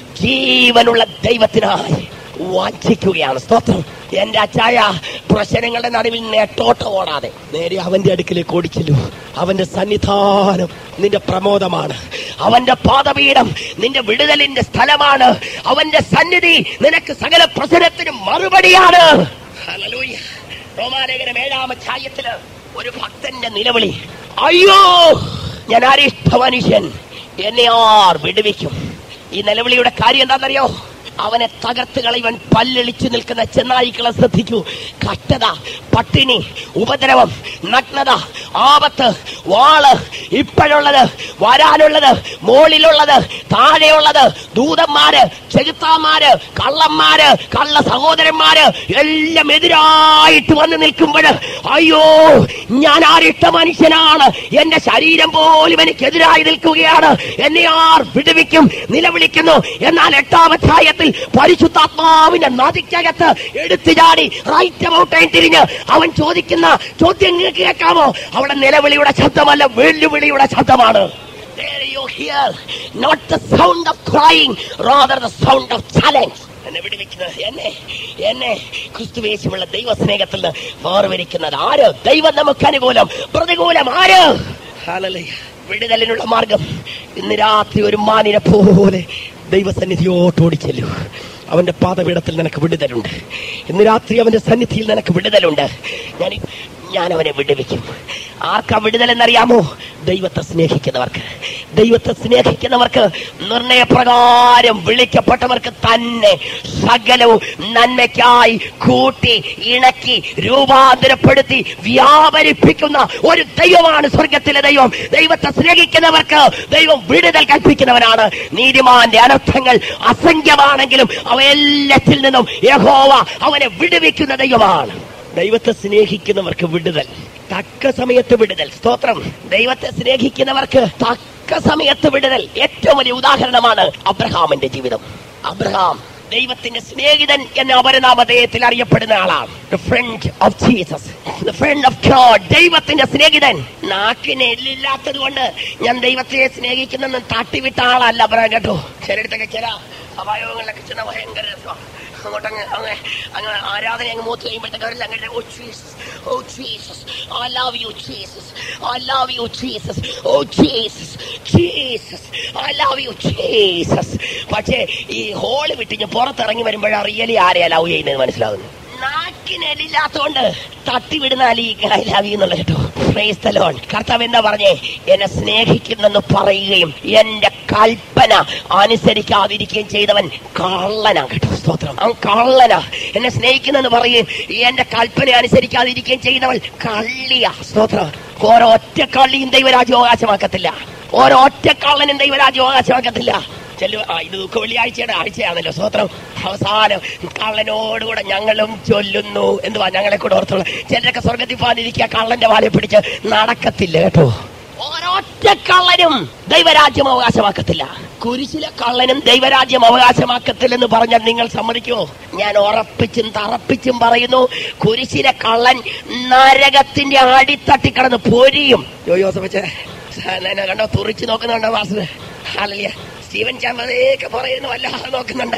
ജീവനുള്ള ദൈവത്തിനായി വാഞ്ചിക്കുകയാണ് സ്തോത്രം എന്റെ അച്ചായ പ്രശ്നങ്ങളുടെ നടുവിൽ നെട്ടോട്ടം ഓടാതെ നേരെ അവന്റെ അടുക്കിലേക്ക് ഓടിച്ചെല്ലു അവന്റെ സന്നിധാനം നിന്റെ പ്രമോദമാണ് അവന്റെ പാദപീഠം നിന്റെ വിടുതലിന്റെ സ്ഥലമാണ് അവന്റെ സന്നിധി നിനക്ക് സകല പ്രശ്നത്തിനും മറുപടിയാണ് ഹല്ലേലൂയ. റോമാലേഖനം ഏഴാം അധ്യായത്തില് ഒരു ഭക്തന്റെ നിലവിളി അയ്യോ ഞാൻ അരിഷ്ട മനുഷ്യൻ എന്നെ ആർ വിടുവിക്കും ഈ നിലവിളിയുടെ കാര്യം എന്താണെന്നറിയോ അവനെ തകർത്ത് കളയുവാൻ പല്ലെളിച്ചു നിൽക്കുന്ന ചെന്നായിക്കളെ ശ്രദ്ധിക്കൂ കഷ്ടത പട്ടിണി ഉപദ്രവം നഗ്നത ആപത്ത് വാള് ഇപ്പോഴുള്ളത് വരാനുള്ളത് മോളിലുള്ളത് താഴെയുള്ളത് ദൂതന്മാര് ചെകുത്താന്മാര് കള്ളന്മാര് കള്ള സഹോദരന്മാര് എല്ലാം എതിരായിട്ട് വന്ന് നിൽക്കുമ്പോൾ അയ്യോ ഞാൻ ആരിട്ട മനുഷ്യനാണ് എന്റെ ശരീരം പോലും എനിക്കെതിരായി നിൽക്കുകയാണ് എന്നെ ആർ വിടുവിക്കും നിലവിളിക്കുന്നു എന്നാൽ എട്ടാം അധ്യായത്തിൽ പരിശുദ്ധാത്മാവിന്റെ നദിക്കകത്ത് എടുത്തു ചാടി റൈറ്റ് അബൌട്ട് തിരിഞ്ഞ് അവൻ ചോദിക്കുന്ന ചോദ്യം നിങ്ങൾക്ക് കേൾക്കാമോ അവിടെ നിലവിളിയുടെ ശബ്ദമല്ല വെല്ലുവിളിയുടെ ശബ്ദമാണ് There you hear not the sound of crying, rather the sound of challenge. എന്നെ വിടുവിക്കുന്നത് എന്നെ എന്നെ ക്രിസ്തുവേശുള്ള ദൈവസ്നേഹത്തിൽ നിന്ന് വേർതിരിക്കുന്നത് ആര് ദൈവം നമുക്ക് അനുകൂലം പ്രതികൂലം ആര് Hallelujah. വിടുതലിനുള്ള മാർഗം ഇന്ന് രാത്രി ഒരു മാനിനെ പോലെ ദൈവസന്നിധിയോട്ട് ഓടിച്ചെല്ലു അവന്റെ പാതപീഠത്തിൽ നിനക്ക് വിടുതലുണ്ട് ഇന്ന് രാത്രി അവന്റെ സന്നിധിയിൽ നിനക്ക് വിടുതലുണ്ട് ഞാൻ ഞാൻ അവനെ വിടുവിക്കും ആർക്കാ വിടുതലെന്നറിയാമോ ദൈവത്തെ സ്നേഹിക്കുന്നവർക്ക് ദൈവത്തെ സ്നേഹിക്കുന്നവർക്ക് നിർണയപ്രകാരം വിളിക്കപ്പെട്ടവർക്ക് തന്നെ സകലവും നന്മയ്ക്കായി കൂട്ടി ഇണക്കി രൂപാന്തരപ്പെടുത്തി വ്യാപരിപ്പിക്കുന്ന ഒരു ദൈവമാണ് സ്വർഗത്തിലെ ദൈവം ദൈവത്തെ സ്നേഹിക്കുന്നവർക്ക് ദൈവം വിടുതൽ കൽപ്പിക്കുന്നവനാണ് നീതിമാന്റെ അനർത്ഥങ്ങൾ അസംഖ്യമാണെങ്കിലും അവയെല്ലാത്തിൽ നിന്നും യഹോവ അവനെ വിടുവിക്കുന്ന ദൈവമാണ് ദൈവത്തെ സ്നേഹിക്കുന്നവർക്ക് വിടുതൽ തക്ക സമയത്ത് വിടുതൽ സ്തോത്രം ദൈവത്തെ സ്നേഹിക്കുന്നവർക്ക് തക്ക സമയത്ത് വിടുതൽ ഏറ്റവും വലിയ ഉദാഹരണമാണ് അബ്രഹാമിന്റെ ജീവിതം അബ്രഹാം ദൈവത്തിന്റെ സ്നേഹിതൻ എന്ന അപരനാമധേയത്തിൽ അറിയപ്പെടുന്ന ആളാണ് friend of Jesus friend of God ദൈവത്തിന്റെ സ്നേഹിതൻ നാക്കിന് എല്ലില്ലാത്തത് കൊണ്ട് ഞാൻ ദൈവത്തെ സ്നേഹിക്കുന്നെന്ന് തട്ടിവിട്ട ആളല്ല അബ്രഹാം കേട്ടോ ചിലയിടത്തൊക്കെ ചില സഭായോഗങ്ങളിലൊക്കെ ചെന്ന ഭയങ്കര രസമാണ് അങ്ങോട്ട് അങ്ങ് അങ്ങ് അങ്ങ് ആരാധന അങ്ങ് മൂത്ത് കഴിയുമ്പോഴത്തേക്ക് അവരെല്ലാം അങ്ങനെ oh Jesus oh Jesus I love you Jesus I love you Jesus oh Jesus Jesus I love you Jesus പക്ഷേ ഈ ഹോള് വിട്ട് ഞാൻ പുറത്തിറങ്ങി വരുമ്പോഴാണ് റിയലി ആരെയാ ലവ് ചെയ്യുന്നത് മനസ്സിലാവുന്നു നാക്കിനെല്ലില്ലാത്തോണ്ട് തട്ടിവിടുന്ന ഈ ഐ ലവ് യു എന്നുള്ള കേട്ടോ Praise the Lord. കർത്താവ് എന്താ പറഞ്ഞേ എന്നെ സ്നേഹിക്കുന്നെന്ന് പറയുകയും എന്റെ കൽപ്പന അനുസരിക്കാതിരിക്കുകയും ചെയ്തവൻ കള്ളനാ കേട്ടോ സ്തോത്രം അവൻ കള്ളനാ എന്നെ സ്നേഹിക്കുന്നെന്ന് പറയുകയും എന്റെ കൽപ്പന അനുസരിക്കാതിരിക്കുകയും ചെയ്തവൻ കള്ളിയാ സ്തോത്രം ഓരൊറ്റ കള്ളിയും ദൈവരാജ്യം അവകാശമാക്കത്തില്ല ഓരൊറ്റ കള്ളനും ദൈവരാജ്യം അവകാശമാക്കത്തില്ല ചെല്ലു ആ ഇത് ദുഃഖ വെള്ളിയാഴ്ചയുടെ ആഴ്ചയാണല്ലോ സ്വത്രം അവസാനം കള്ളനോടുകൂടെ ഞങ്ങളും ചൊല്ലുന്നു എന്തുവാ ഞങ്ങളെ കൂടെ ഓർത്തുള്ള ചിലരൊക്കെ സ്വർഗത്തിൽ പോകാനിരിക്കുക കള്ളന്റെ വാലെ പിടിച്ച് നടക്കത്തില്ല കേട്ടോ ഓരോറ്റ കള്ളനും ദൈവരാജ്യം അവകാശമാക്കത്തില്ല കുരിശിലെ കള്ളനും ദൈവരാജ്യം അവകാശമാക്കത്തില്ലെന്ന് പറഞ്ഞാൽ നിങ്ങൾ സമ്മതിക്കുമോ ഞാൻ ഉറപ്പിച്ചും തറപ്പിച്ചും പറയുന്നു കുരിശിലെ കള്ളൻ നരകത്തിന്റെ അടിത്തട്ടി കിടന്ന് പൊരിയും ജോ ജോസഫച്ചേ എന്നെ കണ്ടോ തുറിച്ച് നോക്കുന്നുണ്ടോ വാസു ഹാലലിയ സ്റ്റീവൻ ചാമ്പതേക്ക് പറയുന്നു വല്ലാതെ നോക്കുന്നുണ്ട്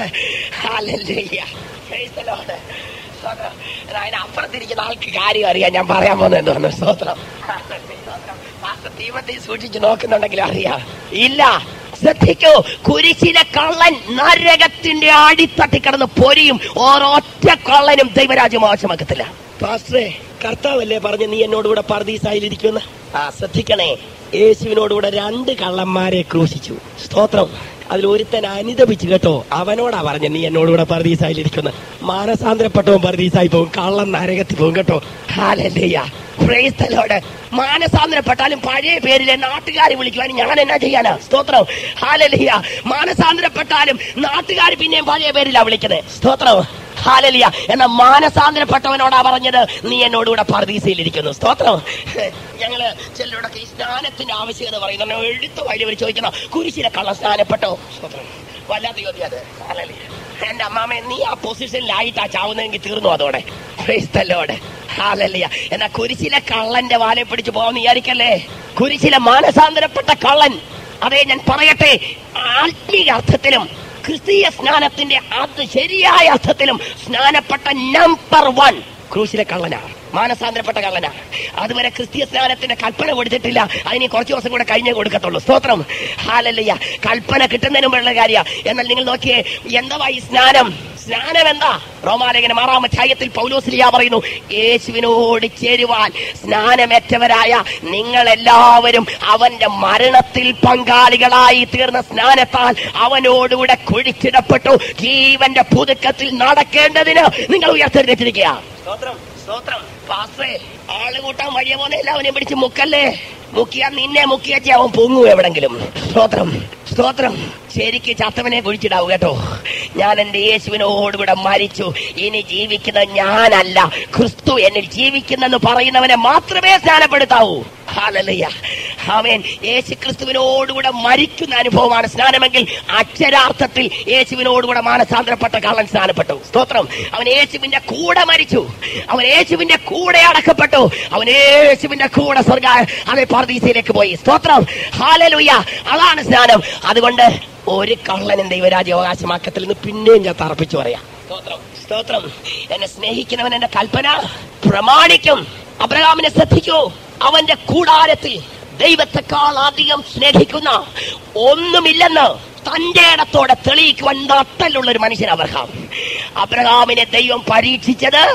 ഹാലലിയ അതിന് അപ്പുറത്തിരിക്കുന്ന ആൾക്ക് കാര്യം അറിയാം ഞാൻ പറയാൻ പോകുന്നത് എന്താണ് സ്തോത്രം ദൈവത്തെ സൂക്ഷിച്ച് നോക്കുന്നുണ്ടെങ്കിൽ അറിയാം ഇല്ല ശ്രദ്ധിക്കൂ കുരിശിലെ കള്ളൻ നരകത്തിന്റെ അടിത്തട്ടി കിടന്ന് പൊരിയും ഓരൊറ്റ കള്ളനും ദൈവരാജ്യം ആവശ്യമാക്കത്തില്ല പാസ്റ്ററെ കർത്താവല്ലേ പറഞ്ഞ് നീ എന്നോടുകൂടെ പർദീസായിലിരിക്കുമെന്ന് ആ ശ്രദ്ധിക്കണേ യേശുവിനോടുകൂടെ രണ്ട് കള്ളന്മാരെ ക്രൂശിച്ചു സ്തോത്രം അതിൽ ഒരുത്തൻ അനുദപിച്ചു കേട്ടോ അവനോടാ പറഞ്ഞ നീ എന്നോടുകൂടെ പർദീസായിലിരിക്കുന്ന മാനസാന്തരപ്പെട്ടവൻ പർദീസായി പോകും കള്ളൻ നരകത്തിൽ പോകും കേട്ടോ ഹാലല്ലയ്യ Praise the Lord. മാനസാന്തരപ്പെട്ടാലും പഴയ പേരിലെ നാട്ടുകാർ വിളിക്കുവാൻ ഞാൻ എന്നാ ചെയ്യാനാ സ്തോത്രം ഹാലലിയ മാനസാന്തരപ്പെട്ടാലും നാട്ടുകാർ പിന്നെയും പഴയ പേരിലാ വിളിക്കുന്നത് സ്തോത്രം ഹാലലിയ എന്ന മാനസാന്തരപ്പെട്ടവനോടാ പറഞ്ഞത് നീ എന്നോടുകൂടെ പർദീസയിലിരിക്കുന്നു സ്തോത്രം ഞങ്ങള് ചിലരോടൊക്കെ ഈ സ്നാനത്തിന്റെ ആവശ്യകത പറയുന്നു എടുത്തു വഴി വരി ചോദിക്കണം കുരിശിലെ കള്ള സ്നാനപ്പെട്ടോ സ്തോത്രം വല്ലാത്ത ചോദ്യം അത് ഹാലലിയ എന്റെ അമ്മാമ നീ ആ പൊസിഷനിലായിട്ടാ ചാവുന്നതെങ്കിൽ തീർന്നു അതോടെ Praise the Lord. Hallelujah. എന്നാ കുരിശിലെ കള്ളന്റെ വാലെ പിടിച്ചു പോകാൻ വിചാരിക്കല്ലേ കുരിശിലെ മാനസാന്തരപ്പെട്ട കള്ളൻ അതെ ഞാൻ പറയട്ടെ ആത്മീയ അർത്ഥത്തിലും ക്രിസ്തീയ സ്നാനത്തിന്റെ അത് ശരിയായ അർത്ഥത്തിലും സ്നാനപ്പെട്ട നമ്പർ വൺ ക്രൂശിലെ കള്ളനാ മാനസാന്തരപ്പെട്ട കള്ളനാ അതുവരെ ക്രിസ്തീയ സ്നാനത്തിന്റെ കൽപ്പന കൊടുത്തിട്ടില്ല അതിന് കുറച്ച് ദിവസം കൂടെ കഴിഞ്ഞേ കൊടുക്കത്തുള്ളൂ സ്തോത്രം ഹാലല്ലയ്യ കൽപ്പന കിട്ടുന്നതിന് മുമ്പുള്ള കാര്യ എന്നാൽ നിങ്ങൾ നോക്കിയേ എന്താ ഈ സ്നാനം സ്നാനം എന്താ റോമാലേഖനം ആറാം അധ്യായത്തിൽ പൗലോസ്ലിയ പറയുന്നു യേശുവിനോട് ചേരുവാൻ സ്നാനമേറ്റവരായ നിങ്ങൾ എല്ലാവരും അവന്റെ മരണത്തിൽ പങ്കാളികളായി തീർന്ന സ്നാനത്താൽ അവനോടുകൂടെ കുഴിച്ചിടപ്പെട്ടു ജീവന്റെ പുതുക്കത്തിൽ നടക്കേണ്ടതിന് നിങ്ങൾ ഉയർത്തെഴുന്നേറ്റിരിക്കുക സ്തോത്രം സ്തോത്രം പാസ്റ്റേ ആള് കൂട്ടാൻ വഴിയ പോലെ എല്ലാവരെയും പിടിച്ച് മുക്കല്ലേ മുക്കിയാ നിന്നെ മുക്കിയച്ചി അവൻ പൊങ്ങും എവിടെങ്കിലും സ്തോത്രം സ്തോത്രം ശരിക്ക് ചത്തവനെ കുഴിച്ചിടാവൂ കേട്ടോ ഞാൻ എന്റെ യേശുവിനോടുകൂടെ മരിച്ചു ഇനി ജീവിക്കുന്ന ഞാനല്ല ക്രിസ്തു എന്നിൽ ജീവിക്കുന്നെന്ന് പറയുന്നവനെ മാത്രമേ സ്നാനപ്പെടുത്താവൂ ഹാലലയ്യ അവൻ യേശു ക്രിസ്തുവിനോടുകൂടെ മരിക്കുന്ന അനുഭവമാണ് സ്നാനമെങ്കിൽ അക്ഷരാർത്ഥത്തിൽ യേശുവിനോടുകൂടെ മാനസാന്തരപ്പെട്ട കള്ളൻ സ്നാനപ്പെട്ടു സ്തോത്രം അവൻ യേശുവിന്റെ കൂടെ മരിച്ചു അവൻ യേശുവിന്റെ കൂടെ അടക്കപ്പെട്ടു അവൻ യേശുവിന്റെ കൂടെ സ്വർഗ അവൻ പാർദീസയിലേക്ക് പോയി സ്തോത്രം ഹാലലുയ്യ അതാണ് സ്നാനം അതുകൊണ്ട് ഒരു കള്ളനും ദൈവരാജ്യ അവകാശമാക്കത്തിൽ നിന്ന് പിന്നെയും ഞാൻ തറപ്പിച്ചു പറയാം സ്തോത്രം സ്തോത്രം എന്നെ സ്നേഹിക്കുന്നവൻ എന്റെ കൽപ്പന പ്രമാണിക്കും അബ്രഹാമിനെ ശ്രദ്ധിക്കൂ അവന്റെ കൂടാരത്തിൽ ദൈവത്തെക്കാൾ അധികം സ്നേഹിക്കുന്ന ഒന്നുമില്ലെന്ന് തന്റെ ഇടത്തോടെ തെളിയിക്കുവാൻ നട്ടലുള്ള ഒരു മനുഷ്യൻ അബ്രഹാം അബ്രഹാമിനെ ദൈവം പരീക്ഷിച്ചത്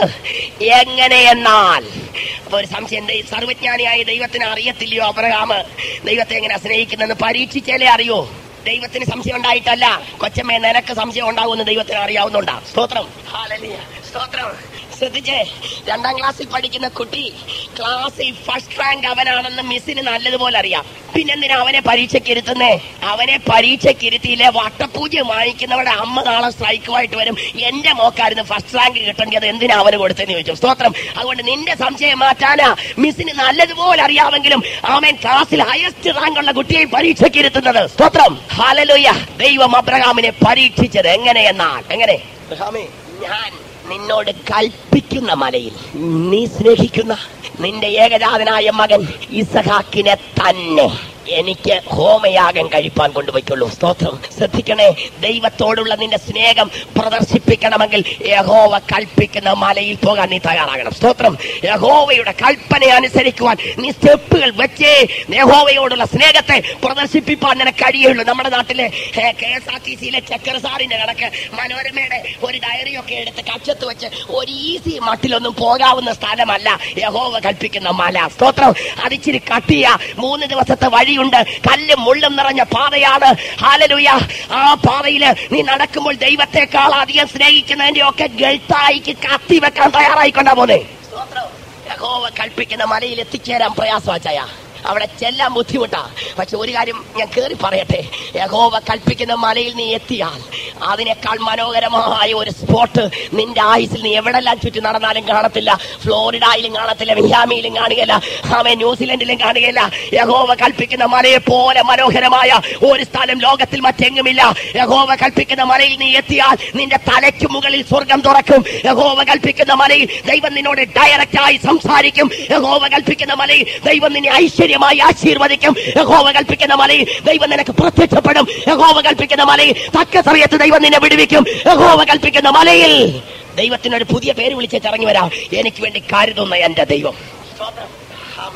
എങ്ങനെയെന്നാൽ അപ്പൊ ഒരു സംശയം ദൈ- സർവജ്ഞാനിയായ ദൈവത്തിന് അറിയത്തില്ലയോ അബ്രഹാം ദൈവത്തെ എങ്ങനെ സ്നേഹിക്കുന്നെന്ന് പരീക്ഷിച്ചാലേ അറിയോ ദൈവത്തിന് സംശയം ഉണ്ടായിട്ടല്ല കൊച്ചമ്മേ നിനക്ക് സംശയം ഉണ്ടാവുമെന്ന് ദൈവത്തിന് അറിയാവുന്നുണ്ടാ സ്തോത്രം ഹാലലിയ സ്തോത്രം ശ്രദ്ധിച്ചേ രണ്ടാം ക്ലാസ്സിൽ പഠിക്കുന്ന കുട്ടി ക്ലാസ്സിൽ ഫസ്റ്റ് റാങ്ക് അവനാണെന്ന് മിസ്സിന് നല്ലതുപോലെ അറിയാം പിന്നെന്തിനാ അവനെ പരീക്ഷയ്ക്ക് ഇരുത്തുന്നേ അവനെ പരീക്ഷയ്ക്ക് ഇരുത്തിയില്ലേ വട്ടപൂജ വാങ്ങിക്കുന്നവരുടെ അമ്മ നാളെ സ്ട്രൈക്കുമായിട്ട് വരും എന്റെ മോക്കായിരുന്നു ഫസ്റ്റ് റാങ്ക് കിട്ടേണ്ടത് എന്തിനാ അവന് കൊടുത്തെന്ന് ചോദിച്ചു സ്തോത്രം അതുകൊണ്ട് നിന്റെ സംശയം മാറ്റാനാ മിസ്സിന് നല്ലതുപോലെ അറിയാമെങ്കിലും അവൻ ക്ലാസ്സിൽ ഹയസ്റ്റ് റാങ്ക് ഉള്ള കുട്ടിയെ പരീക്ഷയ്ക്ക് ഇരുത്തുന്നത് സ്തോത്രം ഹാലലുയ ദൈവം അബ്രഹാമിനെ പരീക്ഷിച്ചത് എങ്ങനെയെന്നാൽ എങ്ങനെ അബ്രഹാമേ ഞാൻ നിന്നോട് കൽപ്പിക്കുന്ന മലയിൽ നീ സ്നേഹിക്കുന്ന നിന്റെ ഏകജാതനായ മകൻ ഇസഹാക്കിനെ തന്നെ എനിക്ക് ഹോമയാഗം കഴിപ്പാൻ കൊണ്ടുപോയിക്കൊള്ളൂ സ്തോത്രം ശ്രദ്ധിക്കണേ ദൈവത്തോടുള്ള നിന്റെ സ്നേഹം പ്രദർശിപ്പിക്കണമെങ്കിൽ യഹോവ കൽപ്പിക്കുന്ന മലയിൽ പോകാൻ നീ തയ്യാറാകണം സ്തോത്രം യഹോവയുടെ കൽപ്പന അനുസരിക്കുവാൻ നീ സ്റ്റെപ്പുകൾ വെച്ചേ യഹോവയോടുള്ള സ്നേഹത്തെ പ്രദർശിപ്പിക്കാൻ നിനക്ക് കഴിയുള്ളൂ നമ്മുടെ നാട്ടിലെ കെ എസ് ആർ ടി സിയിലെ ചക്കര സാറിന്റെ കണക്ക് മനോരമയുടെ ഒരു ഡയറിയൊക്കെ എടുത്ത് കച്ചത്ത് വെച്ച് ഒരു ഈസി മട്ടിലൊന്നും പോകാവുന്ന സ്ഥലമല്ല യഹോവ കൽപ്പിക്കുന്ന മല സ്തോത്രം അതിച്ചിരി കട്ടിയ മൂന്ന് ദിവസത്തെ വഴിയുണ്ട് കല്ലും മുള്ളും നിറഞ്ഞ പാതയാണ് ഹാലലുയ ആ പാതയില് നീ നടക്കുമ്പോൾ ദൈവത്തെക്കാൾ അധികം സ്നേഹിക്കുന്നതിന്റെ ഒക്കെ ഗൾത്തായിക്ക് കത്തി വെക്കാൻ തയ്യാറായിക്കൊണ്ടാ പോന്നെ സ്തോത്രം യഹോവ കൽപ്പിക്കുന്ന മലയിൽ എത്തിച്ചേരാൻ പ്രയാസമാച്ചയ അവിടെ ചെല്ലാൻ ബുദ്ധിമുട്ടാ പക്ഷെ ഒരു കാര്യം ഞാൻ കേറി പറയട്ടെ യഹോവ കൽപ്പിക്കുന്ന മലയിൽ നീ എത്തിയാൽ അതിനേക്കാൾ മനോഹരമായ ഒരു സ്പോട്ട് നിന്റെ ആയുസിൽ നീ എവിടെല്ലാം ചുറ്റി നടന്നാലും കാണത്തില്ല ഫ്ലോറിഡയിലും കാണത്തില്ല മിയാമിയിലും കാണുകയില്ല അവൻ ന്യൂസിലൻഡിലും കാണുകയില്ല യഹോവ കൽപ്പിക്കുന്ന മലയെ പോലെ മനോഹരമായ ഒരു സ്ഥലം ലോകത്തിൽ മറ്റെങ്ങുമില്ല യഹോവ കൽപ്പിക്കുന്ന മലയിൽ നീ എത്തിയാൽ നിന്റെ തലയ്ക്ക് മുകളിൽ സ്വർഗം തുറക്കും യഹോവ കൽപ്പിക്കുന്ന മലയിൽ ദൈവം നിന്നോട് ഡയറക്റ്റ് ആയി സംസാരിക്കും യഹോവ കൽപ്പിക്കുന്ന മലയിൽ ദൈവം നിന്നെ ഐശ്വര്യമായി ആശീർവദിക്കും യഹോവ കൽപ്പിക്കുന്ന മലയിൽ ദൈവം നിനക്ക് പ്രത്യക്ഷപ്പെടും യഹോവ കൽപ്പിക്കുന്ന മലയിൽ തക്ക സമയത്ത് ദൈവം നിന്നെ വിടുവിക്കും യഹോവ കൽപ്പിക്കുന്ന മലയിൽ ദൈവത്തിനൊരു പുതിയ പേര് വിളിച്ച് ഇറങ്ങി വരാം എനിക്ക് വേണ്ടി കരുതുന്ന എന്റെ ദൈവം സ്തോത്രം. ആമേൻ.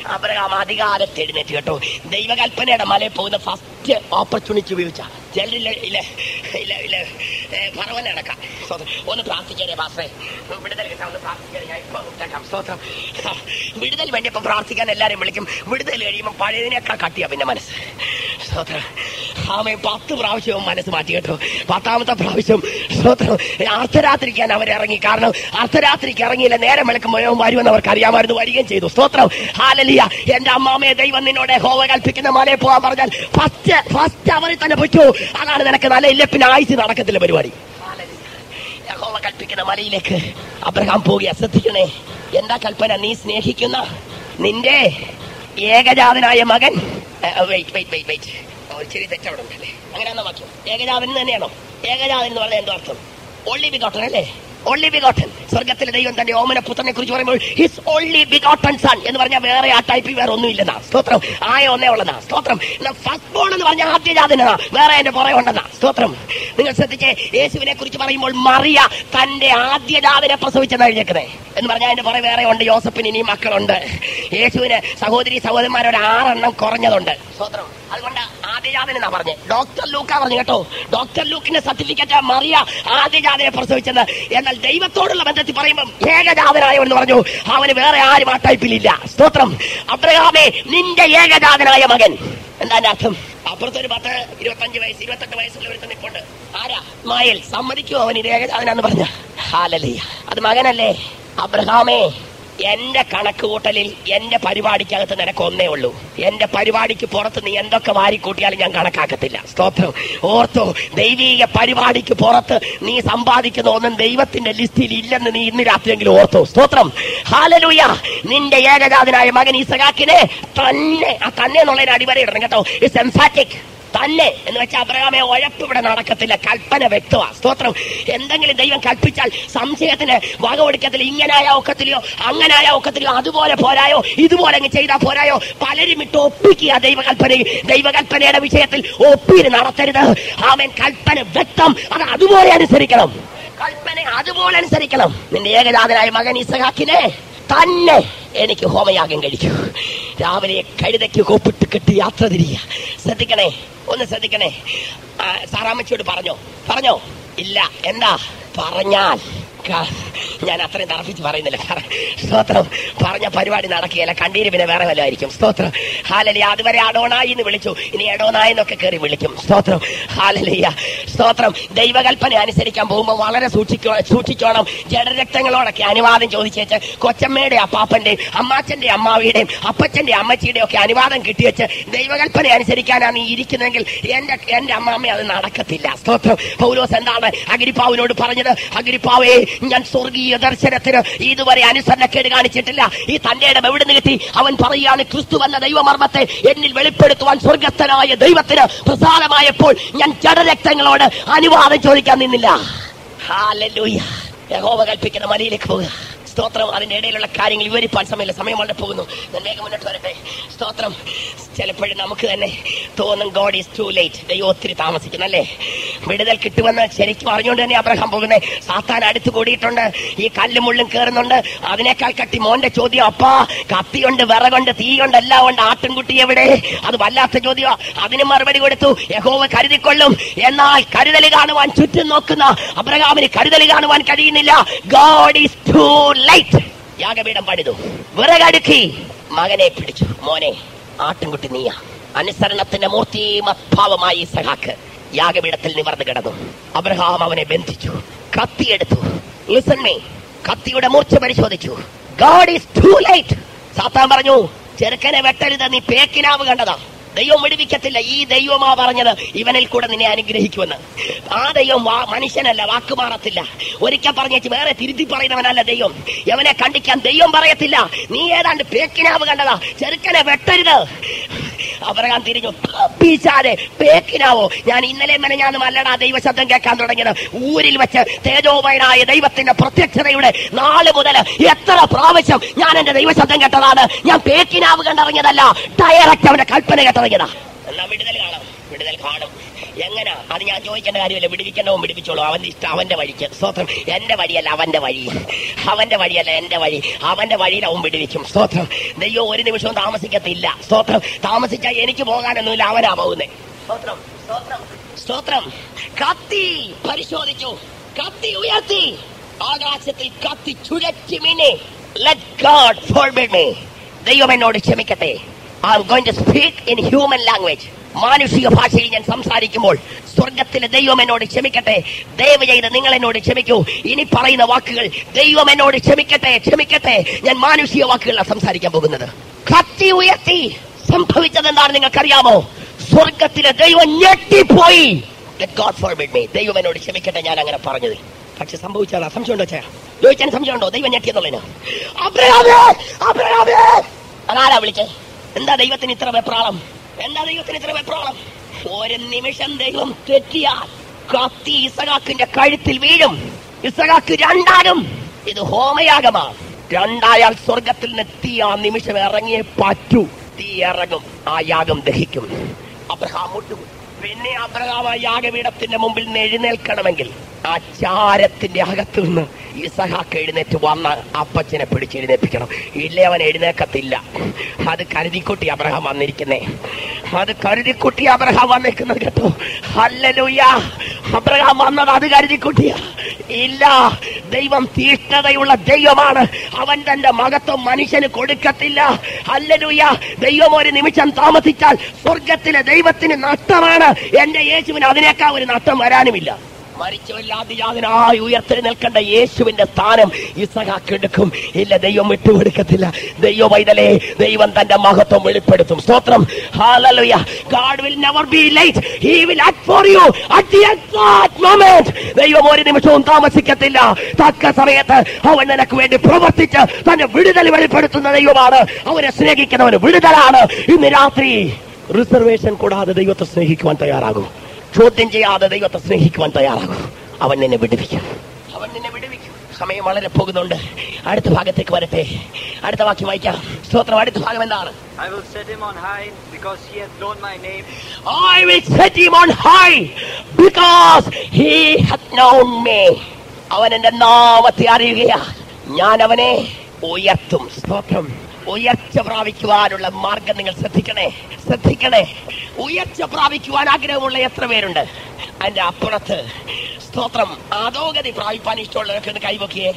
അബ്രഹാം അധികാരത്തെ എഴുന്നേറ്റ് കേട്ടോ ദൈവകൽപ്പനയുടെ മലയിൽ പോകുന്ന ഫസ്റ്റ് ഓപ്പർച്യൂണിറ്റി ഉപയോഗിച്ച ചിലരില്ല ഇല്ല ഇല്ല ഇല്ല പറവന നടക്കാം ഒന്ന് പ്രാർത്ഥിക്കാനേ പാസ്റ്റേ വിടുതൽ കിട്ടാൻ ഒന്ന് പ്രാർത്ഥിക്കാൻ ഞാൻ ഇപ്പൊ വിട്ടേക്കാം സ്തോത്രം വിടുതൽ വേണ്ടിയപ്പോ പ്രാർത്ഥിക്കാൻ എല്ലാരും വിളിക്കും വിടുതൽ കഴിയുമ്പോൾ പഴയതിനേക്കാൾ കട്ടിയാ പിന്നെ മനസ്സ് സ്തോത്രം ആമേ പത്ത് പ്രാവശ്യവും മനസ്സ് മാറ്റി കേട്ടോ പത്താമത്തെ പ്രാവശ്യം സ്തോത്രം അർദ്ധരാത്രിക്കാൻ അവർ ഇറങ്ങി കാരണം അർദ്ധരാത്രിക്ക് ഇറങ്ങിയില്ല നേരം വിളക്കുമ്പോഴോ വരുമെന്ന് അവർക്ക് അറിയാമായിരുന്നു വരികയും ചെയ്തു സ്തോത്രം ഹാലലിയ എന്റെ അമ്മാമയെ ദൈവം നിന്നോട് ഹോവ കൽപ്പിക്കുന്ന മലയിൽ പോകാൻ പറഞ്ഞാൽ ഫസ്റ്റ് ഫസ്റ്റ് അവരിൽ തന്നെ പറ്റൂ അതാണ് നിനക്ക് നല്ല ഇല്ല പിന്നെ ആയുസ് നടക്കത്തില്ല പരിപാടി യഹോവ കൽപ്പിക്കുന്ന മലയിലേക്ക് അബ്രഹാം പോവുക ശ്രദ്ധിക്കണേ എന്താ കൽപ്പന നീ സ്നേഹിക്കുന്ന നിന്റെ ഏകജാതനായ മകൻ വെയിറ്റ് വെയിറ്റ് വെയിറ്റ് വെയിറ്റ് ഒരു ചെറിയ തെറ്റവിടെ ഉണ്ടല്ലേ അങ്ങനെയാണോ വാക്യം ഏകജാതൻ തന്നെയാണോ ഏകജാതൻ എന്ന് പറഞ്ഞാൽ എന്തോ അർത്ഥം ഒള്ളി ബിഗോട്ടൻ അല്ലേ ഒള്ളി ബിഗോട്ടൻ സ്വർഗത്തിലെ ദൈവം തന്റെ ഓമന പുത്രനെ കുറിച്ച് പറയുമ്പോൾ ഹിസ് ഒള്ളി ബിഗോട്ടൻ സൺ എന്ന് പറഞ്ഞാൽ വേറെ ആ ടൈപ്പിൽ വേറെ ഒന്നും ഇല്ലെന്നാ സ്തോത്രം ആയ ഒന്നേ ഉള്ളതാ സ്തോത്രം ഫസ്റ്റ് ബോൺ എന്ന് പറഞ്ഞാൽ ആദ്യജാതനാ വേറെ എന്റെ പുറകെ ഉണ്ടെന്നാ സ്തോത്രം നിങ്ങൾ ശ്രദ്ധിച്ചേ യേശുവിനെ കുറിച്ച് പറയുമ്പോൾ മറിയ തന്റെ ആദ്യജാതനെ പ്രസവിച്ചെന്ന് എഴുതിയേക്കുന്നത് എന്ന് പറഞ്ഞാൽ അതിന്റെ പുറകെ വേറെ ഉണ്ട് യോസഫിന് ഇനിയും മക്കളുണ്ട് യേശുവിന് സഹോദരി സഹോദരന്മാരോട് ആറെണ്ണം കുറഞ്ഞതുണ്ട് സ്തോത്രം അതുകൊണ്ട് ആദ്യജാതൻ എന്നാ പറഞ്ഞത് ഡോക്ടർ ലൂക്ക പറഞ്ഞു കേട്ടോ ഡോക്ടർ ലൂക്കിന്റെ സർട്ടിഫിക്കറ്റ് മറിയ ആദ്യജാതനെ പ്രസവിച്ചെന്ന് എന്നാൽ ദൈവത്തോടുള്ള ബന്ധത്തിൽ പറയുമ്പോൾ ഏകജാതനായവൻ എന്ന് പറഞ്ഞു അവന് വേറെ ആരും ആ ടൈപ്പിലില്ല സ്തോത്രം അബ്രഹാമേ നിന്റെ ഏകജാതനായ മകൻ എന്താ അതിന്റെ അർത്ഥം അപ്പുറത്തൊരു പത്ത് ഇരുപത്തഞ്ച് വയസ്സ് ഇരുപത്തെട്ട് വയസ്സുള്ള ഒരു നിൽപ്പുണ്ട് ആരാ മായൽ സമ്മതിക്കുമോ അവൻ ഇത് ഏകജാതനാന്ന് പറഞ്ഞ ഹാലലിയ അത് മകനല്ലേ അബ്രഹാമേ എന്റെ കണക്ക് കൂട്ടലിൽ എന്റെ പരിപാടിക്കകത്ത് നിനക്ക് ഒന്നേ ഉള്ളൂ എന്റെ പരിപാടിക്ക് പുറത്ത് നീ എന്തൊക്കെ വാരിക്കൂട്ടിയാലും ഞാൻ കണക്കാക്കത്തില്ല സ്തോത്രം ഓർത്തോ ദൈവീക പരിപാടിക്ക് പുറത്ത് നീ സമ്പാദിക്കുന്ന ഒന്നും ദൈവത്തിന്റെ ലിസ്റ്റിൽ ഇല്ലെന്ന് നീ ഇന്ന് രാത്രിയെങ്കിലും ഓർത്തോ സ്തോത്രം ഹാലലൂയ നിന്റെ ഏകജാതനായ മകൻ ഇസഹാക്കിനെ തന്നെ ആ തന്നെ എന്നുള്ളതിന് അടിവരയിടണം കേട്ടോ ഇറ്റ്സ് എംഫാറ്റിക് തന്നെ എന്ന് വെച്ചാൽ അബ്രഹാമെ ഉഴപ്പ് ഇവിടെ നടക്കത്തില്ല കൽപ്പന വ്യക്തമാ സ്തോത്രം എന്തെങ്കിലും ദൈവം കൽപ്പിച്ചാൽ സംശയത്തിന് വക കൊടുക്കത്തില്ല ഇങ്ങനായ ഒക്കത്തിലെയോ അങ്ങനായ ഒക്കത്തിലെയോ അതുപോലെ പോരായോ ഇതുപോലെ അങ്ങ് ചെയ്താൽ പോരായോ പലരും ഇട്ട് ഒപ്പിക്കുക ദൈവകൽപ്പന ദൈവകൽപ്പനയുടെ വിഷയത്തിൽ ഒപ്പീര് നടത്തരുത് ആമൻ കൽപ്പന വ്യക്തം അത് അതുപോലെ അനുസരിക്കണം കൽപ്പന അതുപോലെ അനുസരിക്കണം നിന്റെ ഏകജാതനായ മകൻ ഇസഹാക്കിനെ തന്നെ എനിക്ക് ഹോമയാഗം കഴിക്കൂ രാവിലെ കഴുതയ്ക്ക് കോപ്പിട്ട് കെട്ടി യാത്ര തിരിയ ശ്രദ്ധിക്കണേ ഒന്ന് ശ്രദ്ധിക്കണേ ആ, സാറാമ്മച്ചിയോട് പറഞ്ഞോ പറഞ്ഞോ ഇല്ല എന്താ പറഞ്ഞാൽ ക- ഞാൻ അത്രയും തറപ്പിച്ച് പറയുന്നില്ല കാരണം സ്തോത്രം പറഞ്ഞ പരിപാടി നടക്കുകയില്ല കണ്ടീര് പിന്നെ വേറെ വല്ലതായിരിക്കും സ്തോത്രം ഹാലലിയ അതുവരെ അടോണായി എന്ന് വിളിച്ചു ഇനി എടോനായി എന്നൊക്കെ കയറി വിളിക്കും സ്തോത്രം ഹാലലിയ സ്തോത്രം ദൈവകൽപ്പന അനുസരിക്കാൻ പോകുമ്പോൾ വളരെ സൂക്ഷിക്കോ സൂക്ഷിച്ചോണം ജഡരക്തങ്ങളോടൊക്കെ അനുവാദം ചോദിച്ചേച്ച് കൊച്ചമ്മയുടെ അപ്പാപ്പന്റെയും അമ്മാച്ചന്റെ അമ്മാവിയുടെയും അപ്പച്ചന്റെ അമ്മച്ചിയുടെയും ഒക്കെ അനുവാദം കിട്ടിവെച്ച് ദൈവകൽപ്പന അനുസരിക്കാനാണ് നീ ഇരിക്കുന്നെങ്കിൽ എന്റെ എന്റെ അമ്മാമ്മ അത് നടക്കത്തില്ല സ്തോത്രം പൗലോസ് എന്താണ് അഗിരിപ്പാവിനോട് പറഞ്ഞത് അഗിരിപ്പാവേ ഞാൻ സ്വർഗീയ ദർശനത്തിന് ഇതുവരെ അനുസരണക്കേട് കാണിച്ചിട്ടില്ല ഈ തന്റെ ഇടം എവിടെ നിന്ന് കിട്ടി അവൻ പറയുകയാണ് ക്രിസ്തു എന്ന ദൈവമർമ്മത്തെ എന്നിൽ വെളിപ്പെടുത്തുവാൻ സ്വർഗസ്ഥനായ ദൈവത്തിന് പ്രസാദമായപ്പോൾ ഞാൻ ജഡരക്തങ്ങളോട് അനുവാദം ചോദിക്കാൻ നിന്നില്ല ഹാലലൂയ യഹോവ കൽപ്പിക്കുന്ന മലയിലേക്ക് പോകുക സ്തോത്രം അതിന്റെ ഇടയിലുള്ള കാര്യങ്ങൾ വിവരിപ്പാൻ സമയമില്ല സമയം വളരെ പോകുന്നു ഞാൻ വേഗം മുന്നോട്ട് വരട്ടെ സ്തോത്രം ചിലപ്പോഴും നമുക്ക് തന്നെ തോന്നും ഗോഡ് ഈസ് ടു ലേറ്റ് ദൈവം ഒത്തിരി താമസിക്കുന്നു അല്ലേ വിടുതൽ കിട്ടുമെന്ന് ശരിക്കും അറിഞ്ഞുകൊണ്ട് തന്നെ അബ്രഹാം പോകുന്നത് സാത്താൻ അടുത്ത് കൂടിയിട്ടുണ്ട് ഈ കല്ലും മുള്ളും കയറുന്നുണ്ട് അതിനേക്കാൾ കട്ടി മോന്റെ ചോദ്യം അപ്പാ കത്തിയുണ്ട് വിറകുണ്ട് തീയുണ്ട് എല്ലാം ഉണ്ട് ആട്ടിൻകുട്ടി എവിടെ അത് വല്ലാത്ത ചോദ്യം അതിന് മറുപടി കൊടുത്തു യഹോവ കരുതിക്കൊള്ളും എന്നാൽ കരുതൽ കാണുവാൻ ചുറ്റും നോക്കുന്ന അബ്രഹാമിന് കരുതൽ കാണുവാൻ കഴിയുന്നില്ല ഗോഡ് ഈസ് ടു ലൈറ്റ് യാഗപീഠം പണിതു വിറകടുക്കി മകനെ പിടിച്ചു മോനെ ആട്ടിൻകുട്ടി നീയ അനുസരണത്തിന്റെ മൂർത്തിമത്ഭാവമായി സഹാക്ക് യാഗപീഠത്തിൽ നിവർന്നു കിടന്നു അബ്രഹാം അവനെ ബന്ധിച്ചു കത്തിയെടുത്തു ലിസൺ മീ കത്തിയുടെ മൂർച്ച പരിശോധിച്ചു ഗോഡ് ഈസ് ടു ലൈറ്റ് സാത്താൻ പറഞ്ഞു ചെറുക്കനെ വെട്ടരുത് നീ പേക്കിനാവ് കണ്ടതാ ദൈവം വിടുവിക്കത്തില്ല ഈ ദൈവമാ പറഞ്ഞത് ഇവനിൽ കൂടെ നിന്നെ അനുഗ്രഹിക്കുമെന്ന് ആ ദൈവം വാ മനുഷ്യനല്ല വാക്ക് മാറത്തില്ല ഒരിക്കൽ പറഞ്ഞേച്ച് വേറെ തിരുത്തി പറയുന്നവനല്ല ദൈവം എവനെ കണ്ടിക്കാൻ ദൈവം പറയത്തില്ല നീ ഏതാണ്ട് പേക്കിനാവ് കണ്ടതാ ചെറുക്കനെ വെട്ടരുത് അബ്രഹാം തിരിഞ്ഞു പീച്ചാതെ പേക്കിനാവോ ഞാൻ ഇന്നലെ മെനഞ്ഞാന്ന് മല്ലടാ ദൈവശബ്ദം കേൾക്കാൻ തുടങ്ങിയത് ഊരിൽ വെച്ച് തേജോമയനായ ദൈവത്തിന്റെ പ്രത്യക്ഷതയുടെ നാള് മുതൽ എത്ര പ്രാവശ്യം ഞാൻ എന്റെ ദൈവശബ്ദം കേട്ടതാണ് ഞാൻ പേക്കിനാവ് കണ്ടിറങ്ങിയതല്ല ഡയറക്റ്റ് അവന്റെ കൽപ്പന കേട്ടിറങ്ങിയതാ എന്നാ വിടുതൽ കാണാം വിടുതൽ കൂടുതൽ കാണും എങ്ങനെ അത് ഞാൻ ചോദിക്കേണ്ട കാര്യമില്ല വിടുവിക്കേണ്ടവൻ വിടുവിച്ചോളൂ അവന്റെ ഇഷ്ടം അവന്റെ വഴിക്ക് സ്തോത്രം എന്റെ വഴിയല്ല അവന്റെ വഴി അവന്റെ വഴിയല്ല എന്റെ വഴി അവന്റെ വഴിയിൽ അവൻ വിടുവിക്കും സ്തോത്രം ദൈവം ഒരു നിമിഷവും താമസിക്കത്തില്ല സ്തോത്രം താമസിച്ചാൽ എനിക്ക് പോകാനൊന്നുമില്ല അവനാ പോകുന്നേ സ്തോത്രം സ്തോത്രം സ്തോത്രം കത്തി പരിശോധിച്ചു കത്തി ഉയർത്തി ആകാശത്തിൽ കത്തി ചുഴറ്റി മീനെ ലെറ്റ് ഗാഡ് ഫോർബിഡ് മീ ദൈവം എന്നോട് ക്ഷമിക്കട്ടെ I'm going to speak in human language മാനുഷിക ഭാഷയിൽ ഞാൻ സംസാരിക്കുമ്പോൾ സ്വർഗത്തിലെ ദൈവം എന്നോട് ക്ഷമിക്കട്ടെ ദയവ് ചെയ്ത് നിങ്ങൾ എന്നോട് ക്ഷമിക്കൂ ഇനി പറയുന്ന വാക്കുകൾ ദൈവം എന്നോട് ക്ഷമിക്കട്ടെ ക്ഷമിക്കട്ടെ ഞാൻ മാനുഷിക വാക്കുകളാണ് സംസാരിക്കാൻ പോകുന്നത് കത്തി ഉയർത്തി സംഭവിച്ചത് എന്താണ് നിങ്ങൾക്കറിയാമോ സ്വർഗത്തിലെ ദൈവം ഞെട്ടിപ്പോയി Let God forbid me. ദൈവം എന്നോട് ക്ഷമിക്കട്ടെ ഞാൻ അങ്ങനെ പറഞ്ഞത് പക്ഷെ സംഭവിച്ചാൽ സംശയമുണ്ടോ ചേ ചോദിച്ചാൽ സംശയമുണ്ടോ ദൈവം ഞെട്ടിയെന്നുള്ളതിന് അബ്രഹാമേ അബ്രഹാമേ അതാരാ വിളിച്ചേ എന്താ ദൈവത്തിന് ഇത്ര വെപ്രാളം എന്താ ദൈവത്തിന് ഇത്ര വെപ്രാളം ഒരു നിമിഷം ദൈവം തെറ്റിയാൽ കത്തി ഇസഹാക്കിന്റെ കഴുത്തിൽ വീഴും ഇസഹാക്ക് രണ്ടാലും ഇത് ഹോമയാഗമാണ് രണ്ടായാൽ സ്വർഗത്തിൽ നിന്ന് തീ ആ നിമിഷം ഇറങ്ങിയേ പറ്റൂ തീ ഇറങ്ങും ആ യാഗം ദഹിക്കും അബ്രഹാം മുട്ടും പിന്നെ അബ്രഹാം ആ യാഗപീഠത്തിന്റെ മുമ്പിൽ നിന്ന് എഴുന്നേൽക്കണമെങ്കിൽ ആ ചാരത്തിന്റെ അകത്തു നിന്ന് ഇസഹാക്ക് എഴുന്നേറ്റ് വന്ന അപ്പച്ചനെ പിടിച്ചെഴുന്നേൽപ്പിക്കണം ഇല്ലേ അവൻ എഴുന്നേക്കത്തില്ല അത് കരുതിക്കുട്ടി അബ്രഹാം വന്നിരിക്കുന്നേ അത് കരുതിക്കുട്ടി അബ്രഹാം വന്നിരിക്കുന്നത് കേട്ടോ ഹല്ലേലൂയ അബ്രഹാം വന്നത് അത് കരുതിക്കുട്ടിയ ഇല്ല ദൈവം തീഷ്ണതയുള്ള ദൈവമാണ് അവൻ തന്റെ മഹത്വം മനുഷ്യന് കൊടുക്കത്തില്ല ഹല്ലേലൂയ ദൈവം ഒരു നിമിഷം താമസിച്ചാൽ സ്വർഗത്തിലെ ദൈവത്തിന് നഷ്ടമാണ് എന്റെ യേശുവിന് അതിനേക്കാൾ ഒരു നഷ്ടം വരാനുമില്ല മരിച്ചവല്ലാതിയാതിനായി ഉയർത്തി നിൽക്കേണ്ട യേശുവിന്റെ സ്ഥാനം ഇസഹാക്ക് എടുക്കും ഇല്ല ദൈവം വിട്ടുകൊടുക്കത്തില്ല ദൈവ പൈതലേ ദൈവം തന്റെ മഹത്വം വെളിപ്പെടുത്തും സ്തോത്രം Hallelujah. God will never be late. He will act for you at the exact moment. ദൈവം ഒരു നിമിഷവും താമസിക്കത്തില്ല തക്ക സമയത്ത് അവൻ നിനക്ക് വേണ്ടി പ്രവർത്തിച്ച് തന്റെ വിടുതൽ വെളിപ്പെടുത്തുന്ന ദൈവമാണ് അവനെ സ്നേഹിക്കുന്നവന് വിടുതലാണ് ഇന്ന് രാത്രി റിസർവേഷൻ കൂടാതെ ദൈവത്തെ സ്നേഹിക്കുവാൻ തയ്യാറാകും ചോദ്യം ചെയ്യാതെ ദൈവത്തെ സ്നേഹിക്കുവാൻ തയ്യാറാകും അവൻ നിന്നെ വിടുവിക്കും അവൻ നിന്നെ വിടുവിക്കും സമയം വളരെ പോകുന്നുണ്ട് അടുത്ത ഭാഗത്തേക്ക് വരട്ടെ അടുത്ത വാക്യം വായിക്കാം സ്തോത്രം അടുത്ത ഭാഗം എന്താണ് I will set him on high because he hath known my name. I will set him on high because he hath known me. അവൻ എന്റെ നാമത്തെ അറിയുകയാ ഞാൻ അവനെ ഉയർത്തും സ്തോത്രം ഉയർച്ച പ്രാപിക്കുവാനുള്ള മാർഗം നിങ്ങൾ ശ്രദ്ധിക്കണേ ശ്രദ്ധിക്കണേ ഉയർച്ച പ്രാപിക്കുവാൻ ആഗ്രഹമുള്ള എത്ര പേരുണ്ട് അതിന്റെ അപ്പുറത്ത് സ്തോത്രം അധോഗതി പ്രാപിപ്പാൻ ഇഷ്ടമുള്ളവരൊക്കെ ഒന്ന് കൈപൊക്കിയേ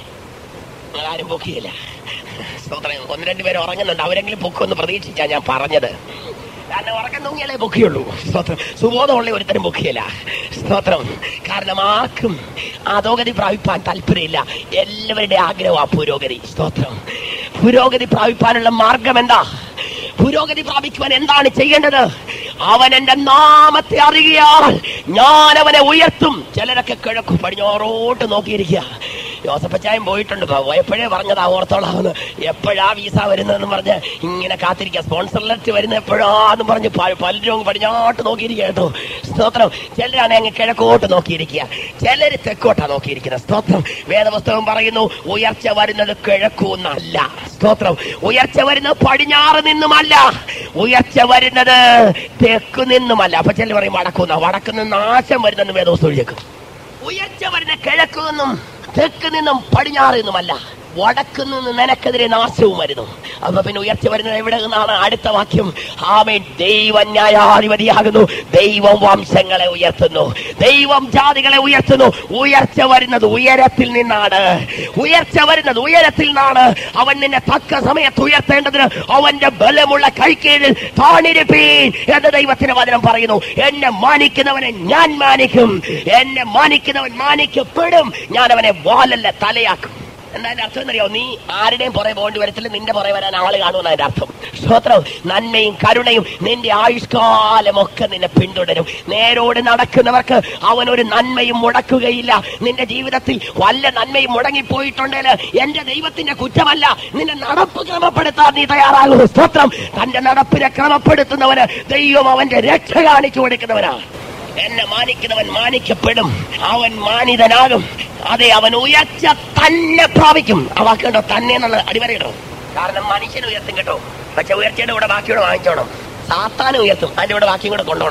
ആരും പൊക്കിയില്ല സ്തോത്രം ഒന്ന് രണ്ട് പേര് ഉറങ്ങുന്നുണ്ട് അവരെങ്കിലും പൊക്കുമെന്ന് പ്രതീക്ഷിച്ചാ ഞാൻ പറഞ്ഞത് കാരണം ഉറക്കം തൂങ്ങിയാലേ പൊക്കിയുള്ളൂ സ്തോത്രം സുബോധമുള്ള ഒരുത്തരും പൊക്കിയല്ല സ്തോത്രം കാരണം ആർക്കും അധോഗതി പ്രാപിപ്പാൻ താല്പര്യമില്ല എല്ലാവരുടെ ആഗ്രഹം ആ പുരോഗതി സ്തോത്രം പുരോഗതി പ്രാപിപ്പാനുള്ള മാർഗം എന്താ പുരോഗതി പ്രാപിക്കുവാൻ എന്താണ് ചെയ്യേണ്ടത് അവൻ എന്റെ നാമത്തെ അറിയാൽ ഞാൻ അവനെ ഉയർത്തും ചിലരൊക്കെ കിഴക്കും പടിഞ്ഞോറോട്ട് നോക്കിയിരിക്കുക ജോസഫച്ചായം പോയിട്ടുണ്ട് പോയപ്പോഴേ പറഞ്ഞതാ ഓർത്തോളാവുന്നു എപ്പോഴാ വിസ വരുന്നതെന്ന് പറഞ്ഞ് ഇങ്ങനെ കാത്തിരിക്കുക സ്പോൺസർ ലെറ്റർ വരുന്ന എപ്പോഴാന്ന് പറഞ്ഞ് പ- പലരും പടിഞ്ഞോട്ട് നോക്കിയിരിക്കുക കേട്ടോ സ്തോത്രം ചിലരാണ് അങ്ങ് കിഴക്കോട്ട് നോക്കിയിരിക്കുക ചിലര് തെക്കോട്ടാ നോക്കിയിരിക്കുന്നത് സ്തോത്രം വേദപുസ്തകം പറയുന്നു ഉയർച്ച വരുന്നത് കിഴക്കൂന്നല്ല സ്തോത്രം ഉയർച്ച വരുന്നത് പടിഞ്ഞാറ് നിന്നുമല്ല ഉയർച്ച വരുന്നത് തെക്കു നിന്നുമല്ല അപ്പൊ ചില പറയും വടക്കുന്ന വടക്കു നിന്ന് നാശം വരുന്നെന്ന് വേദപുസ്തകം എഴുതിയേക്കും ഉയർച്ച വരുന്ന കിഴക്കു നിന്നും തെക്ക് നിന്നും പടിഞ്ഞാറ് നിന്നുമല്ല വടക്ക് നിന്ന് നിനക്കെതിരെ നാശവും വരുന്നു അപ്പൊ പിന്നെ ഉയർച്ച വരുന്നത് എവിടെ നിന്നാണ് അടുത്ത വാക്യം ആമേൻ ദൈവം ന്യായാധിപതിയാകുന്നു ദൈവം വംശങ്ങളെ ഉയർത്തുന്നു ദൈവം ജാതികളെ ഉയർത്തുന്നു ഉയർച്ച വരുന്നത് ഉയരത്തിൽ നിന്നാണ് ഉയർച്ച വരുന്നത് ഉയരത്തിൽ നിന്നാണ് അവൻ നിന്നെ തക്ക സമയത്ത് ഉയർത്തേണ്ടതിന് അവന്റെ ബലമുള്ള കൈക്കീഴിൽ താണിരിപ്പീൻ എന്ന് ദൈവത്തിന്റെ വചനം പറയുന്നു എന്നെ മാനിക്കുന്നവനെ ഞാൻ മാനിക്കും എന്നെ മാനിക്കുന്നവൻ മാനിക്കപ്പെടും ഞാൻ അവനെ വാലല്ല തലയാക്കും എന്താ അതിന്റെ അർത്ഥം എന്നറിയോ നീ ആരുടെയും പുറകെ പോകേണ്ടി വരത്തില്ല നിന്റെ പുറകെ വരാൻ ആള് കാണുമെന്ന് അതിന്റെ അർത്ഥം സ്തോത്രം നന്മയും കരുണയും നിന്റെ ആയുഷ്കാലമൊക്കെ നിന്നെ പിന്തുടരും നേരോട് നടക്കുന്നവർക്ക് അവൻ ഒരു നന്മയും മുടക്കുകയില്ല നിന്റെ ജീവിതത്തിൽ വല്ല നന്മയും മുടങ്ങിപ്പോയിട്ടുണ്ടെങ്കിൽ എന്റെ ദൈവത്തിന്റെ കുറ്റമല്ല നിന്റെ നടപ്പ് ക്രമപ്പെടുത്താൻ നീ തയ്യാറാകുന്നു സ്തോത്രം തന്റെ നടപ്പിനെ ക്രമപ്പെടുത്തുന്നവന് ദൈവം അവന്റെ രക്ഷ കാണിച്ചു കൊടുക്കുന്നവനാണ് എന്നെ മാനിക്കുന്നവൻ മാനിക്കപ്പെടും അവൻ മാനിതനാകും അതെ അവൻ ഉയർച്ച തന്നെ പ്രാപിക്കും ആ വാക്കുണ്ടോ തന്നെ എന്നുള്ള അടിവരയിടണം കാരണം മനുഷ്യൻ ഉയർത്തും കേട്ടോ പക്ഷെ ഉയർച്ചയുടെ കൂടെ ബാക്കിയോടെ വാങ്ങിച്ചോണം സാത്താനും ഉയർത്തും അതിന്റെ കൂടെ ബാക്കിയും കൂടെ കൊണ്ടുപോകണം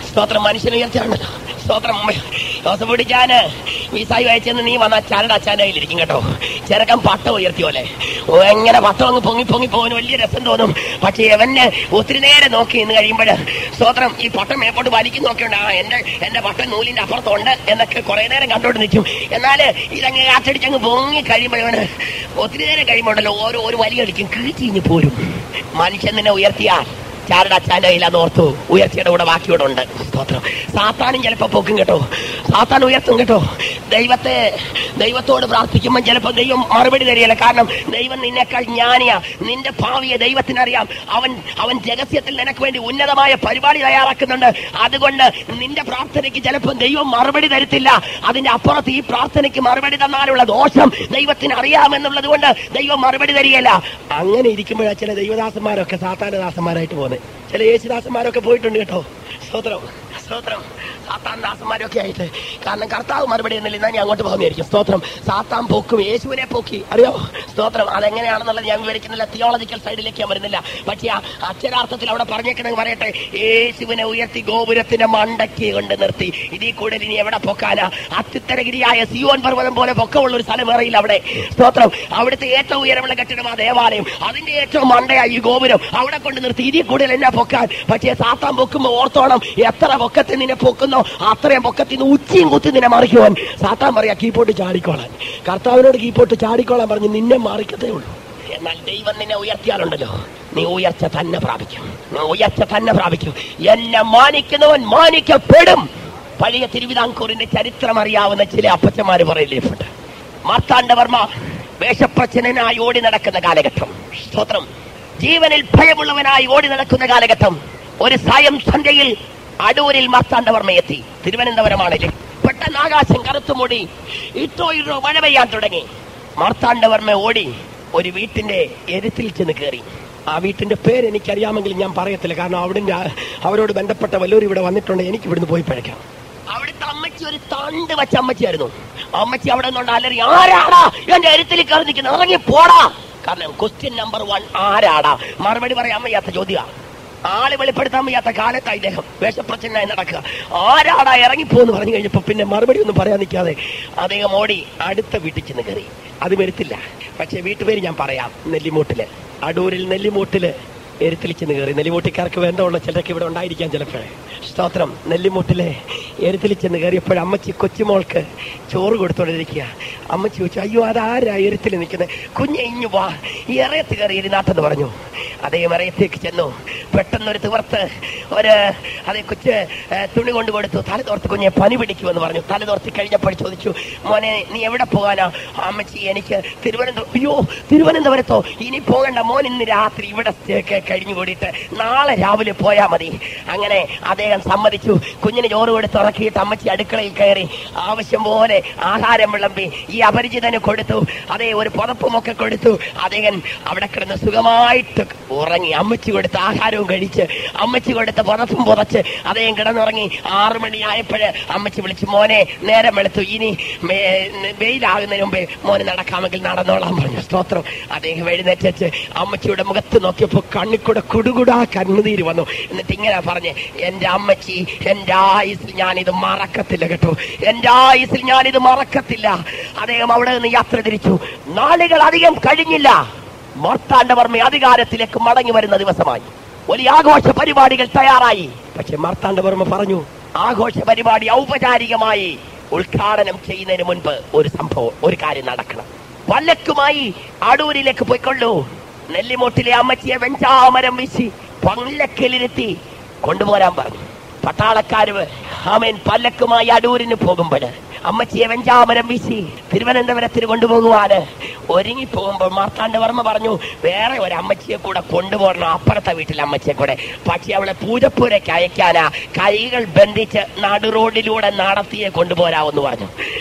സ്തോത്രം മനുഷ്യനെ ഉയർത്തിയാണല്ലോ സ്തോത്രം ജോസഫ് പിടിച്ചാന് വിസായി വായിച്ചെന്ന് നീ വന്ന ചരട് അച്ചാനയിലിരിക്കും കേട്ടോ ചെറുക്കൻ പട്ടം ഉയർത്തി പോലെ ഓ എങ്ങനെ പട്ടം അങ്ങ് പൊങ്ങി പൊങ്ങി പോകാൻ വലിയ രസം തോന്നും പക്ഷേ അവന് ഒത്തിരി നേരം നോക്കി നിന്ന് കഴിയുമ്പോൾ സ്തോത്രം ഈ പട്ടം മേപ്പോട്ട് വലിക്കും നോക്കിയുണ്ട് ആ എന്റെ എന്റെ പട്ടം നൂലിന്റെ അപ്പുറത്തുണ്ട് എന്നൊക്കെ കുറെ നേരം കണ്ടോണ്ട് നിൽക്കും എന്നാൽ ഇതങ്ങ് കാറ്റടിച്ചങ്ങ് പൊങ്ങി കഴിയുമ്പോഴവന് ഒത്തിരി നേരം കഴിയുമ്പോണ്ടല്ലോ ഓരോ ഒരു വലിയ കളിക്കും കീച്ചിഞ്ഞ് പോരും മനുഷ്യൻ നിന്നെ ഉയർത്തിയാൽ ചാരുടെ അച്ഛൻ്റെ കയ്യിലാന്ന് ഓർത്തു ഉയർച്ചയുടെ കൂടെ ബാക്കിയോടെ ഉണ്ട് സ്തോത്രം സാത്താനും ചിലപ്പോ പൊക്കും കേട്ടോ സാത്താൻ ഉയർത്തും കേട്ടോ ദൈവത്തെ ദൈവത്തോട് പ്രാർത്ഥിക്കുമ്പോൾ ചിലപ്പോൾ ദൈവം മറുപടി തരികയില്ല കാരണം ദൈവം നിന്നെക്കാൾ ജ്ഞാനിയാ നിന്റെ ഭാവിയെ ദൈവത്തിനറിയാം അവൻ അവൻ രഹസ്യത്തിൽ നിനക്ക് വേണ്ടി ഉന്നതമായ പരിപാടി തയ്യാറാക്കുന്നുണ്ട് അതുകൊണ്ട് നിന്റെ പ്രാർത്ഥനയ്ക്ക് ചിലപ്പോൾ ദൈവം മറുപടി തരത്തില്ല അതിന്റെ അപ്പുറത്ത് ഈ പ്രാർത്ഥനയ്ക്ക് മറുപടി തന്നാലുള്ള ദോഷം ദൈവത്തിന് അറിയാമെന്നുള്ളത് കൊണ്ട് ദൈവം മറുപടി തരികയില്ല അങ്ങനെ ഇരിക്കുമ്പോഴാണ് ചില ദൈവദാസന്മാരൊക്കെ സാത്താനദാസന്മാരായിട്ട് പോകുന്നത് ചില യേശുദാസന്മാരൊക്കെ പോയിട്ടുണ്ട് കേട്ടോ സ്തോത്രം സ്തോത്രം സാത്താൻ ദാസന്മാരൊക്കെ ആയിട്ട് കാരണം കർത്താവ് മറുപടി എന്നില്ല ഞാൻ അങ്ങോട്ട് പോകുന്നതായിരിക്കും സ്തോത്രം സാത്താൻ പോക്കും യേശുവിനെ പോക്കി അറിയോ സ്തോത്രം അതെങ്ങനെയാണെന്നുള്ളത് ഞാൻ വിവരിക്കുന്നില്ല തിയോളജിക്കൽ സൈഡിലേക്ക് ഞാൻ വരുന്നില്ല പക്ഷേ ആ അക്ഷരാർത്ഥത്തിൽ അവിടെ പറഞ്ഞേക്കണമെന്ന് പറയട്ടെ യേശുവിനെ ഉയർത്തി ഗോപുരത്തിന്റെ മണ്ടയ്ക്ക് കൊണ്ട് നിർത്തി ഇതിൽ കൂടുതൽ ഇനി എവിടെ പൊക്കാനാ അത്യുത്തരഗിരിയായ സിയോൻ പർവ്വതം പോലെ പൊക്കമുള്ള ഒരു സ്ഥലം വേറെയില്ല അവിടെ സ്തോത്രം അവിടുത്തെ ഏറ്റവും ഉയരമുള്ള കെട്ടിടം ആ ദേവാലയം അതിന്റെ ഏറ്റവും മണ്ടയായി ഈ ഗോപുരം അവിടെ കൊണ്ട് നിർത്തി ഇതിൽ കൂടുതൽ എന്നെ പൊക്കാൻ പക്ഷേ സാത്താൻ പൊക്കുമ്പോ ഓർത്തോണം എത്ര പൊക്കത്തിൽ നിന്നെ പൊക്കുന്നോ അത്രയും പൊക്കത്തിൽ നിന്ന് ഉച്ചയും കുത്തി നിന്നെ മറിക്കുവാൻ സാത്താൻ പറയാ കീപ്പോട്ട് ചാടിക്കോളാൻ കർത്താവിനോട് കീപ്പോട്ട് ചാടിക്കോളാൻ പറഞ്ഞ് നിന്നെ മറിക്കത്തേ ഉള്ളൂ എന്നാൽ ദൈവം നിന്നെ ഉയർത്തിയാലുണ്ടല്ലോ നീ ഉയർച്ച തന്നെ പ്രാപിക്കും നീ ഉയർച്ച തന്നെ പ്രാപിക്കും എന്നെ മാനിക്കുന്നവൻ മാനിക്കപ്പെടും പഴയ തിരുവിതാംകൂറിന്റെ ചരിത്രം അറിയാവുന്ന ചില അപ്പച്ചമാര് പറയില്ലേപ്പുണ്ട് മാർത്താണ്ഡവർമ്മ വേഷപ്രച്ഛനായി ഓടി നടക്കുന്ന കാലഘട്ടം സ്തോത്രം ജീവനിൽ ഭയമുള്ളവനായി ഓടി നടക്കുന്ന കാലഘട്ടം ഒരു സായം സന്ധ്യയിൽ അടൂരിൽ മാർത്താണ്ഡവർമ്മ എത്തി തിരുവനന്തപുരമാണല്ലേ പെട്ടെന്ന് ആകാശം കറുത്തുമൂടി ഇട്ടോ ഇട്ടോ മഴ പെയ്യാൻ തുടങ്ങി മാർത്താണ്ഡവർമ്മ ഓടി ഒരു വീട്ടിന്റെ എരുത്തിൽ ചെന്ന് കയറി ആ വീട്ടിന്റെ പേര് എനിക്കറിയാമെങ്കിൽ ഞാൻ പറയത്തില്ല കാരണം അവിടുന്ന് ആ- അവരോട് ബന്ധപ്പെട്ട വല്ലവരും ഇവിടെ വന്നിട്ടുണ്ട് എനിക്ക് ഇവിടുന്ന് പോയി പഴക്കാം അവിടുത്തെ അമ്മച്ചി ഒരു തണ്ട് വെച്ച അമ്മച്ചിയായിരുന്നു അമ്മച്ചി അവിടെ നിന്നുകൊണ്ട് അലറി ആരാടാ എന്റെ എരുത്തിൽ കയറി നിൽക്കുന്നത് ഇറങ്ങി പോടാ കാരണം ക്വസ്റ്റ്യൻ നമ്പർ വൺ ആരാടാ മറുപടി പറയാൻ വയ്യാത്ത ചോദ്യ ആള് വെളിപ്പെടുത്താൻ വയ്യാത്ത കാലത്തായി ഇദ്ദേഹം വേഷപ്രച്ഛനായി നടക്കുക ആരാടാ ഇറങ്ങിപ്പോന്ന് പറഞ്ഞു കഴിഞ്ഞപ്പോ പിന്നെ മറുപടി ഒന്നും പറയാൻ നിൽക്കാതെ അദ്ദേഹം ഓടി അടുത്ത വീട്ടിൽ ചെന്ന് കയറി അത് വരുത്തില്ല പക്ഷെ വീട്ടുപേര് ഞാൻ പറയാം നെല്ലിമൂട്ടില് അടൂരിൽ നെല്ലിമൂട്ടില് എരുത്തിൽ ചെന്ന് കയറി നെല്ലിമൂട്ടിക്കാർക്ക് വേണ്ടമുള്ള ചിലരൊക്കെ ഇവിടെ ഉണ്ടായിരിക്കാം ചിലപ്പോഴേ സ്തോത്രം നെല്ലിമൂട്ടിലെ എരുത്തിൽ ചെന്ന് കയറിയപ്പോൾ അമ്മച്ചി കൊച്ചുമോൾക്ക് ചോറ് കൊടുത്തോണ്ടിരിക്കുക അമ്മച്ചി ചോദിച്ചു അയ്യോ അതാരാ എരുത്തിൽ നിൽക്കുന്നത് കുഞ്ഞെ ഇഞ്ഞു വാ ഈ ഇറയത്ത് കയറി ഇരുന്നാട്ടെന്ന് പറഞ്ഞു അതേ ഇറയത്തേക്ക് ചെന്നു പെട്ടെന്നൊരു തിവർത്ത് ഒരു അതേ കൊച്ച് ഏ, തുണി കൊണ്ട് കൊടുത്തു തല തോർത്ത് കുഞ്ഞെ പനി പിടിക്കുമെന്ന് പറഞ്ഞു തല തോർത്തി കഴിഞ്ഞപ്പോൾ ചോദിച്ചു മോനെ നീ എവിടെ പോകാനാ അമ്മച്ചി എനിക്ക് തിരുവനന്തപുരം അയ്യോ തിരുവനന്തപുരത്തോ ഇനി പോകണ്ട മോൻ ഇന്ന് രാത്രി ഇവിടെ സ്റ്റേ- കഴിഞ്ഞു കൂടിയിട്ട് നാളെ രാവിലെ പോയാ മതി അങ്ങനെ അദ്ദേഹം സമ്മതിച്ചു കുഞ്ഞിന് ചോറ് കൊടുത്ത് ഉറക്കിയിട്ട് അമ്മച്ചി അടുക്കളയിൽ കയറി ആവശ്യം പോലെ ആഹാരം വിളമ്പി ഈ അപരിചിതന് കൊടുത്തു അതേ ഒരു പുതപ്പുമൊക്കെ കൊടുത്തു അദ്ദേഹം അവിടെ കിടന്ന് സുഖമായിട്ട് ഉറങ്ങി അമ്മച്ചി കൊടുത്ത ആഹാരവും കഴിച്ച് അമ്മച്ചി കൊടുത്ത പുതപ്പും പുതച്ച് അദ്ദേഹം കിടന്നുറങ്ങി ആറു മണിയായപ്പോഴ് അമ്മച്ചി വിളിച്ചു മോനെ നേരം വെളുത്തു ഇനി മേ- വെയിലാകുന്നതിന് മുമ്പേ മോനെ നടക്കാമെങ്കിൽ നടന്നോളാൻ പറഞ്ഞു സ്തോത്രം അദ്ദേഹം എഴുന്നേറ്റ് അമ്മച്ചിയുടെ മുഖത്ത് നോക്കിയപ്പോ കണ്ണിക്കൂടെ കുടുകുടാ കണ്ണുനീര് വന്നു എന്നിട്ട് ഇങ്ങനെ പറഞ്ഞ് എന്റെ അമ്മച്ചി എന്റെ ആയുസിൽ ഞാനിത് മറക്കത്തില്ല കേട്ടോ എന്റെ ആയുസിൽ ഞാനിത് മറക്കത്തില്ല അദ്ദേഹം അവിടെ നിന്ന് യാത്ര തിരിച്ചു നാളുകൾ അധികം കഴിഞ്ഞില്ല മാർത്താണ്ഡവർമ്മ അധികാരത്തിലേക്ക് മടങ്ങി വരുന്ന ദിവസമായി വലിയ ആഘോഷ പരിപാടികൾ തയ്യാറായി പക്ഷെ മാർത്താണ്ഡവർമ്മ പറഞ്ഞു ആഘോഷ പരിപാടി ഔപചാരികമായി ഉദ്ഘാടനം ചെയ്യുന്നതിന് മുൻപ് ഒരു സംഭവം ഒരു കാര്യം നടക്കണം പല്ലക്കുമായി അടൂരിലേക്ക് പോയിക്കൊള്ളൂ നെല്ലിമൂട്ടിലെ അമ്മച്ചിയെ വെഞ്ചാമരം വീശി പല്ലക്കിലിരുത്തി കൊണ്ടുപോരാൻ പറഞ്ഞു പട്ടാളക്കാര് ആമേൻ പല്ലക്കുമായി അടൂരിന് പോകുമ്പോൾ അമ്മച്ചിയെ വെഞ്ചാമരം വീശി തിരുവനന്തപുരത്തിന് കൊണ്ടുപോകുവാന് ഒരുങ്ങി പോകുമ്പോൾ മാർത്താണ്ഡവർമ്മ പറഞ്ഞു വേറെ ഒരു അമ്മച്ചിയെ കൂടെ കൊണ്ടുപോകണം അപ്പുറത്തെ വീട്ടിലെ അമ്മച്ചിയെ കൂടെ പക്ഷെ അവളെ പൂജപ്പൂരയ്ക്ക് അയക്കാനാ കൈകൾ ബന്ധിച്ച് നടു റോഡിലൂടെ നടത്തിയെ കൊണ്ടുപോരാമെന്ന് പറഞ്ഞു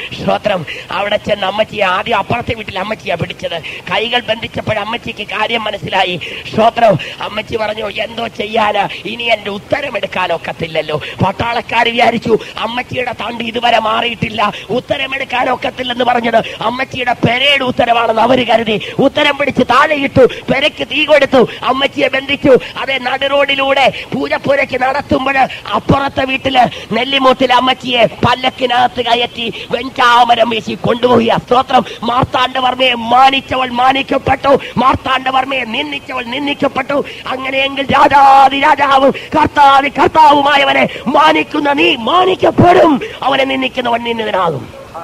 സ്തോത്രം അവിടെ ചെന്ന് അമ്മച്ചിയെ ആദ്യം അപ്പുറത്തെ വീട്ടിൽ അമ്മച്ചിയാ പിടിച്ചത് കൈകൾ ബന്ധിച്ചപ്പോൾ അമ്മച്ചിക്ക് കാര്യം മനസ്സിലായി സ്തോത്രം അമ്മച്ചി പറഞ്ഞു എന്തോ ചെയ്യാനാ ഇനി എന്റെ ഉത്തരം എടുക്കാനൊക്കത്തില്ലല്ലോ പട്ടാളക്കാർ വിചാരിച്ചു അമ്മച്ചിയുടെ തണ്ട് ഇതുവരെ മാറിയിട്ടില്ല ഉത്തരമെടുക്കാൻ ഒക്കത്തില്ലെന്ന് പറഞ്ഞത് അമ്മച്ചിയുടെ പെരയുടെ ഉത്തരവാണെന്ന് അവര് കരുതി ഉത്തരം പിടിച്ച് താഴെയിട്ടു പെരയ്ക്ക് തീ കൊടുത്തു അമ്മച്ചിയെ ബന്ധിച്ചു അതേ നടുറോഡിലൂടെ പൂജപ്പുരയ്ക്ക് നടത്തുമ്പോൾ അപ്പുറത്തെ വീട്ടില് നെല്ലിമൂത്തിലെ അമ്മച്ചിയെ പല്ലക്കിനകത്ത് കയറ്റി വെഞ്ചാമരം വീശി കൊണ്ടുപോയി ആ സ്തോത്രം മാർത്താണ്ഡവർമ്മയെ മാനിച്ചവൾ മാനിക്കപ്പെട്ടു മാർത്താണ്ഡവർമ്മയെ നിന്ദിച്ചവൾ നിന്ദിക്കപ്പെട്ടു അങ്ങനെയെങ്കിൽ രാജാതി രാജാവും കർത്താതി കർത്താവുമായവനെ മാനിക്കുന്ന നീ മാനിക്കപ്പെടും അവനെ നിന്ദിക്കുന്നവൻ നിന്നതിനാകും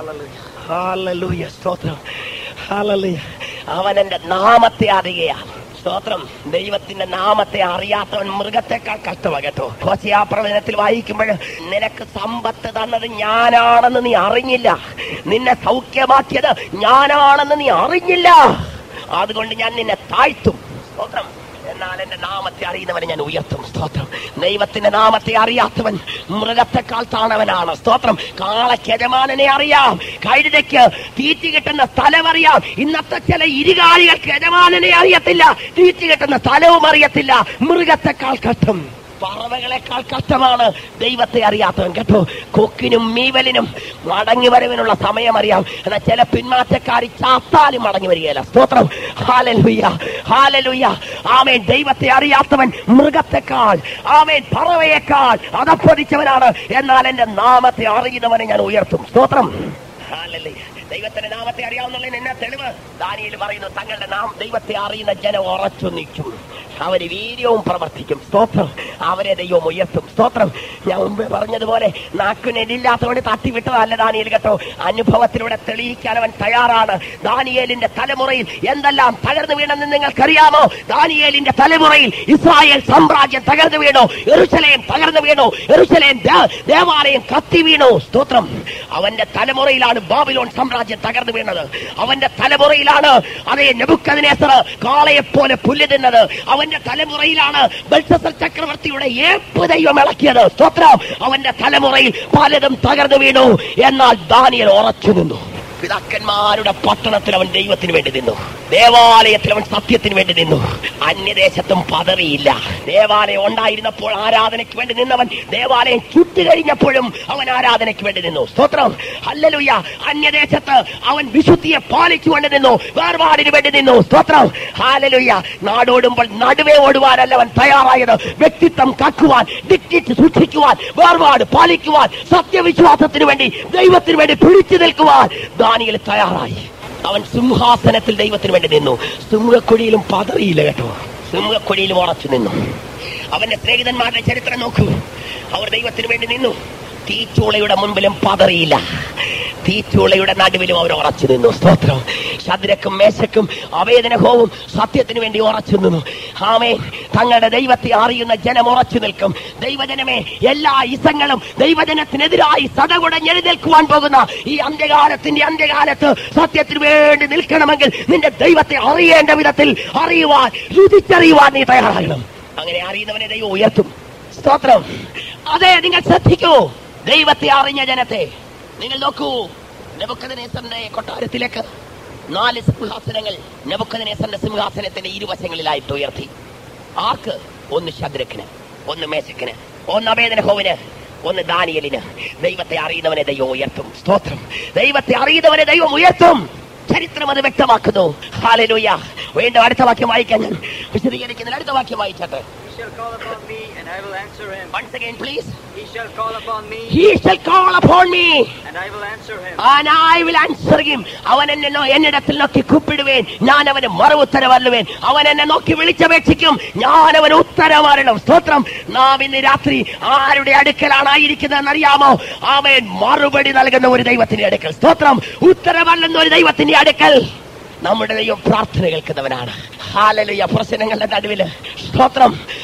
ഹാലലൂയ സ്തോത്രം ഹാലലൂയ അവൻ എന്റെ നാമത്തെ അറിയുകയാണ് സ്തോത്രം ദൈവത്തിന്റെ നാമത്തെ അറിയാത്തവൻ മൃഗത്തെക്കാൾ കഷ്ടമാ കേട്ടോ ഹോസിയാ പ്രവചനത്തിൽ വായിക്കുമ്പോൾ നിനക്ക് സമ്പത്ത് തന്നത് ഞാനാണെന്ന് നീ അറിഞ്ഞില്ല നിന്നെ സൗഖ്യമാക്കിയത് ഞാനാണെന്ന് നീ അറിഞ്ഞില്ല അതുകൊണ്ട് ഞാൻ നിന്നെ താഴ്ത്തും സ്തോത്രം എന്നാൽ എന്റെ നാമത്തെ അറിയുന്നവനെ ഞാൻ ഉയർത്തും സ്തോത്രം ദൈവത്തിന്റെ നാമത്തെ അറിയാത്തവൻ മൃഗത്തെക്കാൾ താണവനാണ് സ്തോത്രം കാളയ്ക്ക് യജമാനനെ അറിയാം കഴുതയ്ക്ക് തീറ്റി കിട്ടുന്ന സ്ഥലം അറിയാം ഇന്നത്തെ ചില ഇരുകാലികൾക്ക് യജമാനനെ അറിയത്തില്ല തീറ്റി കിട്ടുന്ന സ്ഥലവും അറിയത്തില്ല മൃഗത്തെക്കാൾ കഷ്ടം പറവകളെക്കാൾ കഷ്ടമാണ് ദൈവത്തെ അറിയാത്തവൻ കേട്ടോ കൊക്കിനും മീവലിനും മടങ്ങി വരവിനുള്ള സമയം അറിയാം എന്നാൽ ചില പിന്മാറ്റക്കാരി ചാത്താലും മടങ്ങി വരികയില്ല സ്തോത്രം ഹാലലുയ്യ ഹാലലുയ്യ ആമേൻ ദൈവത്തെ അറിയാത്തവൻ മൃഗത്തെക്കാൾ ആമേൻ പറവയേക്കാൾ അതപ്പതിച്ചവനാണ് എന്നാൽ എന്റെ നാമത്തെ അറിയുന്നവനെ ഞാൻ ഉയർത്തും സ്തോത്രം ഹാലലുയ്യ ദൈവത്തിന്റെ നാമത്തെ അറിയാവുന്ന എന്നെ തെളിവ് ദാനിയിൽ പറയുന്നു തങ്ങളുടെ നാം ദൈവത്തെ അറിയുന്ന ജനം ഉറച്ചു നിൽക്കും അവര് വീര്യവും പ്രവർത്തിക്കും സ്തോത്രം അവരെ ദൈവം ഉയർത്തും സ്തോത്രം ഞാൻ മുമ്പേ പറഞ്ഞതുപോലെ നാക്കുനെല്ലില്ലാത്തവന് തട്ടിവിട്ടതല്ല ദാനിയേൽ കേട്ടോ അനുഭവത്തിലൂടെ തെളിയിക്കാൻ അവൻ തയ്യാറാണ് ദാനിയേലിന്റെ തലമുറയിൽ എന്തെല്ലാം തകർന്നു വീണെന്ന് നിങ്ങൾക്കറിയാമോ ദാനിയേലിന്റെ തലമുറയിൽ ഇസ്രായേൽ സാമ്രാജ്യം തകർന്നു വീണു എറുസലേം തകർന്നു വീണു എറുസലേം ദേ- ദേവാലയം കത്തി വീണു സ്തോത്രം അവന്റെ തലമുറയിലാണ് ബാബിലോൺ സാമ്രാജ്യം തകർന്നു വീണത് അവന്റെ തലമുറയിലാണ് അതേ നെബുക്കതിനേസർ കാളയെ പോലെ പുല്ല് തിന്നത് അവന്റെ തലമുറയിലാണ് ബൽസസർ ചക്രവർത്തിയുടെ ഏപ്പ് ദൈവം ഇളക്കിയത് സ്തോത്രം അവന്റെ തലമുറയിൽ പലതും തകർന്നു വീണു എന്നാൽ ദാനിയൽ ഉറച്ചു നിന്നു പിതാക്കന്മാരുടെ പട്ടണത്തിൽ അവൻ ദൈവത്തിന് വേണ്ടി നിന്നു ദേവാലയത്തിൽ അവൻ സത്യത്തിന് വേണ്ടി നിന്നു അന്യദേശത്തും പതറിയില്ല ദേവാലയം ഉണ്ടായിരുന്നപ്പോൾ ആരാധനയ്ക്ക് വേണ്ടി നിന്നവൻ ദേവാലയം ചുട്ടുകഴിഞ്ഞപ്പോഴും അവൻ ആരാധനയ്ക്ക് വേണ്ടി നിന്നു സ്തോത്രം അല്ലലുയ്യ അന്യദേശത്ത് അവൻ വിശുദ്ധിയെ പാലിച്ചുകൊണ്ട് നിന്നു വേർപാടിന് വേണ്ടി നിന്നു സ്തോത്രം ഹാലലുയ്യ നാടോടുമ്പോൾ നടുവേ ഓടുവാനല്ല അവൻ തയ്യാറായത് വ്യക്തിത്വം കാക്കുവാൻ ഡിഗ്നിറ്റി സൂക്ഷിക്കുവാൻ വേർപാട് പാലിക്കുവാൻ സത്യവിശ്വാസത്തിന് വേണ്ടി ദൈവത്തിന് വേണ്ടി പിടിച്ചു നിൽക്കുവാൻ ദാനിയിൽ തയ്യാറായി അവൻ സിംഹാസനത്തിൽ ദൈവത്തിന് വേണ്ടി നിന്നു സിംഹക്കുഴിയിലും പതറിയില്ല കേട്ടോ സിംഹക്കുഴിയിലും ഉറച്ചു നിന്നു അവന്റെ സ്നേഹിതന്മാരുടെ ചരിത്രം നോക്കൂ അവർ ദൈവത്തിന് വേണ്ടി നിന്നു തീച്ചൂളയുടെ മുൻപിലും പതറിയില്ല തീച്ചൂളയുടെ നടുവിലും അവർ ഉറച്ചു നിന്നു സ്തോത്രം ശദ്രക്കും മേശക്കും അവേദനഹോവും സത്യത്തിന് വേണ്ടി ഉറച്ചു നിന്നു ആമേ തങ്ങളുടെ ദൈവത്തെ അറിയുന്ന ജനം ഉറച്ചു നിൽക്കും ദൈവജനമേ എല്ലാ ഇസങ്ങളും ദൈവജനത്തിനെതിരായി സതകുടഞ്ഞെഴുന്നേൽക്കുവാൻ പോകുന്ന ഈ അന്ത്യകാലത്തിന്റെ അന്ത്യകാലത്ത് സത്യത്തിന് വേണ്ടി നിൽക്കണമെങ്കിൽ നിന്റെ ദൈവത്തെ അറിയേണ്ട വിധത്തിൽ അറിയുവാൻ രുചിച്ചറിയുവാൻ നീ തയ്യാറാകണം അങ്ങനെ അറിയുന്നവനെ ദൈവം ഉയർത്തും സ്തോത്രം അതെ നിങ്ങൾ ശ്രദ്ധിക്കൂ ദൈവത്തെ അറിഞ്ഞ ജനത്തെ നിങ്ങൾ നോക്കൂ നെബുക്കദനേസറിന്റെ കൊട്ടാരത്തിലേക്ക് നാല് സിംഹാസനങ്ങൾ നെബുക്കദനേസറിന്റെ സിംഹാസനത്തിന്റെ ഇരുവശങ്ങളിലായിട്ട് ഉയർത്തി ആർക്ക് ഒന്ന് ശദ്രക്കിന് ഒന്ന് മേശക്കിന് ഒന്ന് അഭേദനഹോവിന് ഒന്ന് ദാനിയലിന് ദൈവത്തെ അറിയുന്നവനെ ദൈവം ഉയർത്തും സ്തോത്രം ദൈവത്തെ അറിയുന്നവനെ ദൈവം ഉയർത്തും ചരിത്രം അത് വ്യക്തമാക്കുന്നു ഹാലലൂയ വീണ്ടും അടുത്ത വാക്യം വായിക്കാൻ ഞാൻ വിശദീകരിക്കുന്നതിന് അടുത്ത വാക്യം വായിച്ചത് He shall call upon me, and I will answer him. Once again, please. He shall call upon me, He shall call upon me, and I will answer him. and I will answer him. അവൻ എന്നെ no- എന്നിടത്തിൽ നോക്കി കൂപ്പിടുവേൻ ഞാൻ അവന് മറുഉത്തരവല്ലുവേൻ അവൻ എന്നെ നോക്കി വിളിച്ചപേക്ഷിക്കും ഞാൻ അവന് ഉത്തരമരണം സ്തോത്രം നാം ഇന്ന് രാത്രി ആരുടെ അടുക്കലാണ് ആയിരിക്കുന്നതെന്ന് അറിയാമോ അവൻ മറുപടി നൽകുന്ന ഒരു ദൈവത്തിന്റെ അടുക്കൽ സ്തോത്രം ഉത്തരമല്ലെന്ന ഒരു ദൈവത്തിന്റെ അടുക്കൽ നമ്മുടെ ദൈവം പ്രാർത്ഥന കേൾക്കുന്നവനാണ് ഹാലലുയ പ്രശ്നങ്ങളുടെ നടുവില് സ്തോത്രം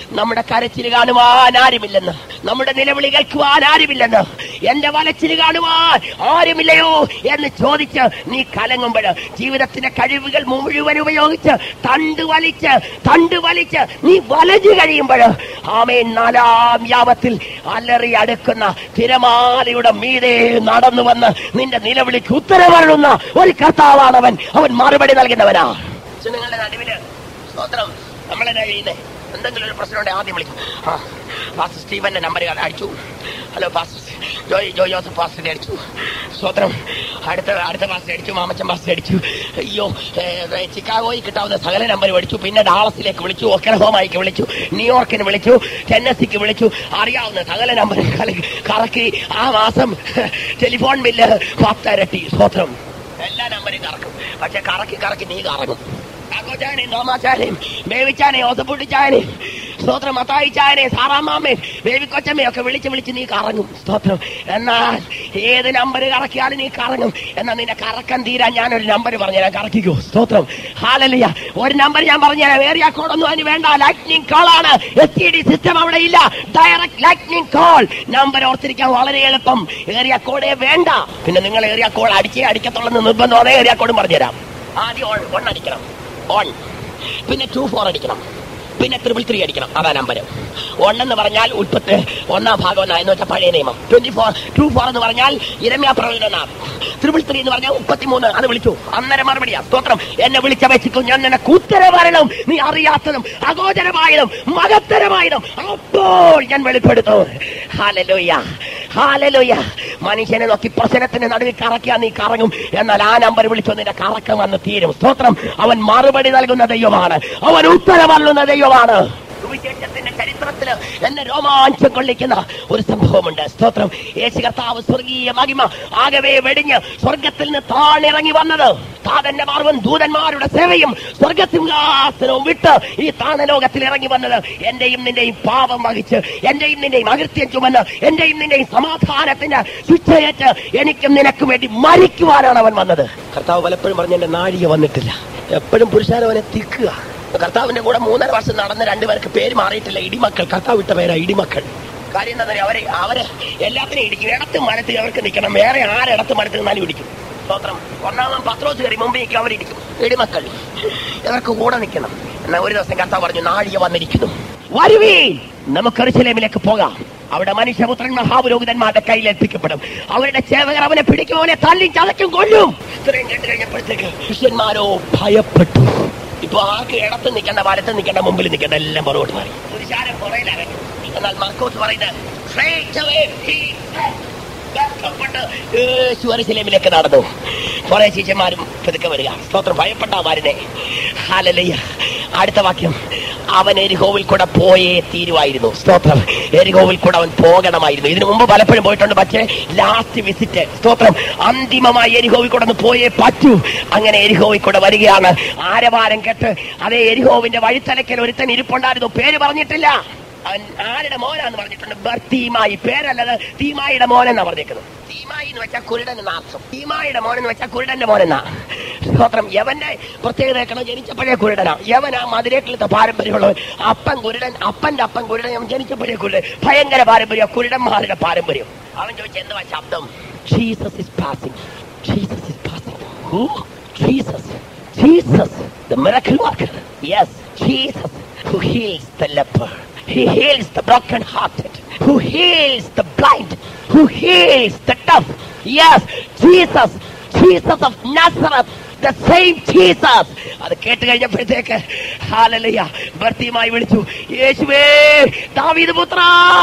നമ്മുടെ കരച്ചിൽ കാണുവാൻ ആരുമില്ലെന്ന് നമ്മുടെ നിലവിളി കേൾക്കുവാൻ ആരുമില്ലെന്ന് എന്റെ വലച്ചിൽ കാണുവാൻ ആരുമില്ലയോ എന്ന് ചോദിച്ച് നീ കലങ്ങുമ്പോൾ ജീവിതത്തിന്റെ കഴിവുകൾ മുഴുവൻ ഉപയോഗിച്ച് തണ്ട് വലിച്ച് തണ്ട് വലിച്ച് നീ വലഞ്ഞു കഴിയുമ്പോൾ ആമേൻ നാലാം യാമത്തിൽ അലറി അടുക്കുന്ന തിരമാലയുടെ മീതെ നടന്നു വന്ന് നിന്റെ നിലവിളിക്ക് ഉത്തരവരുന്ന ഒരു കർത്താവാണവൻ അവൻ മറുപടി നൽകുന്നവനാ നിങ്ങളുടെ നടുവില് സ്തോത്രം നമ്മളെന്നാ ചെയ്യുന്നേ എന്തെങ്കിലും ഒരു പ്രശ്നം ഉണ്ടെങ്കിൽ ആദ്യം വിളിക്കും ആ പാസ്റ്റർ സ്റ്റീവന്റെ നമ്പർ അടിച്ചു hello pastor Joy Joy Joseph pastor അടിച്ചു സ്തോത്രം അടുത്ത അടുത്ത പാസ്റ്റർ അടിച്ചു മാമച്ചൻ പാസ്റ്റർ അടിച്ചു അയ്യോ ഏ, ഏ, ചിക്കാഗോയിൽ കിട്ടാവുന്ന സകല നമ്പർ വിളിച്ചു പിന്നെ ഡാളസിലേക്ക് വിളിച്ചു ഒക്കലഹോമായിക്ക് വിളിച്ചു ന്യൂയോർക്കിന് വിളിച്ചു ടെന്നസിക്ക് വിളിച്ചു അറിയാവുന്ന സകല നമ്പർ കറക്കി ആ മാസം ടെലിഫോൺ ബില്ല് പത്തരട്ടി സ്തോത്രം എല്ലാ നമ്പരും കറക്കും പക്ഷെ കറക്കി കറക്കി നീ കറങ്ങും ചാക്കോച്ചാനെയും തോമാച്ചാനെയും ബേബിച്ചാനെയും ഓസപ്പുട്ടിച്ചാനെയും സ്തോത്രം മത്തായിച്ചാനെയും സാറാമാമയും ബേബി കൊച്ചമ്മയും ഒക്കെ വിളിച്ച് വിളിച്ച് നീ കറങ്ങും സ്തോത്രം എന്നാൽ ഏത് നമ്പർ കറക്കിയാലും നീ കറങ്ങും എന്നാൽ നിന്റെ കറക്കം തീരാൻ ഞാനൊരു നമ്പർ പറഞ്ഞുതരാം കറക്കിക്കോ സ്തോത്രം ഹാലലിയ ഒരു നമ്പർ ഞാൻ പറഞ്ഞുതരാം ഏറിയ കോഡൊന്നും അതിന് വേണ്ട ലൈറ്റ്നിങ് കോൾ ആണ് എസ് ടി ഡി സിസ്റ്റം അവിടെ ഇല്ല ഡയറക്റ്റ് ലൈറ്റ്നിങ് കോൾ നമ്പർ ഓർത്തിരിക്കാൻ വളരെ എളുപ്പം ഏറിയ കോഡേ വേണ്ട പിന്നെ നിങ്ങൾ ഏറിയ കോൾ അടിച്ചേ അടിക്കത്തുള്ളെന്ന് നിർബന്ധം അതേ ഏറിയ കോഡും പറഞ്ഞുതരാം ആദ്യം ഓൺ വൺ അടിക്കണം ഓൺ പിന്നെ ടു ഫോർ അടിക്കണം പിന്നെ ത്രിപിൾ ത്രീ അടിക്കണം അതാ നമ്പർ ഒന്നെന്ന് പറഞ്ഞാൽ ഉൽപ്പത്ത് ഒന്നാം ഭാഗം ഒന്നാ എന്ന് വെച്ചാൽ പഴയ നിയമം ട്വന്റി ഫോർ ടു ഫോർ എന്ന് പറഞ്ഞാൽ ഇരമ്യ പ്രവചന ത്രിപിൾ ത്രീ എന്ന് പറഞ്ഞാൽ മുപ്പത്തിമൂന്ന് അത് വിളിച്ചു അന്നേരം മറുപടിയാ സ്തോത്രം എന്നെ വിളിച്ച വെച്ചിട്ടും ഞാൻ നിനക്ക് ഉത്തരവരണം നീ അറിയാത്തതും അഗോചരമായതും മകത്തരമായതും അപ്പോൾ ഞാൻ വെളിപ്പെടുത്തും ഹാലലോയ്യ ഹാലലോയ്യ മനുഷ്യനെ നോക്കി പ്രശ്നത്തിന്റെ നടുവിൽ കറക്കിയാൽ നീ കറങ്ങും എന്നാൽ ആ നമ്പർ വിളിച്ചു നിന്റെ കറക്കം വന്ന് തീരും സ്തോത്രം അവൻ മറുപടി നൽകുന്ന ദൈവമാണ് അവൻ ഉത്തരവല്ലുന്ന ദൈവമാണ് സുവിശേഷത്തിന്റെ ചരിത്രത്തിൽ എന്നെ രോമാഞ്ചം കൊള്ളിക്കുന്ന ഒരു സംഭവമുണ്ട് സ്തോത്രം യേശു കർത്താവ് സ്വർഗീയ മഹിമ ആകവേ വെടിഞ്ഞ് സ്വർഗത്തിൽ നിന്ന് താണിറങ്ങി വന്നത് താതന്റെ മാർവൻ ദൂതന്മാരുടെ സേവയും സ്വർഗസിംഹാസനവും വിട്ട് ഈ താണലോകത്തിൽ ഇറങ്ങി വന്നത് എന്റെയും നിന്റെയും പാപം വഹിച്ച് എന്റെയും നിന്റെയും അകൃത്യം ചുമന്ന് എന്റെയും നിന്റെയും സമാധാനത്തിന്റെ ശിക്ഷയേറ്റ് എനിക്കും നിനക്കും വേണ്ടി മരിക്കുവാനാണ് അവൻ വന്നത് കർത്താവ് പലപ്പോഴും പറഞ്ഞ എന്റെ നാഴിക വന്നിട്ടില്ല എപ്പോഴും പുരുഷാരവനെ തിക്കുക കർത്താവിന്റെ കൂടെ മൂന്നര വർഷം നടന്ന രണ്ടുപേർക്ക് പേര് മാറിയിട്ടില്ല ഇടിമക്കൾ കർത്താവ് വിട്ട പേരാ ഇടിമക്കൾ കാര്യം എന്താ പറയുക അവരെ അവര് എല്ലാത്തിനും ഇടിക്കും ഇടത്ത് മരത്തിൽ അവർക്ക് നിൽക്കണം വേറെ ആരിടത്ത് മരത്തിൽ നിന്നാലും ഇടിക്കും സ്തോത്രം ഒന്നാമൻ പത്രോസ് കയറി മുമ്പ് നിൽക്കും അവരിടിക്കും ഇടിമക്കൾ ഇവർക്ക് കൂടെ നിൽക്കണം എന്നാൽ ഒരു ദിവസം കർത്താവ് പറഞ്ഞു നാഴിക വന്നിരിക്കുന്നു വരുവീൻ നമുക്ക് എറുസലേമിലേക്ക് പോകാം അവിടെ മനുഷ്യപുത്രൻ മഹാപുരോഹിതന്മാരുടെ കയ്യിൽ ഏൽപ്പിക്കപ്പെടും അവരുടെ സേവകർ അവനെ പിടിക്കും അവനെ തള്ളി ചതയ്ക്കും കൊല്ലും ഇത്രയും കേട്ട് കഴിഞ്ഞപ്പോഴത്തേക്ക് ശിഷ്യന്മാരോ ഭയപ്പെട്ടു ഇപ്പൊ ആർക്ക് ഇടത്ത് നിൽക്കേണ്ട വലത്ത് നിൽക്കേണ്ട മുമ്പിൽ നിൽക്കേണ്ട എല്ലാം പുറകോട്ട് മാറി പുരുഷാരം പുറയിലിറങ്ങി എന്നാൽ മർക്കോസ് പറയുന്നത് "Straight away he said." ബന്ധപ്പെട്ട് യേശു എറുസലേമിലേക്ക് നടന്നു കുറെ ശിഷ്യന്മാരും പതുക്കെ വരിക സ്തോത്രം ഭയപ്പെട്ട അവരെ ഹാലലയ്യ അടുത്ത വാക്യം അവൻ എരിഹോവിൽ കൂടെ പോയേ തീരുമായിരുന്നു സ്തോത്രം എരിഹോവിൽ കൂടെ അവൻ പോകണമായിരുന്നു ഇതിനു മുമ്പ് പലപ്പോഴും പോയിട്ടുണ്ട് പക്ഷേ ലാസ്റ്റ് വിസിറ്റ് സ്തോത്രം അന്തിമമായി എരിഹോവിൽ കൂടെ ഒന്ന് പോയേ പറ്റൂ അങ്ങനെ എരിഹോവിൽ കൂടെ വരികയാണ് ആരവാരം കെട്ട് അതേ എരിഹോവിന്റെ വഴിത്തലക്കൽ ഒരുത്തൻ ഇരിപ്പുണ്ടായിരുന്നു പേര് പറഞ്ഞിട്ടില്ല അവൻ ആരുടെ മോനാന്ന് പറഞ്ഞിട്ടുണ്ട് ബർത്തീമായി പേരല്ലത് തീമായിയുടെ മോനെന്നാ പറഞ്ഞേക്കുന്നത് തീമായി എന്ന് വെച്ചാൽ കുരുടൻ എന്ന അർത്ഥം തീമായിയുടെ മോൻ എന്ന് വെച്ചാൽ കുരുടന്റെ മോനെന്നാ സ്തോത്രം യവന്റെ പ്രത്യേകത കേൾക്കണം ജനിച്ചപ്പോഴേ കുരുടനാ യവൻ ആ മധുരക്കിളത്തെ പാരമ്പര്യമുള്ളവൻ അപ്പൻ കുരുടൻ അപ്പന്റെ അപ്പൻ കുരുടൻ അവൻ ജനിച്ചപ്പോഴേ കുരുടൻ ഭയങ്കര പാരമ്പര്യം കുരുടന്മാരുടെ പാരമ്പര്യം അവൻ ചോദിച്ച എന്തുവാ ശബ്ദം Jesus is passing Jesus is passing who Jesus Jesus the miracle worker yes jesus who heals the leper he heals the broken hearted who heals the blind who heals the tough yes jesus jesus of nazareth the same jesus അത് കേട്ട് കഴിഞ്ഞപ്പോഴത്തേക്ക് ഹാലലയ്യ ഭർത്തിയുമായി വിളിച്ചു യേശുവേ ദാവീദ് പുത്ര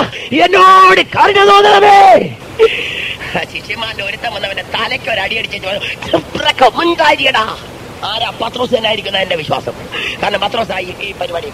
എന്നോട് കരുണ തോന്നണമേ ശിഷ്യന്മാരുടെ ഒരുത്തം വന്നവന്റെ തലയ്ക്ക് ഒരു അടി അടിച്ചു മുൻകാരിയടാ ആരാ പത്രോസ് തന്നെ ആയിരിക്കുന്ന എന്റെ വിശ്വാസം കാരണം പത്രോസായി ഈ പരിപാടി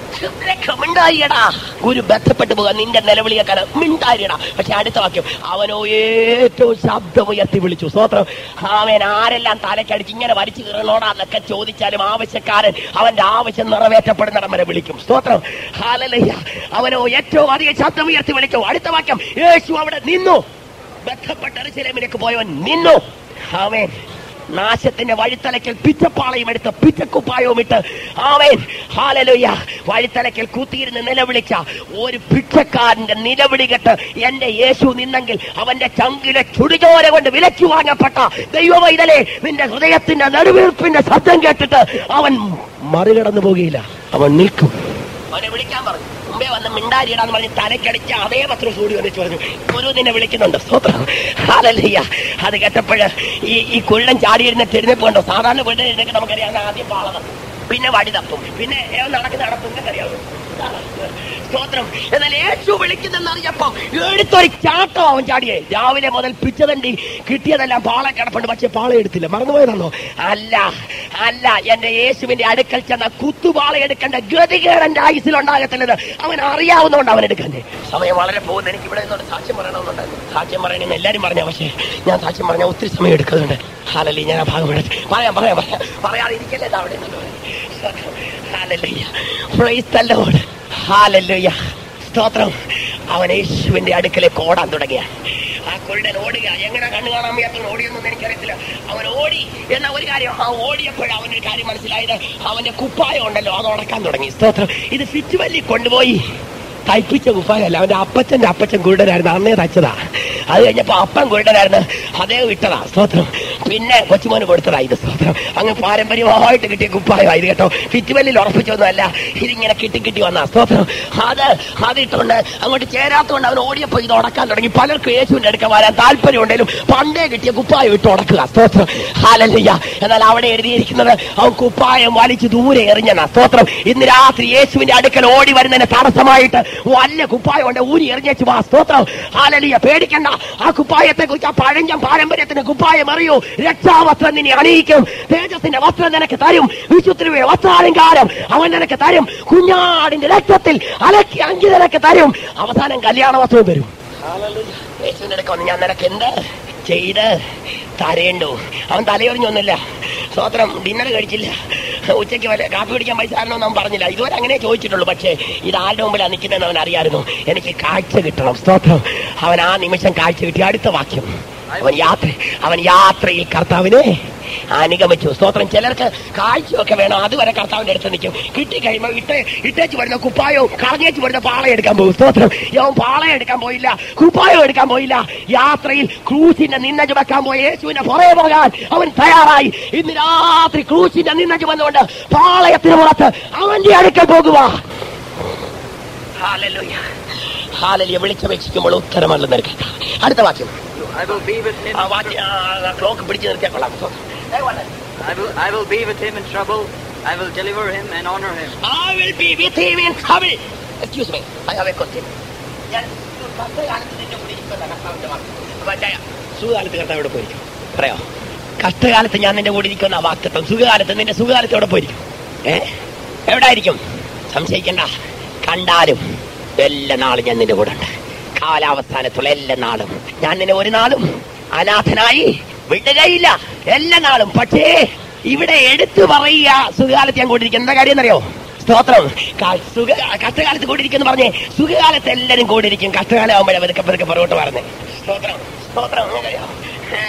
മിണ്ടായിടാ ഗുരു ബന്ധപ്പെട്ടു പോകാൻ നിന്റെ നിലവിളിയേക്കാൾ മിണ്ടായിടാ പക്ഷെ അടുത്ത വാക്യം അവനോ ഏറ്റവും ശബ്ദമുയർത്തി വിളിച്ചു സ്തോത്രം അവൻ ആരെല്ലാം തലക്കടിച്ച് ഇങ്ങനെ വലിച്ചു കീറണോടാന്നൊക്കെ ചോദിച്ചാലും ആവശ്യക്കാരൻ അവന്റെ ആവശ്യം നിറവേറ്റപ്പെടുന്നിടം വരെ വിളിക്കും സ്തോത്രം ഹാലലയ്യ അവനോ ഏറ്റവും അധികം ശബ്ദമുയർത്തി വിളിച്ചു അടുത്ത വാക്യം യേശു അവിടെ നിന്നു ബന്ധപ്പെട്ട എറുസലേമിലേക്ക് പോയവൻ നിന്നു അവൻ നാശത്തിന്റെ വഴിത്തലയ്ക്കൽ പിച്ചപ്പാളയും എടുത്ത് പിച്ചക്കുപ്പായവും ഇട്ട് ആവേൻ ഹാലലുയ്യ വഴിത്തലയ്ക്കൽ കൂത്തിയിരുന്ന് നിലവിളിച്ച ഒരു ഭിക്ഷക്കാരന്റെ നിലവിളി കേട്ട് എന്റെ യേശു നിന്നെങ്കിൽ അവന്റെ ചങ്കിലെ ചുടുചോര കൊണ്ട് വിലച്ചു വാങ്ങപ്പെട്ട ദൈവവൈതലേ നിന്റെ ഹൃദയത്തിന്റെ നടുവീർപ്പിന്റെ ശബ്ദം കേട്ടിട്ട് അവൻ മറികടന്നു പോകുകയില്ല അവൻ നിൽക്കും അവനെ വിളിക്കാൻ പറഞ്ഞു മുമ്പേ വന്ന് മിണ്ടാരിയിടാന്ന് പറഞ്ഞ് തലക്കടിച്ച അതേ പത്രം കൂടി വന്നിട്ട് പറഞ്ഞു ഗുരു നിന്നെ വിളിക്കുന്നുണ്ട് സ്തോത്രം ഹാലല്ലയ്യ അത് കേട്ടപ്പോഴ് ഈ ഈ കുള്ളൻ ചാടിയിരുന്ന തിരുന്നിപ്പ് കണ്ടോ സാധാരണ വീട്ടിൽ എഴുന്നേക്ക് നമുക്കറിയാം ആദ്യം പാള തപ്പും പിന്നെ വടി തപ്പും പിന്നെ ഏവൻ നടക്കുന്ന നടപ്പും നിങ്ങൾക്കറിയാമോ സ്തോത്രം എന്നാൽ യേശു വിളിക്കുന്നെന്നറിയപ്പോ എടുത്തൊരു ചാട്ടം അവൻ ചാടിയേ രാവിലെ മുതൽ പിച്ചതണ്ടി കിട്ടിയതെല്ലാം പാള കിടപ്പുണ്ട് പക്ഷെ പാള എടുത്തില്ല മറന്നുപോയതാണോ അല്ല അല്ല എന്റെ യേശുവിന്റെ അടുക്കൽ ചെന്ന കുത്തുപാള എടുക്കേണ്ട ഗതികേട് എന്റെ ആയുസിൽ ഉണ്ടാകത്തില്ലത് അവൻ അറിയാവുന്നതുകൊണ്ട് അവൻ എടുക്കണ്ടേ സമയം വളരെ പോകുന്നു എനിക്ക് ഇവിടെ നിന്നോട് സാക്ഷ്യം പറയണമെന്നുണ്ടായിരുന്നു സാക്ഷ്യം പറയണമെന്ന് എല്ലാരും പറഞ്ഞ പക്ഷേ ഞാൻ സാക്ഷ്യം പറഞ്ഞ ഒത്തിരി സമയം എടുക്കുന്നുണ്ട് ഹാലല്ലേ ഞാൻ ആ ഭാഗം എടുത്ത് പറയാം പറയാം പറയാം പറയാതെ ഇരിക്കല്ലേ ഇത് അവിടെ നിന്നോട്. ഹാലല്ലുയ്യ. Praise the Lord. ഹാലല്ലുയ്യ. സ്തോത്രം അവൻ യേശുവിന്റെ അടുക്കലേക്ക് ഓടാൻ തുടങ്ങിയ ആ കുരുടൻ ഓടുക എങ്ങനെ കണ്ണു കാണാൻ വയ്യാത്ത ഓടിയൊന്നും എനിക്കറിയത്തില്ല അവൻ ഓടി എന്ന ഒരു കാര്യം ആ ഓടിയപ്പോഴും അവനൊരു കാര്യം മനസ്സിലായത് അവന്റെ കുപ്പായം ഉണ്ടല്ലോ അത് ഉടക്കാൻ തുടങ്ങി സ്തോത്രം ഇത് ഫിറ്റുവല്ലി കൊണ്ടുപോയി തയ്പ്പിച്ച കുപ്പായല്ല അവന്റെ അപ്പച്ചന്റെ അപ്പച്ചൻ കുരുടനായിരുന്നു അന്നേ തച്ചതാ അത് കഴിഞ്ഞപ്പോ അപ്പൻ കുരുടനായിരുന്നു അതേ വിട്ടതാ സ്തോത്രം പിന്നെ കൊച്ചുമോന് കൊടുത്തതാ ഇത് സ്തോത്രം അങ്ങ് പാരമ്പര്യമായിട്ട് കിട്ടിയ കുപ്പായമാ ഇത് കേട്ടോ ഫിറ്റുവല്ലിൽ ഉറപ്പിച്ചൊന്നുമല്ല ഇതിങ്ങനെ കിട്ടി കിട്ടി വന്ന സ്തോത്രം അത് അതിട്ടുണ്ട് അങ്ങോട്ട് ചേരാത്തോണ്ട് അവൻ ഓടിയപ്പോ ഇത് ഉടക്കാൻ തുടങ്ങി പലർക്കും യേശുവിന്റെ അടുക്ക വരാൻ താല്പര്യം ഉണ്ടെങ്കിലും പണ്ടേ കിട്ടിയ കുപ്പായം ഇട്ട് ഉടക്കുക സ്തോത്രം ഹാലല്ലയ്യ എന്നാൽ അവിടെ എഴുതിയിരിക്കുന്നത് അവൻ കുപ്പായം വലിച്ചു ദൂരെ എറിഞ്ഞനാ സ്തോത്രം ഇന്ന് രാത്രി യേശുവിന്റെ അടുക്കൽ ഓടി വരുന്നതിന് തടസ്സമായിട്ട് വല്ല കുപ്പായം ഉണ്ട് ഊരി എറിഞ്ഞേച്ചു വാ സ്തോത്രം ഹാലലിയ പേടിക്കണ്ട ആ കുപ്പായത്തെ കുറിച്ച് ആ പഴഞ്ചൻ പാരമ്പര്യത്തിന്റെ കുപ്പായം അറിയൂ രക്ഷാവസ്ത്രം നിന്നെ അണിയിക്കും തേജസ്സിന്റെ വസ്ത്രം നിനക്ക് തരും വിശുദ്ധിയുടെ വസ്ത്രാലങ്കാരം അവൻ നിനക്ക് തരും കുഞ്ഞാടിന്റെ രക്തത്തിൽ അലക്കി അങ്കി നിനക്ക് തരും അവസാനം കല്യാണ വസ്ത്രവും തരും യേശുവിന്റെ അടുക്ക വന്ന് ഞാൻ നിനക്ക് എന്ത് ചെയ്ത് തരേണ്ടു അവൻ തലയൊറിഞ്ഞൊന്നുമില്ല സ്വോത്രം ഡിന്നർ കഴിച്ചില്ല ഉച്ചയ്ക്ക് വല്ല കാപ്പി കുടിക്കാൻ പൈസ തരണമെന്ന് അവൻ പറഞ്ഞില്ല ഇതുവരെ അങ്ങനെ ചോദിച്ചിട്ടുള്ളൂ പക്ഷേ ഇത് ആരുടെ മുമ്പിലാണ് നിൽക്കുന്നതെന്ന് അവൻ അറിയായിരുന്നു എനിക്ക് കാഴ്ച കിട്ടണം സ്തോത്രം അവൻ ആ നിമിഷം കാഴ്ച കിട്ടി അടുത്ത വാക്യം അവൻ യാത്ര അവൻ യാത്രയിൽ കർത്താവിനെ അനുഗമിച്ചു സ്തോത്രം ചിലർക്ക് കാഴ്ചയൊക്കെ വേണം അതുവരെ കർത്താവിന്റെ അടുത്ത് നിൽക്കും കിട്ടി കഴിയുമ്പോൾ ഇട്ട് ഇട്ടേച്ച് വരുന്ന കുപ്പായവും കളഞ്ഞേച്ച് വരുന്ന പാള എടുക്കാൻ പോകും സ്തോത്രം യവൻ പാള എടുക്കാൻ പോയില്ല കുപ്പായം എടുക്കാൻ പോയില്ല യാത്രയിൽ ക്രൂസിന്റെ നിന്ന ചുമക്കാൻ പോയ യേശുവിന്റെ പുറകെ പോകാൻ അവൻ തയ്യാറായി ഇന്ന് രാത്രി ക്രൂസിന്റെ നിന്ന ചുമന്നുകൊണ്ട് പാളയത്തിന് പുറത്ത് അവന്റെ അടുക്കൽ പോകുക ഹാലലുയ ഹാലലിയ വിളിച്ചപേക്ഷിക്കുമ്പോൾ ഉത്തരമല്ല നിനക്ക് അടുത്ത വാക്യം I will be with him. ആ വാക്യം ക്ലോക്ക് പിടിച്ചു നിർത്തിയാൽ കൊള്ളാം ദയവായി. I will, I will be with him in trouble. I will deliver him and honor him. I will be with him in trouble. Excuse me, I have a question. ഞാൻ കഷ്ടകാലത്ത് നിന്റെ കൂടെ ഇരിക്കുന്ന കർത്താവിന്റെ വാക്ക്. മറ്റേ സുഖകാലത്ത് കർത്താവ് എവിടെ പോയിരിക്കും പറയാം കഷ്ടകാലത്ത് ഞാൻ നിന്റെ കൂടെ ഇരിക്കുന്ന ആ വാക്തത്വം സുഖകാലത്ത് നിന്റെ സുഖകാലത്ത് എവിടെ പോയിരിക്കും ഏ എവിടെ ആയിരിക്കും സംശയിക്കണ്ട കണ്ടാലും എല്ലാ നാളും ഞാൻ നിന്റെ കൂടെ ഉണ്ട് കാലാവസ്ഥാനത്തുള്ള എല്ലാ നാളും ഞാൻ നിന്നെ ഒരു നാളും അനാഥനായി വിടുകയില്ല എല്ലാ നാളും പക്ഷേ ഇവിടെ എടുത്തു പറയുക സുഖകാലത്ത് ഞാൻ കൂടിയിരിക്കും എന്താ കാര്യം എന്നറിയോ സ്തോത്രം ക- സുഖ കഷ്ടകാലത്ത് കൂടിയിരിക്കുന്നു പറഞ്ഞേ സുഖകാലത്ത് എല്ലാരും കൂടിയിരിക്കും കഷ്ടകാലം ആകുമ്പോഴേ പതുക്കെ പതുക്കെ പുറകോട്ട് പറഞ്ഞേ സ്തോത്രം സ്തോത്രം നിങ്ങൾക്കറിയോ? ഏ,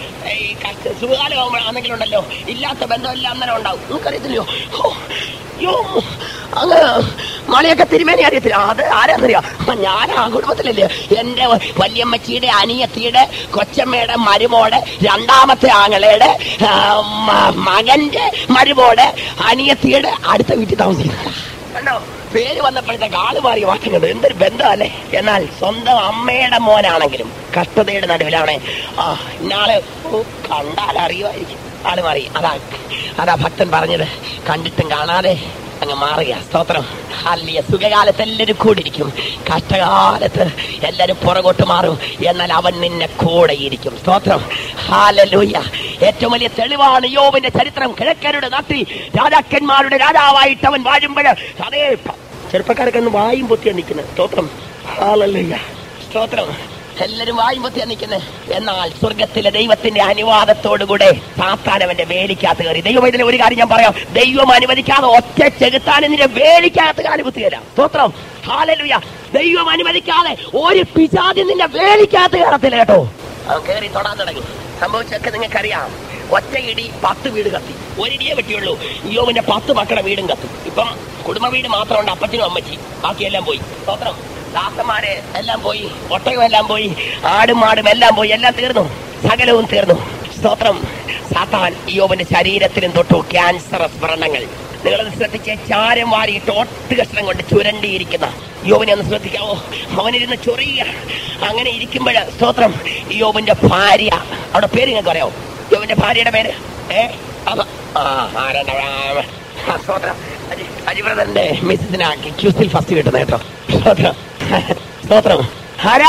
ഈ കഷ്ട സുഖകാലം ആകുമ്പോഴാണെങ്കിലും ഉണ്ടല്ലോ ഇല്ലാത്ത ബന്ധമെല്ലാം അന്നേരം ഉണ്ടാവും നിങ്ങൾക്കറിയത്തില്ലയോ ഓ, യോ അങ്ങ് മലയൊക്കെ തിരുമേനി അറിയത്തില്ല അത് ആരാന്നറിയോ ഞാൻ ആ കുടുംബത്തിലല്ലേ എന്റെ വല്യമ്മച്ചിയുടെ അനിയത്തിയുടെ കൊച്ചമ്മയുടെ മരുമോടെ രണ്ടാമത്തെ ആങ്ങളയുടെ ആ, മ- മകന്റെ മരുമോടെ അനിയത്തിയുടെ അടുത്ത വീട്ടിൽ താമസിക്കുന്ന കണ്ടോ പേര് വന്നപ്പോഴത്തേക്ക് ആള് മാറി മാറ്റം കണ്ടു എന്തൊരു ബന്ധമല്ലേ എന്നാൽ സ്വന്തം അമ്മയുടെ മോനാണെങ്കിലും കഷ്ടതയുടെ നടുവിലാണ് ആ ഇന്നാള് ഓ, കണ്ടാൽ അറിയുമായിരിക്കും ആള് മാറി അതാ അതാ ഭക്തൻ പറഞ്ഞത് കണ്ടിട്ടും കാണാതെ അങ്ങ് മാറുക സ്തോത്രം അല്ലിയ സുഖകാലത്ത് എല്ലാവരും കൂടിയിരിക്കും കഷ്ടകാലത്ത് എല്ലാവരും പുറകോട്ട് മാറും എന്നാൽ അവൻ നിന്നെ കൂടെ ഇരിക്കും സ്തോത്രം ഹാലലൂയ ഏറ്റവും വലിയ തെളിവാണ് യോബിന്റെ ചരിത്രം കിഴക്കരുടെ നാട്ടിൽ രാജാക്കന്മാരുടെ രാജാവായിട്ട് അവൻ വാഴുമ്പോൾ അതേ പ- ചെറുപ്പക്കാരൊക്കെ ഒന്ന് വായും പൊത്തിയാ നിൽക്കുന്നത് സ്തോത്രം ഹാലലൂയ സ്തോത്രം എല്ലാരും വായും പൊത്തിയാ നിൽക്കുന്നത് എന്നാൽ സ്വർഗത്തിലെ ദൈവത്തിന്റെ അനുവാദത്തോടുകൂടെ സാത്താനവന്റെ വേലിക്കകത്ത് കയറി ദൈവം ഇതിലെ ഒരു കാര്യം ഞാൻ പറയാം ദൈവം അനുവദിക്കാതെ ഒറ്റ ചെകുത്താനും നിന്റെ വേലിക്കകത്ത് കാലുകുത്തുകയില്ല സ്തോത്രം ഹാലലുയ ദൈവം അനുവദിക്കാതെ ഒരു പിശാചി നിന്റെ വേലിക്കകത്ത് കയറത്തില്ല കേട്ടോ അവൻ കയറി തൊടാൻ തുടങ്ങി സംഭവിച്ചൊക്കെ നിങ്ങൾക്കറിയാം ഒറ്റ ഇടി പത്ത് വീട് കത്തി ഒരിടിയേ പറ്റിയുള്ളൂ യോവിന്റെ പത്ത് മക്കളുടെ വീടും കത്തി ഇപ്പം കുടുംബ വീട് മാത്രമുണ്ട് അപ്പച്ചനും അമ്മച്ചി ബാക്കിയെല്ലാം പോയി സ്തോത്രം ദാസന്മാരെ എല്ലാം പോയി ഒട്ടകം എല്ലാം പോയി ആടും മാടും എല്ലാം പോയി എല്ലാം തീർന്നു സകലവും തീർന്നു സ്തോത്രം സാത്താൻ യോവന്റെ ശരീരത്തിലും തൊട്ടു ക്യാൻസറസ് വ്രണങ്ങൾ നിങ്ങളത് ശ്രദ്ധിച്ച് ചാരം വാരിയിട്ട് ഒട്ട് കഷ്ണം കൊണ്ട് ചുരണ്ടിയിരിക്കുന്ന യോവനെ ഒന്ന് ശ്രദ്ധിക്കാവോ അവനിരുന്ന് ചൊറിയ അങ്ങനെ ഇരിക്കുമ്പോൾ സ്തോത്രം യോവന്റെ ഭാര്യ അവിടെ പേര് നിങ്ങൾക്ക് അറിയാവോ യോവന്റെ ഭാര്യയുടെ പേര് ഏ അവ- ആ ആരാണ് അവ- ആ, സ്തോത്രം അജി- അജിബ്രദറിന്റെ മിസ്സിനാക്കി ക്യൂസിൽ ഫസ്റ്റ് കിട്ടുന്ന കേട്ടോ സ്തോത്രം സ്തോത്രം ആരാ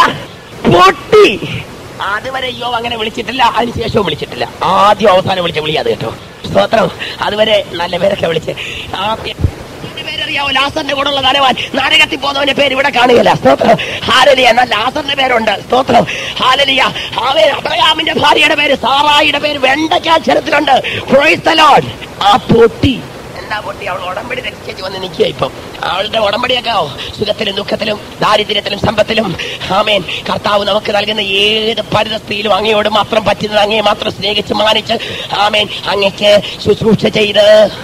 പൊട്ടി അതുവരെ യോ അങ്ങനെ വിളിച്ചിട്ടില്ല അതിനുശേഷവും വിളിച്ചിട്ടില്ല ആദ്യം അവസാനം വിളിച്ച വിളി അത് കേട്ടോ സ്തോത്രം അതുവരെ നല്ല പേരൊക്കെ വിളിച്ച് ആദ്യം ഒരു പേരറിയാവോ ലാസറിന്റെ കൂടെ ഉള്ള ധനവാൻ നരകത്തിൽ പോകുന്നവന്റെ പേര് ഇവിടെ കാണുകയില്ല സ്തോത്രം ഹാലലിയ എന്നാൽ ലാസറിന്റെ പേരുണ്ട് സ്തോത്രം ഹാലലിയ അവൻ അബ്രഹാമിന്റെ ഭാര്യയുടെ പേര് സാറായിയുടെ പേര് വെണ്ടക്കാക്ഷരത്തിലുണ്ട് Praise the Lord. ആ പൊട്ടി എന്താ പൊട്ടി അവൾ ഉടമ്പടി രക്ഷിച്ചു വന്ന് നിൽക്കുക ഇപ്പം അവളുടെ ഉടമ്പടിയൊക്കെ ഓ, സുഖത്തിലും ദുഃഖത്തിലും ദാരിദ്ര്യത്തിലും സമ്പത്തിലും ആമേൻ കർത്താവ് നമുക്ക് നൽകുന്ന ഏത് പരിതസ്ഥിതിയിലും അങ്ങയോട് മാത്രം പറ്റുന്നത് അങ്ങയെ മാത്രം സ്നേഹിച്ച് മാനിച്ച് ആമേൻ അങ്ങയ്ക്ക് ശുശ്രൂഷ ചെയ്ത്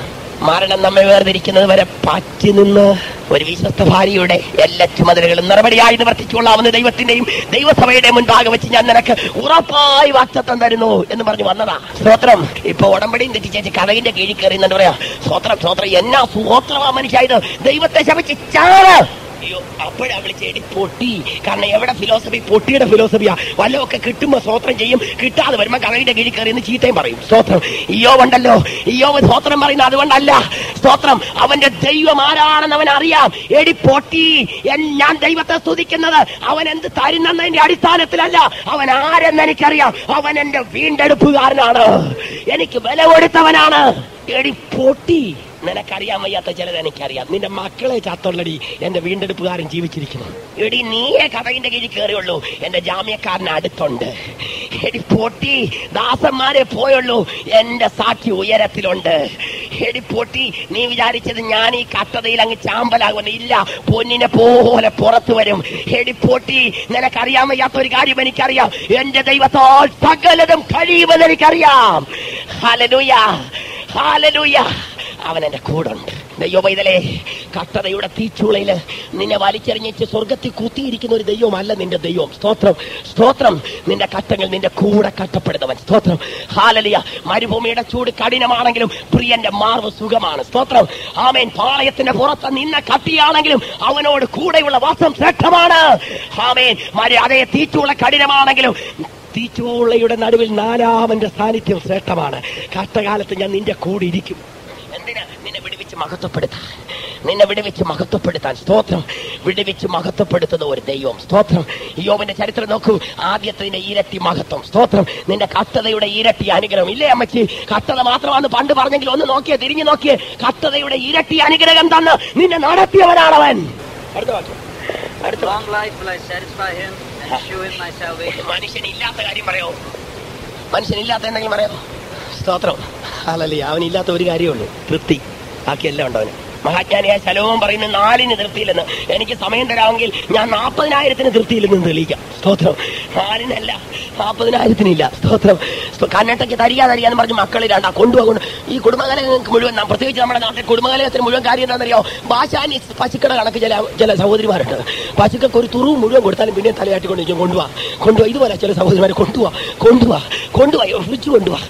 മരണം നമ്മെ വേർതിരിക്കുന്നത് വരെ പറ്റി നിന്ന് ഒരു വിശ്വസ്ത ഭാര്യയുടെ എല്ലാ ചുമതലകളും നടപടിയായി നിവർത്തിച്ചുകൊള്ളാവുന്ന ദൈവത്തിന്റെയും ദൈവസഭയുടെയും മുൻപാകെ വെച്ച് ഞാൻ നിനക്ക് ഉറപ്പായി വാക്തത്വം തരുന്നു എന്ന് പറഞ്ഞു വന്നതാ സ്തോത്രം ഇപ്പൊ ഉടമ്പടിയും തെറ്റിച്ചേച്ച് കഥകിന്റെ കീഴിൽ കയറി എന്നിട്ട് പറയാ സ്തോത്രം സ്തോത്രം എന്നാ സ്വോത്രമാ മനുഷ്യായത് ദൈവത്തെ ശപിച്ച് ചാറ് അയ്യോ അപ്പോഴാ വിളിച്ച് എടി പൊട്ടി കാരണം എവിടെ ഫിലോസഫി പൊട്ടിയുടെ ഫിലോസഫിയാ വല്ലതൊക്കെ കിട്ടുമ്പോ സ്തോത്രം ചെയ്യും കിട്ടാതെ വരുമ്പോ കഥയുടെ കീഴിൽ കയറി എന്ന് ചീത്തയും പറയും സ്തോത്രം ഇയോ ഉണ്ടല്ലോ ഇയോ സ്തോത്രം പറയുന്നത് അതുകൊണ്ടല്ല സ്തോത്രം അവന്റെ ദൈവം ആരാണെന്ന് അവൻ അറിയാം എടി പൊട്ടി എൻ- ഞാൻ ദൈവത്തെ സ്തുതിക്കുന്നത് അവൻ എന്ത് തരുന്നതിന്റെ അടിസ്ഥാനത്തിലല്ല അവൻ ആരെന്ന് എനിക്കറിയാം അവൻ എന്റെ വീണ്ടെടുപ്പുകാരനാണ് എനിക്ക് വില കൊടുത്തവനാണ് എടി പൊട്ടി നിനക്കറിയാൻ വയ്യാത്ത ചിലത് എനിക്കറിയാം നിന്റെ മക്കളെ ചാത്തുള്ളടി എന്റെ വീണ്ടെടുപ്പുകാരൻ ജീവിച്ചിരിക്കുന്നു എടി നീയെ കഥകിന്റെ കീഴിൽ കയറിയുള്ളൂ എന്റെ ജാമ്യക്കാരൻ അടുത്തുണ്ട് എടി പൊട്ടി ദാസന്മാരെ പോയുള്ളൂ എന്റെ സാക്ഷി ഉയരത്തിലുണ്ട് എടി പൊട്ടി നീ വിചാരിച്ചത് ഞാൻ ഈ കട്ടതയിൽ അങ്ങ് ചാമ്പലാകുമെന്ന് ഇല്ല പൊന്നിനെ പോലെ പുറത്തു വരും എടി പൊട്ടി നിനക്കറിയാൻ വയ്യാത്ത ഒരു കാര്യം എനിക്കറിയാം എന്റെ ദൈവത്താൽ സകലതും കഴിയുമെന്ന് എനിക്കറിയാം ഹാലലൂയ ഹാലലൂയ അവൻ എന്റെ കൂടുണ്ട് ദൈവപൈതലേ കട്ടതയുടെ തീച്ചൂളയില് നിന്നെ വലിച്ചെറിഞ്ഞിച്ച് സ്വർഗത്തിൽ കുത്തിയിരിക്കുന്ന ഒരു ദൈവമല്ല നിന്റെ ദൈവം സ്തോത്രം സ്തോത്രം നിന്റെ കട്ടങ്ങൾ നിന്റെ കൂടെ കട്ടപ്പെടുന്നവൻ സ്തോത്രം ഹാലലിയ മരുഭൂമിയുടെ ചൂട് കഠിനമാണെങ്കിലും പ്രിയന്റെ മാർവ് സുഖമാണ് സ്തോത്രം ആമേൻ പാളയത്തിന്റെ പുറത്ത് നിന്ന കട്ടിയാണെങ്കിലും അവനോട് കൂടെയുള്ള വാസം ശ്രേഷ്ഠമാണ് ആമേൻ മരി അതേ തീച്ചൂള കഠിനമാണെങ്കിലും തീച്ചൂളയുടെ നടുവിൽ നാലാമന്റെ സാന്നിധ്യം ശ്രേഷ്ഠമാണ് കഷ്ടകാലത്ത് ഞാൻ നിന്റെ കൂടെ ഇരിക്കും എന്തിനാ നിന്നെ വിടുവിച്ച് മഹത്വപ്പെടുത്താൻ നിന്നെ വിടുവിച്ച് മഹത്വപ്പെടുത്താൻ സ്തോത്രം വിടുവിച്ച് മഹത്വപ്പെടുത്തുന്ന ഒരു ദൈവം സ്തോത്രം യോവിന്റെ ചരിത്രം നോക്കൂ ആദ്യത്തിന്റെ ഇരട്ടി മഹത്വം സ്തോത്രം നിന്റെ കട്ടതയുടെ ഇരട്ടി അനുഗ്രഹം ഇല്ലേ അമ്മച്ചി കട്ടത മാത്രമാണ് പണ്ട് പറഞ്ഞെങ്കിൽ ഒന്ന് നോക്കിയേ തിരിഞ്ഞു നോക്കിയേ കട്ടതയുടെ ഇരട്ടി അനുഗ്രഹം തന്ന് നിന്നെ നടത്തിയവനാണവൻ അടുത്ത വാക്യം അടുത്ത Long life will I satisfy him and shew him my salvation. മനുഷ്യനില്ലാത്ത കാര്യം പറയോ മനുഷ്യനില്ലാത്ത എന്തെങ്കിലും പറയോ സ്തോത്രം അല്ലല്ലേ അവനില്ലാത്ത ഒരു കാര്യമുള്ളൂ തൃപ്തി ബാക്കിയെല്ലാം ഉണ്ടോ അവന് മഹാജ്ഞാനിയായ ശലോമം പറയുന്ന നാലിന് തൃപ്തിയില്ലെന്ന് എനിക്ക് സമയം തരാമെങ്കിൽ ഞാൻ നാൽപ്പതിനായിരത്തിന് തൃപ്തിയില്ലെന്ന് തെളിയിക്കാം സ്തോത്രം നാലിനല്ല നാൽപ്പതിനായിരത്തിനില്ല സ്തോത്രം സ്തോ- കന്നട്ടയ്ക്ക് തരിക തരിക എന്ന് പറഞ്ഞ് മക്കൾ രണ്ടാ കൊണ്ടുപോകുന്നു ഈ കുടുംബകലങ്ങൾക്ക് മുഴുവൻ നാം പ്രത്യേകിച്ച് നമ്മുടെ നാട്ടിൽ കുടുംബകലയത്തിന് മുഴുവൻ കാര്യം എന്താണെന്നറിയോ ഭാഷാനി പശുക്കളുടെ കണക്ക് ചില ചില സഹോദരിമാരുണ്ട് പശുക്കൾക്ക് ഒരു തുറവ് മുഴുവൻ കൊടുത്താലും പിന്നെ തലയാട്ടി കൊണ്ട് കൊണ്ടുപോവാ കൊണ്ടുപോവാ ഇതുപോലെ ചില സഹോദരിമാരെ കൊണ്ടുപോവാ കൊണ്ടുപോവാ കൊണ്ടുപോവാ ഫ്രിഡ്ജ് കൊണ്ടുപോവാ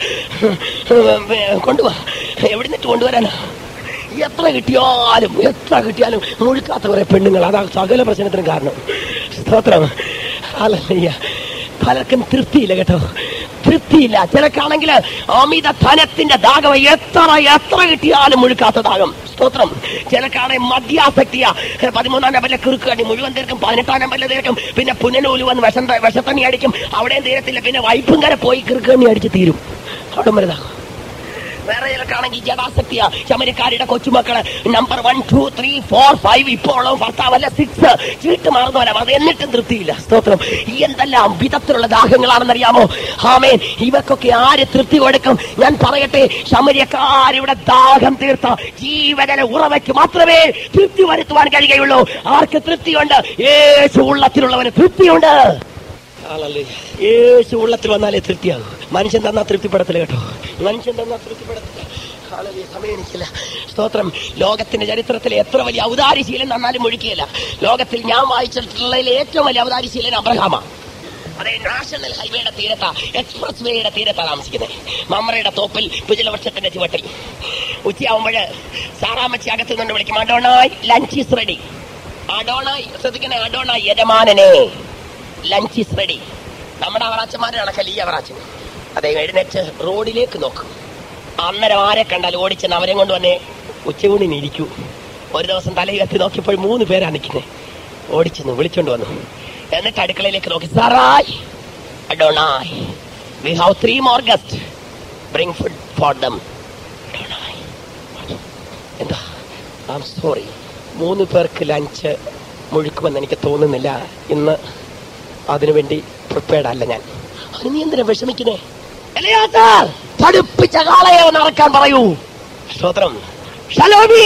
കൊണ്ടുപോവാ എവിടെ നിന്നിട്ട് കൊണ്ടുവരാനാ എത്ര കിട്ടിയാലും എത്ര കിട്ടിയാലും മുഴുക്കാത്ത കുറെ പെണ്ണുങ്ങൾ അതാ സകല പ്രശ്നത്തിനും കാരണം സ്തോത്രം അല്ലയ്യ പലർക്കും തൃപ്തിയില്ല കേട്ടോ തൃപ്തിയില്ല ചിലക്കാണെങ്കിൽ അമിത ധനത്തിന്റെ ദാഹം എത്ര എത്ര കിട്ടിയാലും മുഴുക്കാത്ത ദാഹം സ്തോത്രം ചിലക്കാണെങ്കിൽ മദ്യാസക്തിയാ പതിമൂന്നാം നമ്പറിലെ കുറുക്ക് കണ്ടി മുഴുവൻ തീർക്കും പതിനെട്ടാം നമ്പറിലെ തീർക്കും പിന്നെ പുനനൂല് വന്ന് വിഷം വിഷത്തണ്ണി അടിക്കും അവിടെയും തീരത്തില്ല പിന്നെ വൈപ്പും കര പോയി കുറുക്ക് കണ്ണി അടിച്ച് തീരും അവിടെ വലുതാകും വേറെ ചിലക്കാണെങ്കിൽ ജടാസക്തിയ ശമരിക്കാരുടെ കൊച്ചുമക്കള് number one two three four five ഇപ്പോൾ ഉള്ള ഭർത്താവല്ല സിക്സ് ചീട്ട് മാറുന്നവരാ അത് എന്നിട്ടും തൃപ്തിയില്ല സ്തോത്രം ഈ എന്തെല്ലാം വിധത്തിലുള്ള ദാഹങ്ങളാണെന്നറിയാമോ ഹാമേൻ ഇവർക്കൊക്കെ ആര് തൃപ്തി കൊടുക്കും ഞാൻ പറയട്ടെ ശമരിയക്കാരിവിടെ ദാഹം തീർത്ത ജീവജല ഉറവയ്ക്ക് മാത്രമേ തൃപ്തി വരുത്തുവാൻ കഴിയുകയുള്ളൂ ആർക്ക് തൃപ്തിയുണ്ട് യേശു ഉള്ളത്തിലുള്ളവന് തൃപ്തിയുണ്ട് ഹല്ലേലൂയ. യേശു ഉള്ളത്തിൽ വന്നാലേ തൃപ്തിയാകും മനുഷ്യൻ തന്നാ തൃപ്തിപ്പെടത്തില്ല കേട്ടോ മനുഷ്യൻ തന്നാ തൃപ്തിപ്പെടത്തില്ല ഹല്ലേലൂയ. സമയം എനിക്കില്ല സ്തോത്രം ലോകത്തിന്റെ ചരിത്രത്തിലെ എത്ര വലിയ ഔദാരിശീലൻ തന്നാലും ഒഴുക്കിയല്ല ലോകത്തിൽ ഞാൻ വായിച്ചിട്ടുള്ളതിൽ ഏറ്റവും വലിയ ഔദാരിശീലൻ അബ്രഹാമാണ് അതെ നാഷണൽ ഹൈവേയുടെ തീരത്താ എക്സ്പ്രസ് വേയുടെ തീരത്താ താമസിക്കുന്നത് മമ്മറയുടെ തോപ്പിൽ പുജലവൃക്ഷത്തിന്റെ ചുവട്ടിൽ ഉച്ചയാവുമ്പോൾ സാറാമച്ചി അകത്തു നിന്ന് വിളിക്കും Adonai lunch is ready Adonai ശ്രദ്ധിക്കണേ അഡോണായി യജമാനനെ ലഞ്ച് ഈസ് റെഡി നമ്മുടെ അവറാച്ചന്മാരെ കണക്കല്ല ഈ അവറാച്ചൻ അതെ എഴുന്നേറ്റ് റോഡിലേക്ക് നോക്കും അന്നേരം ആരെ കണ്ടാൽ ഓടിച്ചെന്ന് അവരെ കൊണ്ട് വന്നേ ഉച്ചയൂണിന് ഇരിക്കൂ ഒരു ദിവസം തലയുയർത്തി നോക്കിയപ്പോൾ മൂന്ന് പേരാ നിൽക്കുന്നത് ഓടിച്ചെന്ന് വിളിച്ചോണ്ട് വന്നു എന്നിട്ട് അടുക്കളയിലേക്ക് നോക്കി Sarai Adonai we have three more guest bring food for them എന്താ ഐ ആം സോറി മൂന്ന് പേർക്ക് ലഞ്ച് മുഴുക്കുമെന്ന് എനിക്ക് തോന്നുന്നില്ല ഇന്ന് അതിനുവേണ്ടി പ്രിപ്പയർഡ് അല്ല ഞാൻ അതിന് നീ എന്തിനാ വിഷമിക്കുന്നേ എലയാസാർ, തടുപ്പിച്ച കാളയെ ഒന്ന് ഇറക്കാൻ പറയൂ സ്തോത്രം ഷലോമി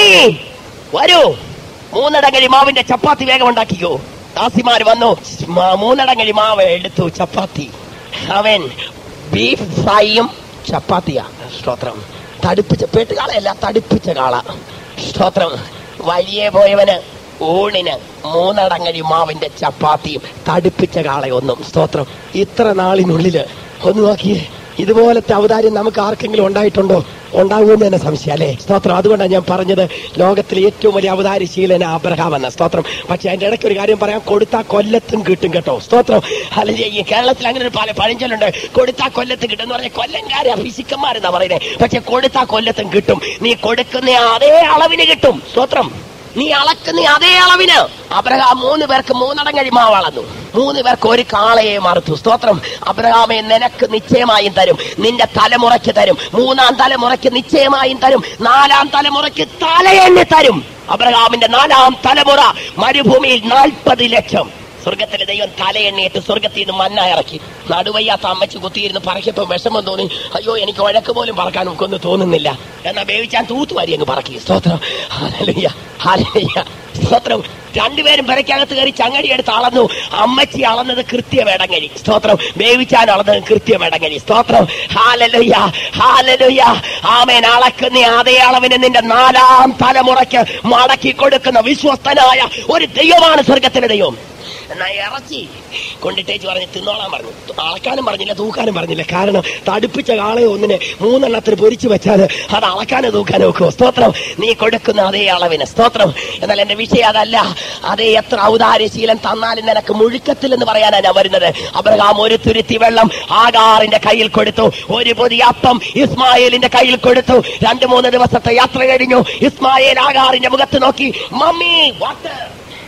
വരൂ മൂന്നടങ്ങഴി മാവിന്റെ ചപ്പാത്തി വേഗം ഉണ്ടാക്കിക്കോ ദാസിമാര് വന്നു മ- മൂന്നടങ്ങഴി മാവ് എടുത്തു ചപ്പാത്തി അവൻ ബീഫ് ഫ്രൈയും ചപ്പാത്തിയാ സ്തോത്രം തടുപ്പിച്ച പേട്ടുകാളയല്ല തടുപ്പിച്ച കാള സ്തോത്രം വഴിയെ പോയവന് ഊണിന് മൂന്നടങ്ങഴി മാവിന്റെ ചപ്പാത്തിയും തടുപ്പിച്ച കാളയൊന്നും സ്തോത്രം ഇത്ര നാളിനുള്ളില് ഒന്ന് നോക്കിയേ ഇതുപോലത്തെ അവതാരം നമുക്ക് ആർക്കെങ്കിലും ഉണ്ടായിട്ടുണ്ടോ ഉണ്ടാകുമെന്ന് തന്നെ സംശയം അല്ലേ സ്തോത്രം അതുകൊണ്ടാണ് ഞാൻ പറഞ്ഞത് ലോകത്തിലെ ഏറ്റവും വലിയ അവതാരശീലന അബ്രഹാം എന്ന സ്തോത്രം പക്ഷെ അതിന്റെ ഇടയ്ക്ക് ഒരു കാര്യം പറയാം കൊടുത്താ കൊല്ലത്തും കിട്ടും കേട്ടോ സ്തോത്രം അല്ലെങ്കിൽ ഈ കേരളത്തിൽ അങ്ങനെ ഒരു പല പഴഞ്ചൊല്ലുണ്ട് കൊടുത്താ കൊല്ലത്തും കിട്ടും എന്ന് പറഞ്ഞാൽ കൊല്ലംകാരെ ഫിസിക്കന്മാരെന്നാ പറയുന്നത് പക്ഷെ കൊടുത്താ കൊല്ലത്തും കിട്ടും നീ കൊടുക്കുന്ന അതേ അളവിന് കിട്ടും സ്തോത്രം നീ അളക്കുന്ന അതേ അളവിന് അബ്രഹാം മൂന്ന് പേർക്ക് മൂന്നടങ്ങഴി മാവ് അളന്നു മൂന്ന് പേർക്ക് ഒരു കാളയെ മറുത്തു സ്തോത്രം അബ്രഹാമെ നിനക്ക് നിശ്ചയമായും തരും നിന്റെ തലമുറയ്ക്ക് തരും മൂന്നാം തലമുറയ്ക്ക് നിശ്ചയമായും തരും നാലാം തലമുറയ്ക്ക് തലയെണ്ണി തരും അബ്രഹാമിന്റെ നാലാം തലമുറ മരുഭൂമിയിൽ നാൽപ്പത് ലക്ഷം സ്വർഗത്തിലെ ദൈവം തലയെണ്ണിയിട്ട് സ്വർഗത്തിൽ നിന്ന് മന്ന ഇറക്കി നടുവയ്യാത്ത അമ്മച്ച് കുത്തിയിരുന്ന് പറക്കിയപ്പോ വിഷമം തോന്നി അയ്യോ എനിക്ക് വഴക്ക് പോലും പറക്കാൻ നമുക്കൊന്നും തോന്നുന്നില്ല എന്നാ വേവിച്ചാൻ തൂത്തുവാരി അങ്ങ് പറക്കി സ്തോത്രം ഹാലലുയ്യ ഹാലലുയ്യ സ്തോത്രം രണ്ടുപേരും പെരക്കകത്ത് കയറി ചങ്ങടി എടുത്ത് അളന്നു അമ്മച്ചി അളന്നത് കൃത്യവേടങ്ങഴി സ്തോത്രം വേവിച്ചാൻ അളന്നത് കൃത്യവേടങ്ങഴി സ്തോത്രം ഹാലലുയ്യ ഹാലലുയ്യ ആമേൻ അളക്കുന്ന അതേ അളവിന് നിന്റെ നാലാം തലമുറയ്ക്ക് മടക്കി കൊടുക്കുന്ന വിശ്വസ്തനായ ഒരു ദൈവമാണ് സ്വർഗത്തിലെ ദൈവം എന്നാ ഇറച്ചി കൊണ്ടിട്ടേച്ച് പറഞ്ഞ് തിന്നോളാൻ പറഞ്ഞു അളക്കാനും പറഞ്ഞില്ല തൂക്കാനും പറഞ്ഞില്ല കാരണം തടുപ്പിച്ച കാളയെ ഒന്നിനെ മൂന്നെണ്ണത്തിന് പൊരിച്ചു വെച്ചാൽ അത് അളക്കാനോ തൂക്കാനോ ഒക്കെ സ്തോത്രം നീ കൊടുക്കുന്ന അതേ അളവിന് സ്തോത്രം എന്നാൽ എന്റെ വിഷയം അതല്ല അതേ എത്ര ഔദാര്യശീലം തന്നാലും നിനക്ക് മുഴുക്കത്തിൽ എന്ന് പറയാനാണ് ഞാൻ വരുന്നത് അബ്രഹാം ഒരു തുരുത്തി വെള്ളം ആകാറിന്റെ കയ്യിൽ കൊടുത്തു ഒരു പുതിയ അപ്പം ഇസ്മായേലിന്റെ കയ്യിൽ കൊടുത്തു രണ്ടു മൂന്ന് ദിവസത്തെ യാത്ര കഴിഞ്ഞു ഇസ്മായേൽ ആകാറിന്റെ മുഖത്ത് നോക്കി mummy water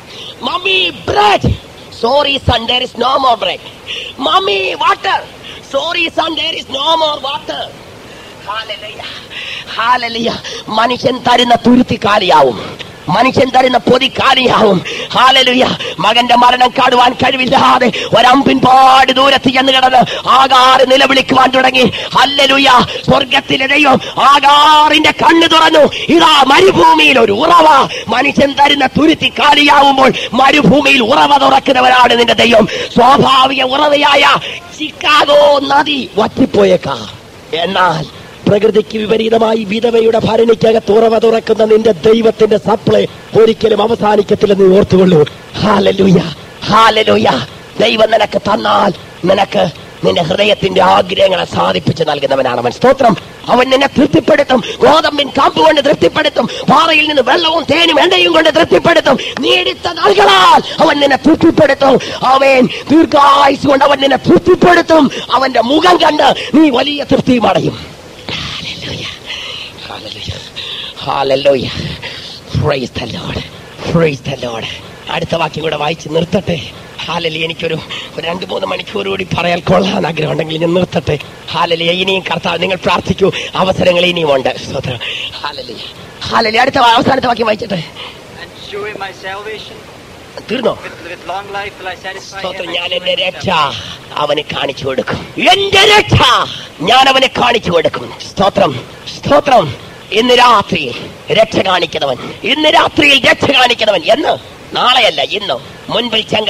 Mommy, bread. Sorry, son, there is no more bread. Mommy, water. Sorry, son, there is no more water. Hallelujah. Hallelujah. മനുഷ്യൻ തരുന്ന തുരുത്തി കാലിയാവും മനുഷ്യൻ തരുന്ന പൊതി കാലിയാവും ഹാലലുയ മകന്റെ മരണം കാണുവാൻ കഴിവില്ലാതെ ഒരമ്പിൻ പാട് ദൂരത്ത് ചെന്ന് കിടന്ന് ആകാറ് നിലവിളിക്കുവാൻ തുടങ്ങി ഹല്ലലുയ സ്വർഗത്തിലെ ദൈവം ആകാറിന്റെ കണ്ണ് തുറന്നു ഇതാ മരുഭൂമിയിൽ ഒരു ഉറവ മനുഷ്യൻ തരുന്ന തുരുത്തി കാലിയാവുമ്പോൾ മരുഭൂമിയിൽ ഉറവ തുറക്കുന്നവരാണ് നിന്റെ ദൈവം സ്വാഭാവിക ഉറവയായ ചിക്കാഗോ നദി വറ്റിപ്പോയേക്കാം എന്നാൽ പ്രകൃതിക്ക് വിപരീതമായി വിധവയുടെ ഭരണിക്കകത്ത് ഉറവ തുറക്കുന്ന നിന്റെ ദൈവത്തിന്റെ സപ്ലൈ ഒരിക്കലും അവസാനിക്കത്തില്ലെന്ന് നീ ഓർത്തുകൊള്ളൂ ഹാലലുയ ഹാലലുയ ദൈവം നിനക്ക് തന്നാൽ നിനക്ക് നിന്റെ ഹൃദയത്തിന്റെ ആഗ്രഹങ്ങളെ സാധിപ്പിച്ച് നൽകുന്നവനാണ് അവൻ സ്തോത്രം അവൻ നിന്നെ തൃപ്തിപ്പെടുത്തും ഗോതമ്പിൻ കാമ്പ് കൊണ്ട് തൃപ്തിപ്പെടുത്തും പാറയിൽ നിന്ന് വെള്ളവും തേനും എണ്ണയും കൊണ്ട് തൃപ്തിപ്പെടുത്തും നീടിത്ത നൽകളാൽ അവൻ നിന്നെ തൃപ്തിപ്പെടുത്തും അവൻ ദീർഘായുസ് കൊണ്ട് അവൻ നിന്നെ തൃപ്തിപ്പെടുത്തും അവന്റെ മുഖം കണ്ട് നീ വലിയ തൃപ്തിയും അടയും Hallelujah. Hallelujah. Hallelujah. Praise the Lord. Praise the Lord. അടുത്ത വാക്യം കൂടെ വായിച്ച് നിർത്തട്ടെ ഹാലലി എനിക്കൊരു ഒരു രണ്ട് മൂന്ന് മണിക്കൂർ കൂടി പറയാൻ കൊള്ളാൻ ആഗ്രഹം ഉണ്ടെങ്കിൽ ഞാൻ നിർത്തട്ടെ ഹാലലി ഇനിയും കർത്താവ് നിങ്ങൾ പ്രാർത്ഥിക്കൂ അവസരങ്ങൾ ഇനിയും ഉണ്ട് സ്തോത്രം ഹാലലി ഹാലലി അടുത്ത വാ- അവസാനത്തെ വാക്യം വായിച്ചിട്ടെ And show him my salvation. തീർന്നോ With, with long life will I satisfy സ്തോത്രം him. and ഞാൻ show എന്റെ him his രക്ഷ salvation. അവന് കാണിച്ചു കൊടുക്കും എന്റെ രക്ഷ ഞാൻ അവനെ കാണിച്ചു കൊടുക്കും സ്തോത്രം സ്തോത്രം ഇന്ന് രാത്രിയിൽ രക്ഷ കാണിക്കുന്നവൻ ഇന്ന് രാത്രിയിൽ രക്ഷ കാണിക്കുന്നവൻ എന്ന് നാളെയല്ല ഇന്ന് മുൻപിൽ ചെങ്കടൽ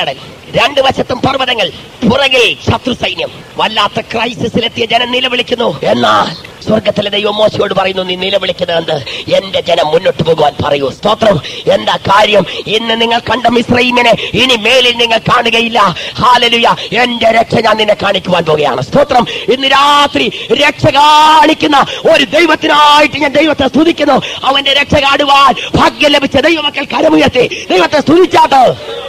രണ്ട് വശത്തും പർവ്വതങ്ങൾ പുറകിൽ ശത്രു സൈന്യം വല്ലാത്ത ക്രൈസിസിലെത്തിയ ജനം നിലവിളിക്കുന്നു എന്നാൽ സ്വർഗത്തിലെ ദൈവം മോശയോട് പറയുന്നു നീ നിലവിളിക്കുന്നത് എന്ത് എന്റെ ജനം മുന്നോട്ട് പോകുവാൻ പറയൂ സ്തോത്രം എന്താ കാര്യം ഇന്ന് നിങ്ങൾ കണ്ട മിശ്രൈമിനെ ഇനി മേലിൽ നിങ്ങൾ കാണുകയില്ല ഹാലലുയ എന്റെ രക്ഷ ഞാൻ നിന്നെ കാണിക്കുവാൻ പോവുകയാണ് സ്തോത്രം ഇന്ന് രാത്രി രക്ഷ കാണിക്കുന്ന ഒരു ദൈവത്തിനായിട്ട് ഞാൻ ദൈവത്തെ സ്തുതിക്കുന്നു അവന്റെ രക്ഷ കാണുവാൻ ഭാഗ്യം ലഭിച്ച ദൈവമക്കൾ കരമുയർത്തി ദൈവത്തെ സ്തുതിച്ചാട്ട്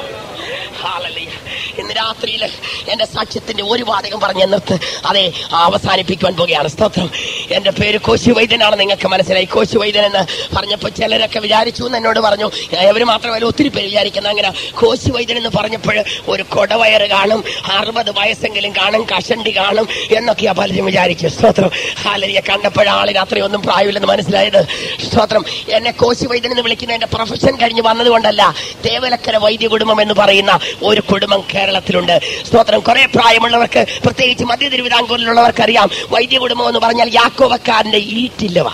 ഹാലലുയ ഇന്ന് രാത്രിയിൽ എന്റെ സാക്ഷ്യത്തിന്റെ ഒരു വാചകം പറഞ്ഞ് നിർത്ത് അതെ അവസാനിപ്പിക്കുവാൻ പോകുകയാണ് സ്തോത്രം എന്റെ പേര് കോശി വൈദ്യനാണ് നിങ്ങൾക്ക് മനസ്സിലായി കോശി വൈദ്യൻ എന്ന് പറഞ്ഞപ്പോൾ ചിലരൊക്കെ വിചാരിച്ചു എന്ന് എന്നോട് പറഞ്ഞു അവര് മാത്രമല്ല ഒത്തിരി പേര് വിചാരിക്കുന്ന അങ്ങനെ കോശി വൈദ്യൻ എന്ന് പറഞ്ഞപ്പോൾ ഒരു കൊടവയറ് കാണും അറുപത് വയസ്സെങ്കിലും കാണും കഷണ്ടി കാണും എന്നൊക്കെയാ പലരും വിചാരിച്ചു സ്തോത്രം ഹാലരിയെ കണ്ടപ്പോൾ ആളിന് അത്രയൊന്നും പ്രായമില്ലെന്ന് മനസ്സിലായത് സ്തോത്രം എന്നെ കോശി വൈദ്യൻ എന്ന് വിളിക്കുന്ന എന്റെ പ്രൊഫഷൻ കഴിഞ്ഞ് വന്നതുകൊണ്ടല്ല തേവലക്കര വൈദ്യ കുടുംബം എന്ന് പറയുന്ന ഒരു കുടുംബം കേരളത്തിലുണ്ട് സ്തോത്രം കുറെ പ്രായമുള്ളവർക്ക് പ്രത്യേകിച്ച് മധ്യ തിരുവിതാംകൂറിലുള്ളവർക്ക് അറിയാം വൈദ്യ കുടുംബം എന്ന് പറഞ്ഞാൽ യാക്കോവക്കാരന്റെ ഈറ്റില്ലവ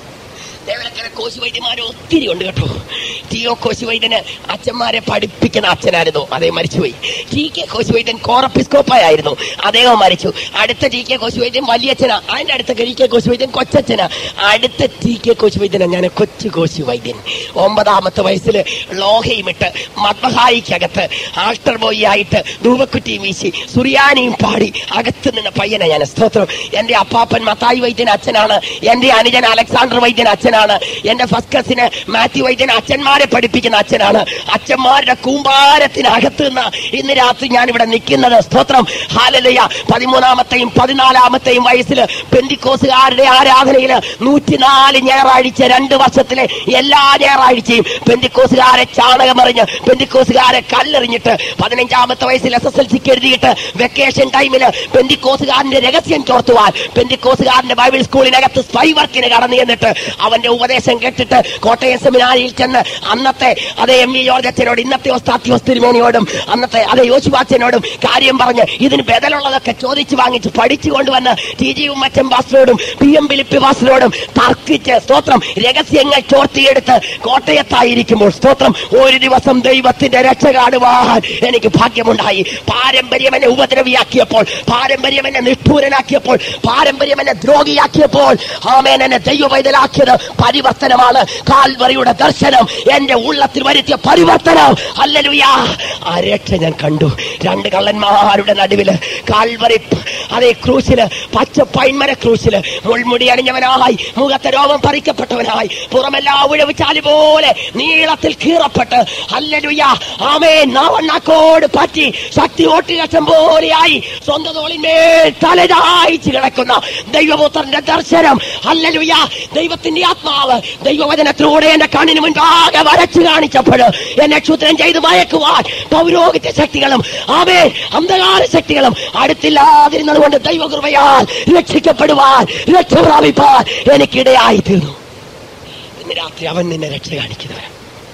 ദേവലക്കര കോശി വൈദ്യന്മാര് ഒത്തിരി ഉണ്ട് കേട്ടോ ടി ഒ കോശി വൈദ്യന് അച്ഛന്മാരെ പഠിപ്പിക്കുന്ന അച്ഛനായിരുന്നു അദ്ദേഹം മരിച്ചുപോയി ടി കെ കോശി വൈദ്യൻ കോറപ്പിസ്കോപ്പായിരുന്നു അദ്ദേഹം മരിച്ചു അടുത്ത ടി കെ കോശി വൈദ്യൻ വലിയച്ഛനാ അതിന്റെ അടുത്ത ടി കെ കോശി വൈദ്യൻ കൊച്ചച്ഛനാ അടുത്ത ടി കെ കോശി വൈദ്യനാ ഞാൻ കൊച്ചു കോശി വൈദ്യൻ ഒമ്പതാമത്തെ വയസ്സിൽ ലോഹയുമിട്ട് മദ്മഹായിക്കകത്ത് ആൾട്ടർ ബോയി ആയിട്ട് ധൂവക്കുറ്റിയും വീശി സുറിയാനിയും പാടി അകത്ത് നിന്ന പയ്യനാ ഞാൻ സ്തോത്രം എന്റെ അപ്പാപ്പൻ മത്തായി വൈദ്യൻ അച്ഛനാണ് എന്റെ അനുജൻ അലക്സാണ്ടർ വൈദ്യൻ അച്ഛനാണ് എന്റെ ഫസ്റ്റ് കസിന് മാത്യു വൈദ്യൻ അച്ഛന്മാരെ പഠിപ്പിക്കുന്ന അച്ഛനാണ് അച്ഛന്മാരുടെ കൂമ്പാരത്തിനകത്ത് നിന്ന് ഇന്ന് രാത്രി ഞാൻ ഇവിടെ നിൽക്കുന്നത് സ്തോത്രം ഹാലലയ പതിമൂന്നാമത്തെയും പതിനാലാമത്തെയും വയസ്സിൽ പെന്തിക്കോസുകാരുടെ ആരാധനയിൽ നൂറ്റിനാല് ഞായറാഴ്ച രണ്ട് വർഷത്തിലെ എല്ലാ ഞായറാഴ്ചയും പെന്തിക്കോസുകാരെ ചാണകമറിഞ്ഞ് പെന്തിക്കോസുകാരെ കല്ലെറിഞ്ഞിട്ട് പതിനഞ്ചാമത്തെ വയസ്സിൽ എസ് എസ് എൽ സിക്ക് എഴുതിയിട്ട് വെക്കേഷൻ ടൈമിൽ പെന്തിക്കോസുകാരന്റെ രഹസ്യം ചോർത്തുവാൻ പെന്തിക്കോസുകാരന്റെ ബൈബിൾ സ്കൂളിനകത്ത് സ്പൈ വർക്കിന് കടന്നു ചെന്നിട്ട് അവന്റെ ഉപദേശം കേട്ടിട്ട് കോട്ടയം സെമിനാരിയിൽ ചെന്ന് അന്നത്തെ അതേ എം വി ജോർജ് അച്ഛനോട് ഇന്നത്തെ ഒസ്താത്യോസ് തിരുമേനിയോടും അന്നത്തെ അതേ യോശുവാച്ചനോടും കാര്യം പറഞ്ഞ് ഇതിന് ബദലുള്ളതൊക്കെ ചോദിച്ചു വാങ്ങിച്ച് പഠിച്ചു കൊണ്ടുവന്ന് ടി ജി ഉമ്മച്ചൻ പാസ്റ്ററോടും പി എം ബിലിപ്പി പാസ്റ്ററോടും തർക്കിച്ച് സ്തോത്രം രഹസ്യങ്ങൾ ചോർത്തിയെടുത്ത് കോട്ടയത്തായിരിക്കുമ്പോൾ സ്തോത്രം ഒരു ദിവസം ദൈവത്തിന്റെ രക്ഷ കാണുവാൻ എനിക്ക് ഭാഗ്യമുണ്ടായി പാരമ്പര്യം എന്നെ ഉപദ്രവിയാക്കിയപ്പോൾ പാരമ്പര്യം എന്നെ നിഷ്ഠൂരനാക്കിയപ്പോൾ പാരമ്പര്യം എന്നെ ദ്രോഹിയാക്കിയപ്പോൾ ആമേൻ എന്നെ ദൈവവൈതലാക്കിയത് പരിവർത്തനമാണ് കാൽവറിയുടെ ദർശനം എന്റെ ഉള്ളത്തിൽ വരുത്തിയ പരിവർത്തനം അല്ലലുയാ ആ രക്ഷ ഞാൻ കണ്ടു രണ്ട് കള്ളന്മാരുടെ നടുവില് കാൽവറി അതേ ക്രൂശില് പച്ച പൈൻമര ക്രൂശില് മുൾമുടി അണിഞ്ഞവനായി മുഖത്തെ രോമം പറിക്കപ്പെട്ടവനായി പുറമെല്ലാം ഉഴവിച്ചാലി പോലെ നീളത്തിൽ കീറപ്പെട്ട് അല്ലലുയ ആമേ നാവണ്ണാക്കോട് പറ്റി ശക്തി ഓട്ടികഷം പോലെയായി സ്വന്തം തോളിന്മേൽ തലചായിച്ച് കിടക്കുന്ന ദൈവപുത്രന്റെ ദർശനം അല്ലലുയ ദൈവത്തിന്റെ ആത്മാവ് ദൈവവചനത്തിലൂടെ എന്റെ കണ്ണിന് മുൻപാകെ വരച്ചു കാണിച്ചപ്പോൾ എന്നെ ക്ഷുദ്രം ചെയ്ത് മയക്കുവാൻ പൗരോഹിത്യ ശക്തികളും ആമേ അന്ധകാര ശക്തികളും അടുത്തില്ലാതിരുന്നത് കൊണ്ട് ദൈവകൃപയാൽ രക്ഷിക്കപ്പെടുവാൻ രക്ഷ പ്രാപിപ്പാൻ എനിക്കിടയായി തീർന്നു ഇന്ന് രാത്രി അവൻ നിന്നെ രക്ഷ കാണിക്കുന്നവൻ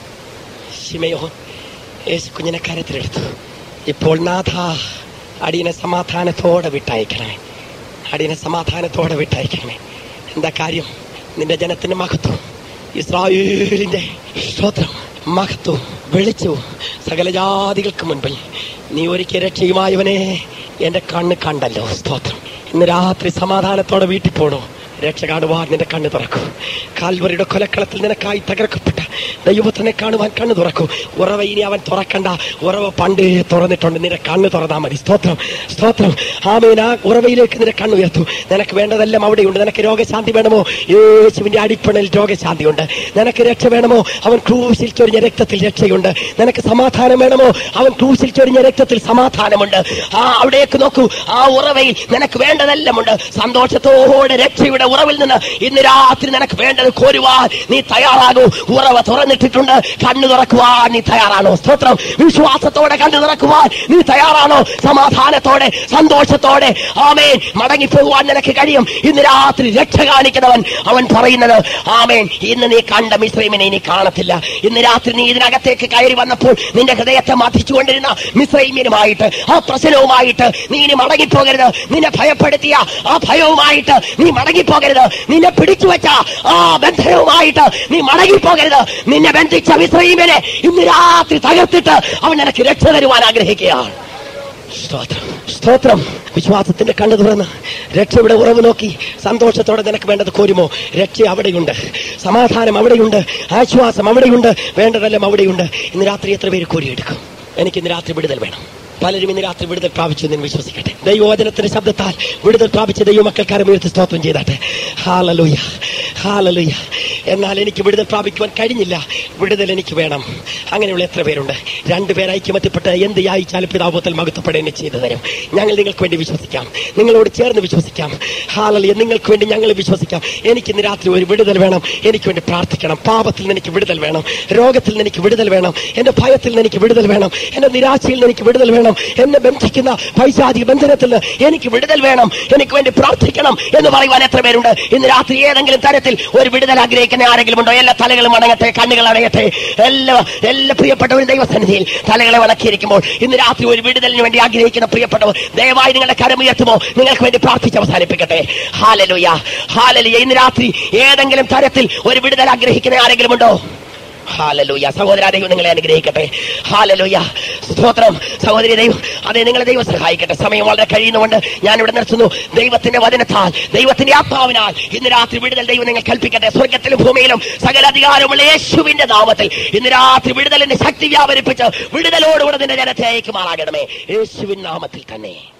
ശിമയോ യേശു കുഞ്ഞിനെ കരത്തിലെടുത്തു ഇപ്പോൾ നാഥ അടിയനെ സമാധാനത്തോടെ വിട്ടയക്കണമേ അടിയനെ സമാധാനത്തോടെ വിട്ടയക്കണമേ എന്താ കാര്യം നിന്റെ ജനത്തിന്റെ മഹത്വം ഇസ്രായേലിന്റെ സ്തോത്രം മഹത്വം വെളിച്ചവും സകല ജാതികൾക്ക് മുൻപിൽ നീ ഒരിക്കൽ രക്ഷയുമായവനെ എന്റെ കണ്ണ് കണ്ടല്ലോ സ്തോത്രം ഇന്ന് രാത്രി സമാധാനത്തോടെ വീട്ടിൽ പോണോ രക്ഷ കാണുവാൻ നിന്റെ കണ്ണ് തുറക്കൂ കാൽവറിയുടെ കൊലക്കളത്തിൽ നിനക്കായി തകർക്കപ്പെട്ട ദൈവത്തിനെ കാണുവാൻ കണ്ണ് തുറക്കൂ ഉറവ ഇനി അവൻ തുറക്കണ്ട ഉറവ പണ്ട് തുറന്നിട്ടുണ്ട് നിന്റെ കണ്ണ് തുറന്നാ മതി സ്തോത്രം സ്തോത്രം ആമേൻ ആ ഉറവയിലേക്ക് നിന്റെ കണ്ണ് ഉയർത്തു നിനക്ക് വേണ്ടതെല്ലാം അവിടെയുണ്ട് നിനക്ക് രോഗശാന്തി വേണമോ യേശുവിന്റെ അടിപ്പണിൽ രോഗശാന്തിയുണ്ട് നിനക്ക് രക്ഷ വേണമോ അവൻ ക്രൂശിൽ ചൊരിഞ്ഞ രക്തത്തിൽ രക്ഷയുണ്ട് നിനക്ക് സമാധാനം വേണമോ അവൻ ക്രൂശിൽ ചൊരിഞ്ഞ രക്തത്തിൽ സമാധാനമുണ്ട് ആ അവിടേക്ക് നോക്കൂ ആ ഉറവയിൽ നിനക്ക് വേണ്ടതെല്ലാം ഉണ്ട് സന്തോഷത്തോടെ രക്ഷയുടെ ഉറവിൽ നിന്ന് ഇന്ന് രാത്രി നിനക്ക് വേണ്ടത് കോരുവാൻ നീ തയ്യാറാകൂ ഉറവ തുറന്നിട്ടിട്ടുണ്ട് കണ്ണു തുറക്കുവാൻ നീ തയ്യാറാണോ സ്തോത്രം വിശ്വാസത്തോടെ കണ്ണു തുറക്കുവാൻ നീ തയ്യാറാണോ സമാധാനത്തോടെ സന്തോഷത്തോടെ ആമേൻ മടങ്ങിപ്പോകുവാൻ നിനക്ക് കഴിയും ഇന്ന് രാത്രി രക്ഷ കാണിക്കുന്നവൻ അവൻ പറയുന്നത് ആമേൻ ഇന്ന് നീ കണ്ട മിശ്രൈമിനെ ഇനി കാണത്തില്ല ഇന്ന് രാത്രി നീ ഇതിനകത്തേക്ക് കയറി വന്നപ്പോൾ നിന്റെ ഹൃദയത്തെ മതിച്ചുകൊണ്ടിരുന്ന മിശ്രൈമ്യനുമായിട്ട് ആ പ്രശ്നവുമായിട്ട് നീ ഇനി മടങ്ങിപ്പോകരുത് നിന്നെ ഭയപ്പെടുത്തിയ ആ ഭയവുമായിട്ട് നീ മടങ്ങിപ്പോകരുത് നിന്നെ പിടിച്ചു വെച്ച ആ ബന്ധനവുമായിട്ട് നീ മടങ്ങിപ്പോകരുത് നിന്നെ ബന്ധിച്ച മിശ്രീമിനെ ഇന്ന് രാത്രി തകർത്തിട്ട് അവൻ നിനക്ക് രക്ഷ തരുവാൻ ആഗ്രഹിക്കുകയാണ് സ്തോത്രം സ്തോത്രം വിശ്വാസത്തിന്റെ കണ്ണു തുറന്ന് രക്ഷയുടെ ഉറവ് നോക്കി സന്തോഷത്തോടെ നിനക്ക് വേണ്ടത് കോരുമോ രക്ഷ അവിടെയുണ്ട് സമാധാനം അവിടെയുണ്ട് ആശ്വാസം അവിടെയുണ്ട് വേണ്ടതെല്ലാം അവിടെയുണ്ട് ഇന്ന് രാത്രി എത്ര പേര് കോരിയെടുക്കും എനിക്ക് ഇന്ന് രാത്രി വിടുതൽ വേണം പലരും ഇന്ന് രാത്രി വിടുതൽ പ്രാപിച്ചു എന്ന് ഞാൻ വിശ്വസിക്കട്ടെ ദൈവവചനത്തിന്റെ ശബ്ദത്താൽ വിടുതൽ പ്രാപിച്ച ദൈവമക്കൾക്കാരും ഉയർത്തി സ്തോത്രം ചെയ്താട്ടെ ഹാലലുയ ഹാലലുയ എന്നാൽ എനിക്ക് വിടുതൽ പ്രാപിക്കുവാൻ കഴിഞ്ഞില്ല വിടുതൽ എനിക്ക് വേണം അങ്ങനെയുള്ള എത്ര പേരുണ്ട് രണ്ടുപേർ ഐക്യമത്യപ്പെട്ട് എന്ത് യായിച്ചാലും പിതാപത്തിൽ മകത്തപ്പെടേനെ ചെയ്തു തരും ഞങ്ങൾ നിങ്ങൾക്ക് വേണ്ടി വിശ്വസിക്കാം നിങ്ങളോട് ചേർന്ന് വിശ്വസിക്കാം ഹാലലിയ നിങ്ങൾക്ക് വേണ്ടി ഞങ്ങൾ വിശ്വസിക്കാം എനിക്ക് ഇന്ന് രാത്രി ഒരു വിടുതൽ വേണം എനിക്ക് വേണ്ടി പ്രാർത്ഥിക്കണം പാപത്തിൽ നിന്ന് എനിക്ക് വിടുതൽ വേണം രോഗത്തിൽ നിന്ന് എനിക്ക് വിടുതൽ വേണം എന്റെ ഭയത്തിൽ നിന്ന് എനിക്ക് വിടുതൽ വേണം എന്റെ നിരാശയിൽ നിന്ന് എനിക്ക് വിടുതൽ വേണം എന്നെ ബന്ധിക്കുന്ന പൈശാചിക ബന്ധനത്തിൽ നിന്ന് എനിക്ക് വിടുതൽ വേണം എനിക്ക് വേണ്ടി പ്രാർത്ഥിക്കണം എന്ന് പറയുവാൻ എത്ര പേരുണ്ട് ഇന്ന് രാത്രി ഏതെങ്കിലും തരത്തിൽ ഒരു വിടുതൽ ആഗ്രഹിക്കുന്ന ആരെങ്കിലും ഉണ്ടോ എല്ലാ തലകളും അടങ്ങട്ടെ കണ്ണുകൾ അടയട്ടെ എല്ലാ എല്ലാ പ്രിയപ്പെട്ടവരും ദൈവസന്നിധിയിൽ തലകളെ വണക്കിയിരിക്കുമ്പോൾ ഇന്ന് രാത്രി ഒരു വിടുതലിന് വേണ്ടി ആഗ്രഹിക്കുന്ന പ്രിയപ്പെട്ടവർ ദയവായി നിങ്ങളുടെ കരമുയർത്തുമോ നിങ്ങൾക്ക് വേണ്ടി പ്രാർത്ഥിച്ച് അവസാനിപ്പിക്കട്ടെ ഹാലലുയ ഹാലലുയ ഇന്ന് രാത്രി ഏതെങ്കിലും തരത്തിൽ ഒരു വിടുതൽ ആഗ്രഹിക്കുന്ന ആരെങ്കിലും ഉണ്ടോ ഹാലലൂയ സഹോദര ദൈവം നിങ്ങളെ അനുഗ്രഹിക്കട്ടെ ഹാലലൂയ സ്തോത്രം സഹോദരി ദൈവം അതെ നിങ്ങളെ ദൈവം സഹായിക്കട്ടെ സമയം വളരെ കഴിയുന്നതുകൊണ്ട് ഞാൻ ഇവിടെ നിർത്തുന്നു ദൈവത്തിന്റെ വചനത്താൽ ദൈവത്തിന്റെ ആത്മാവിനാൽ ഇന്ന് രാത്രി വിടുതൽ ദൈവം നിങ്ങൾ കൽപ്പിക്കട്ടെ സ്വർഗത്തിലും ഭൂമിയിലും സകല അധികാരമുള്ള യേശുവിന്റെ നാമത്തിൽ ഇന്ന് രാത്രി വിടുതലിന്റെ ശക്തി വ്യാപരിപ്പിച്ച് വിടുതലോടുകൂടെ നിന്റെ ജനത്തെ അയക്കുമാറാകണമേ യേശുവിൻ നാമത്തിൽ തന്നെ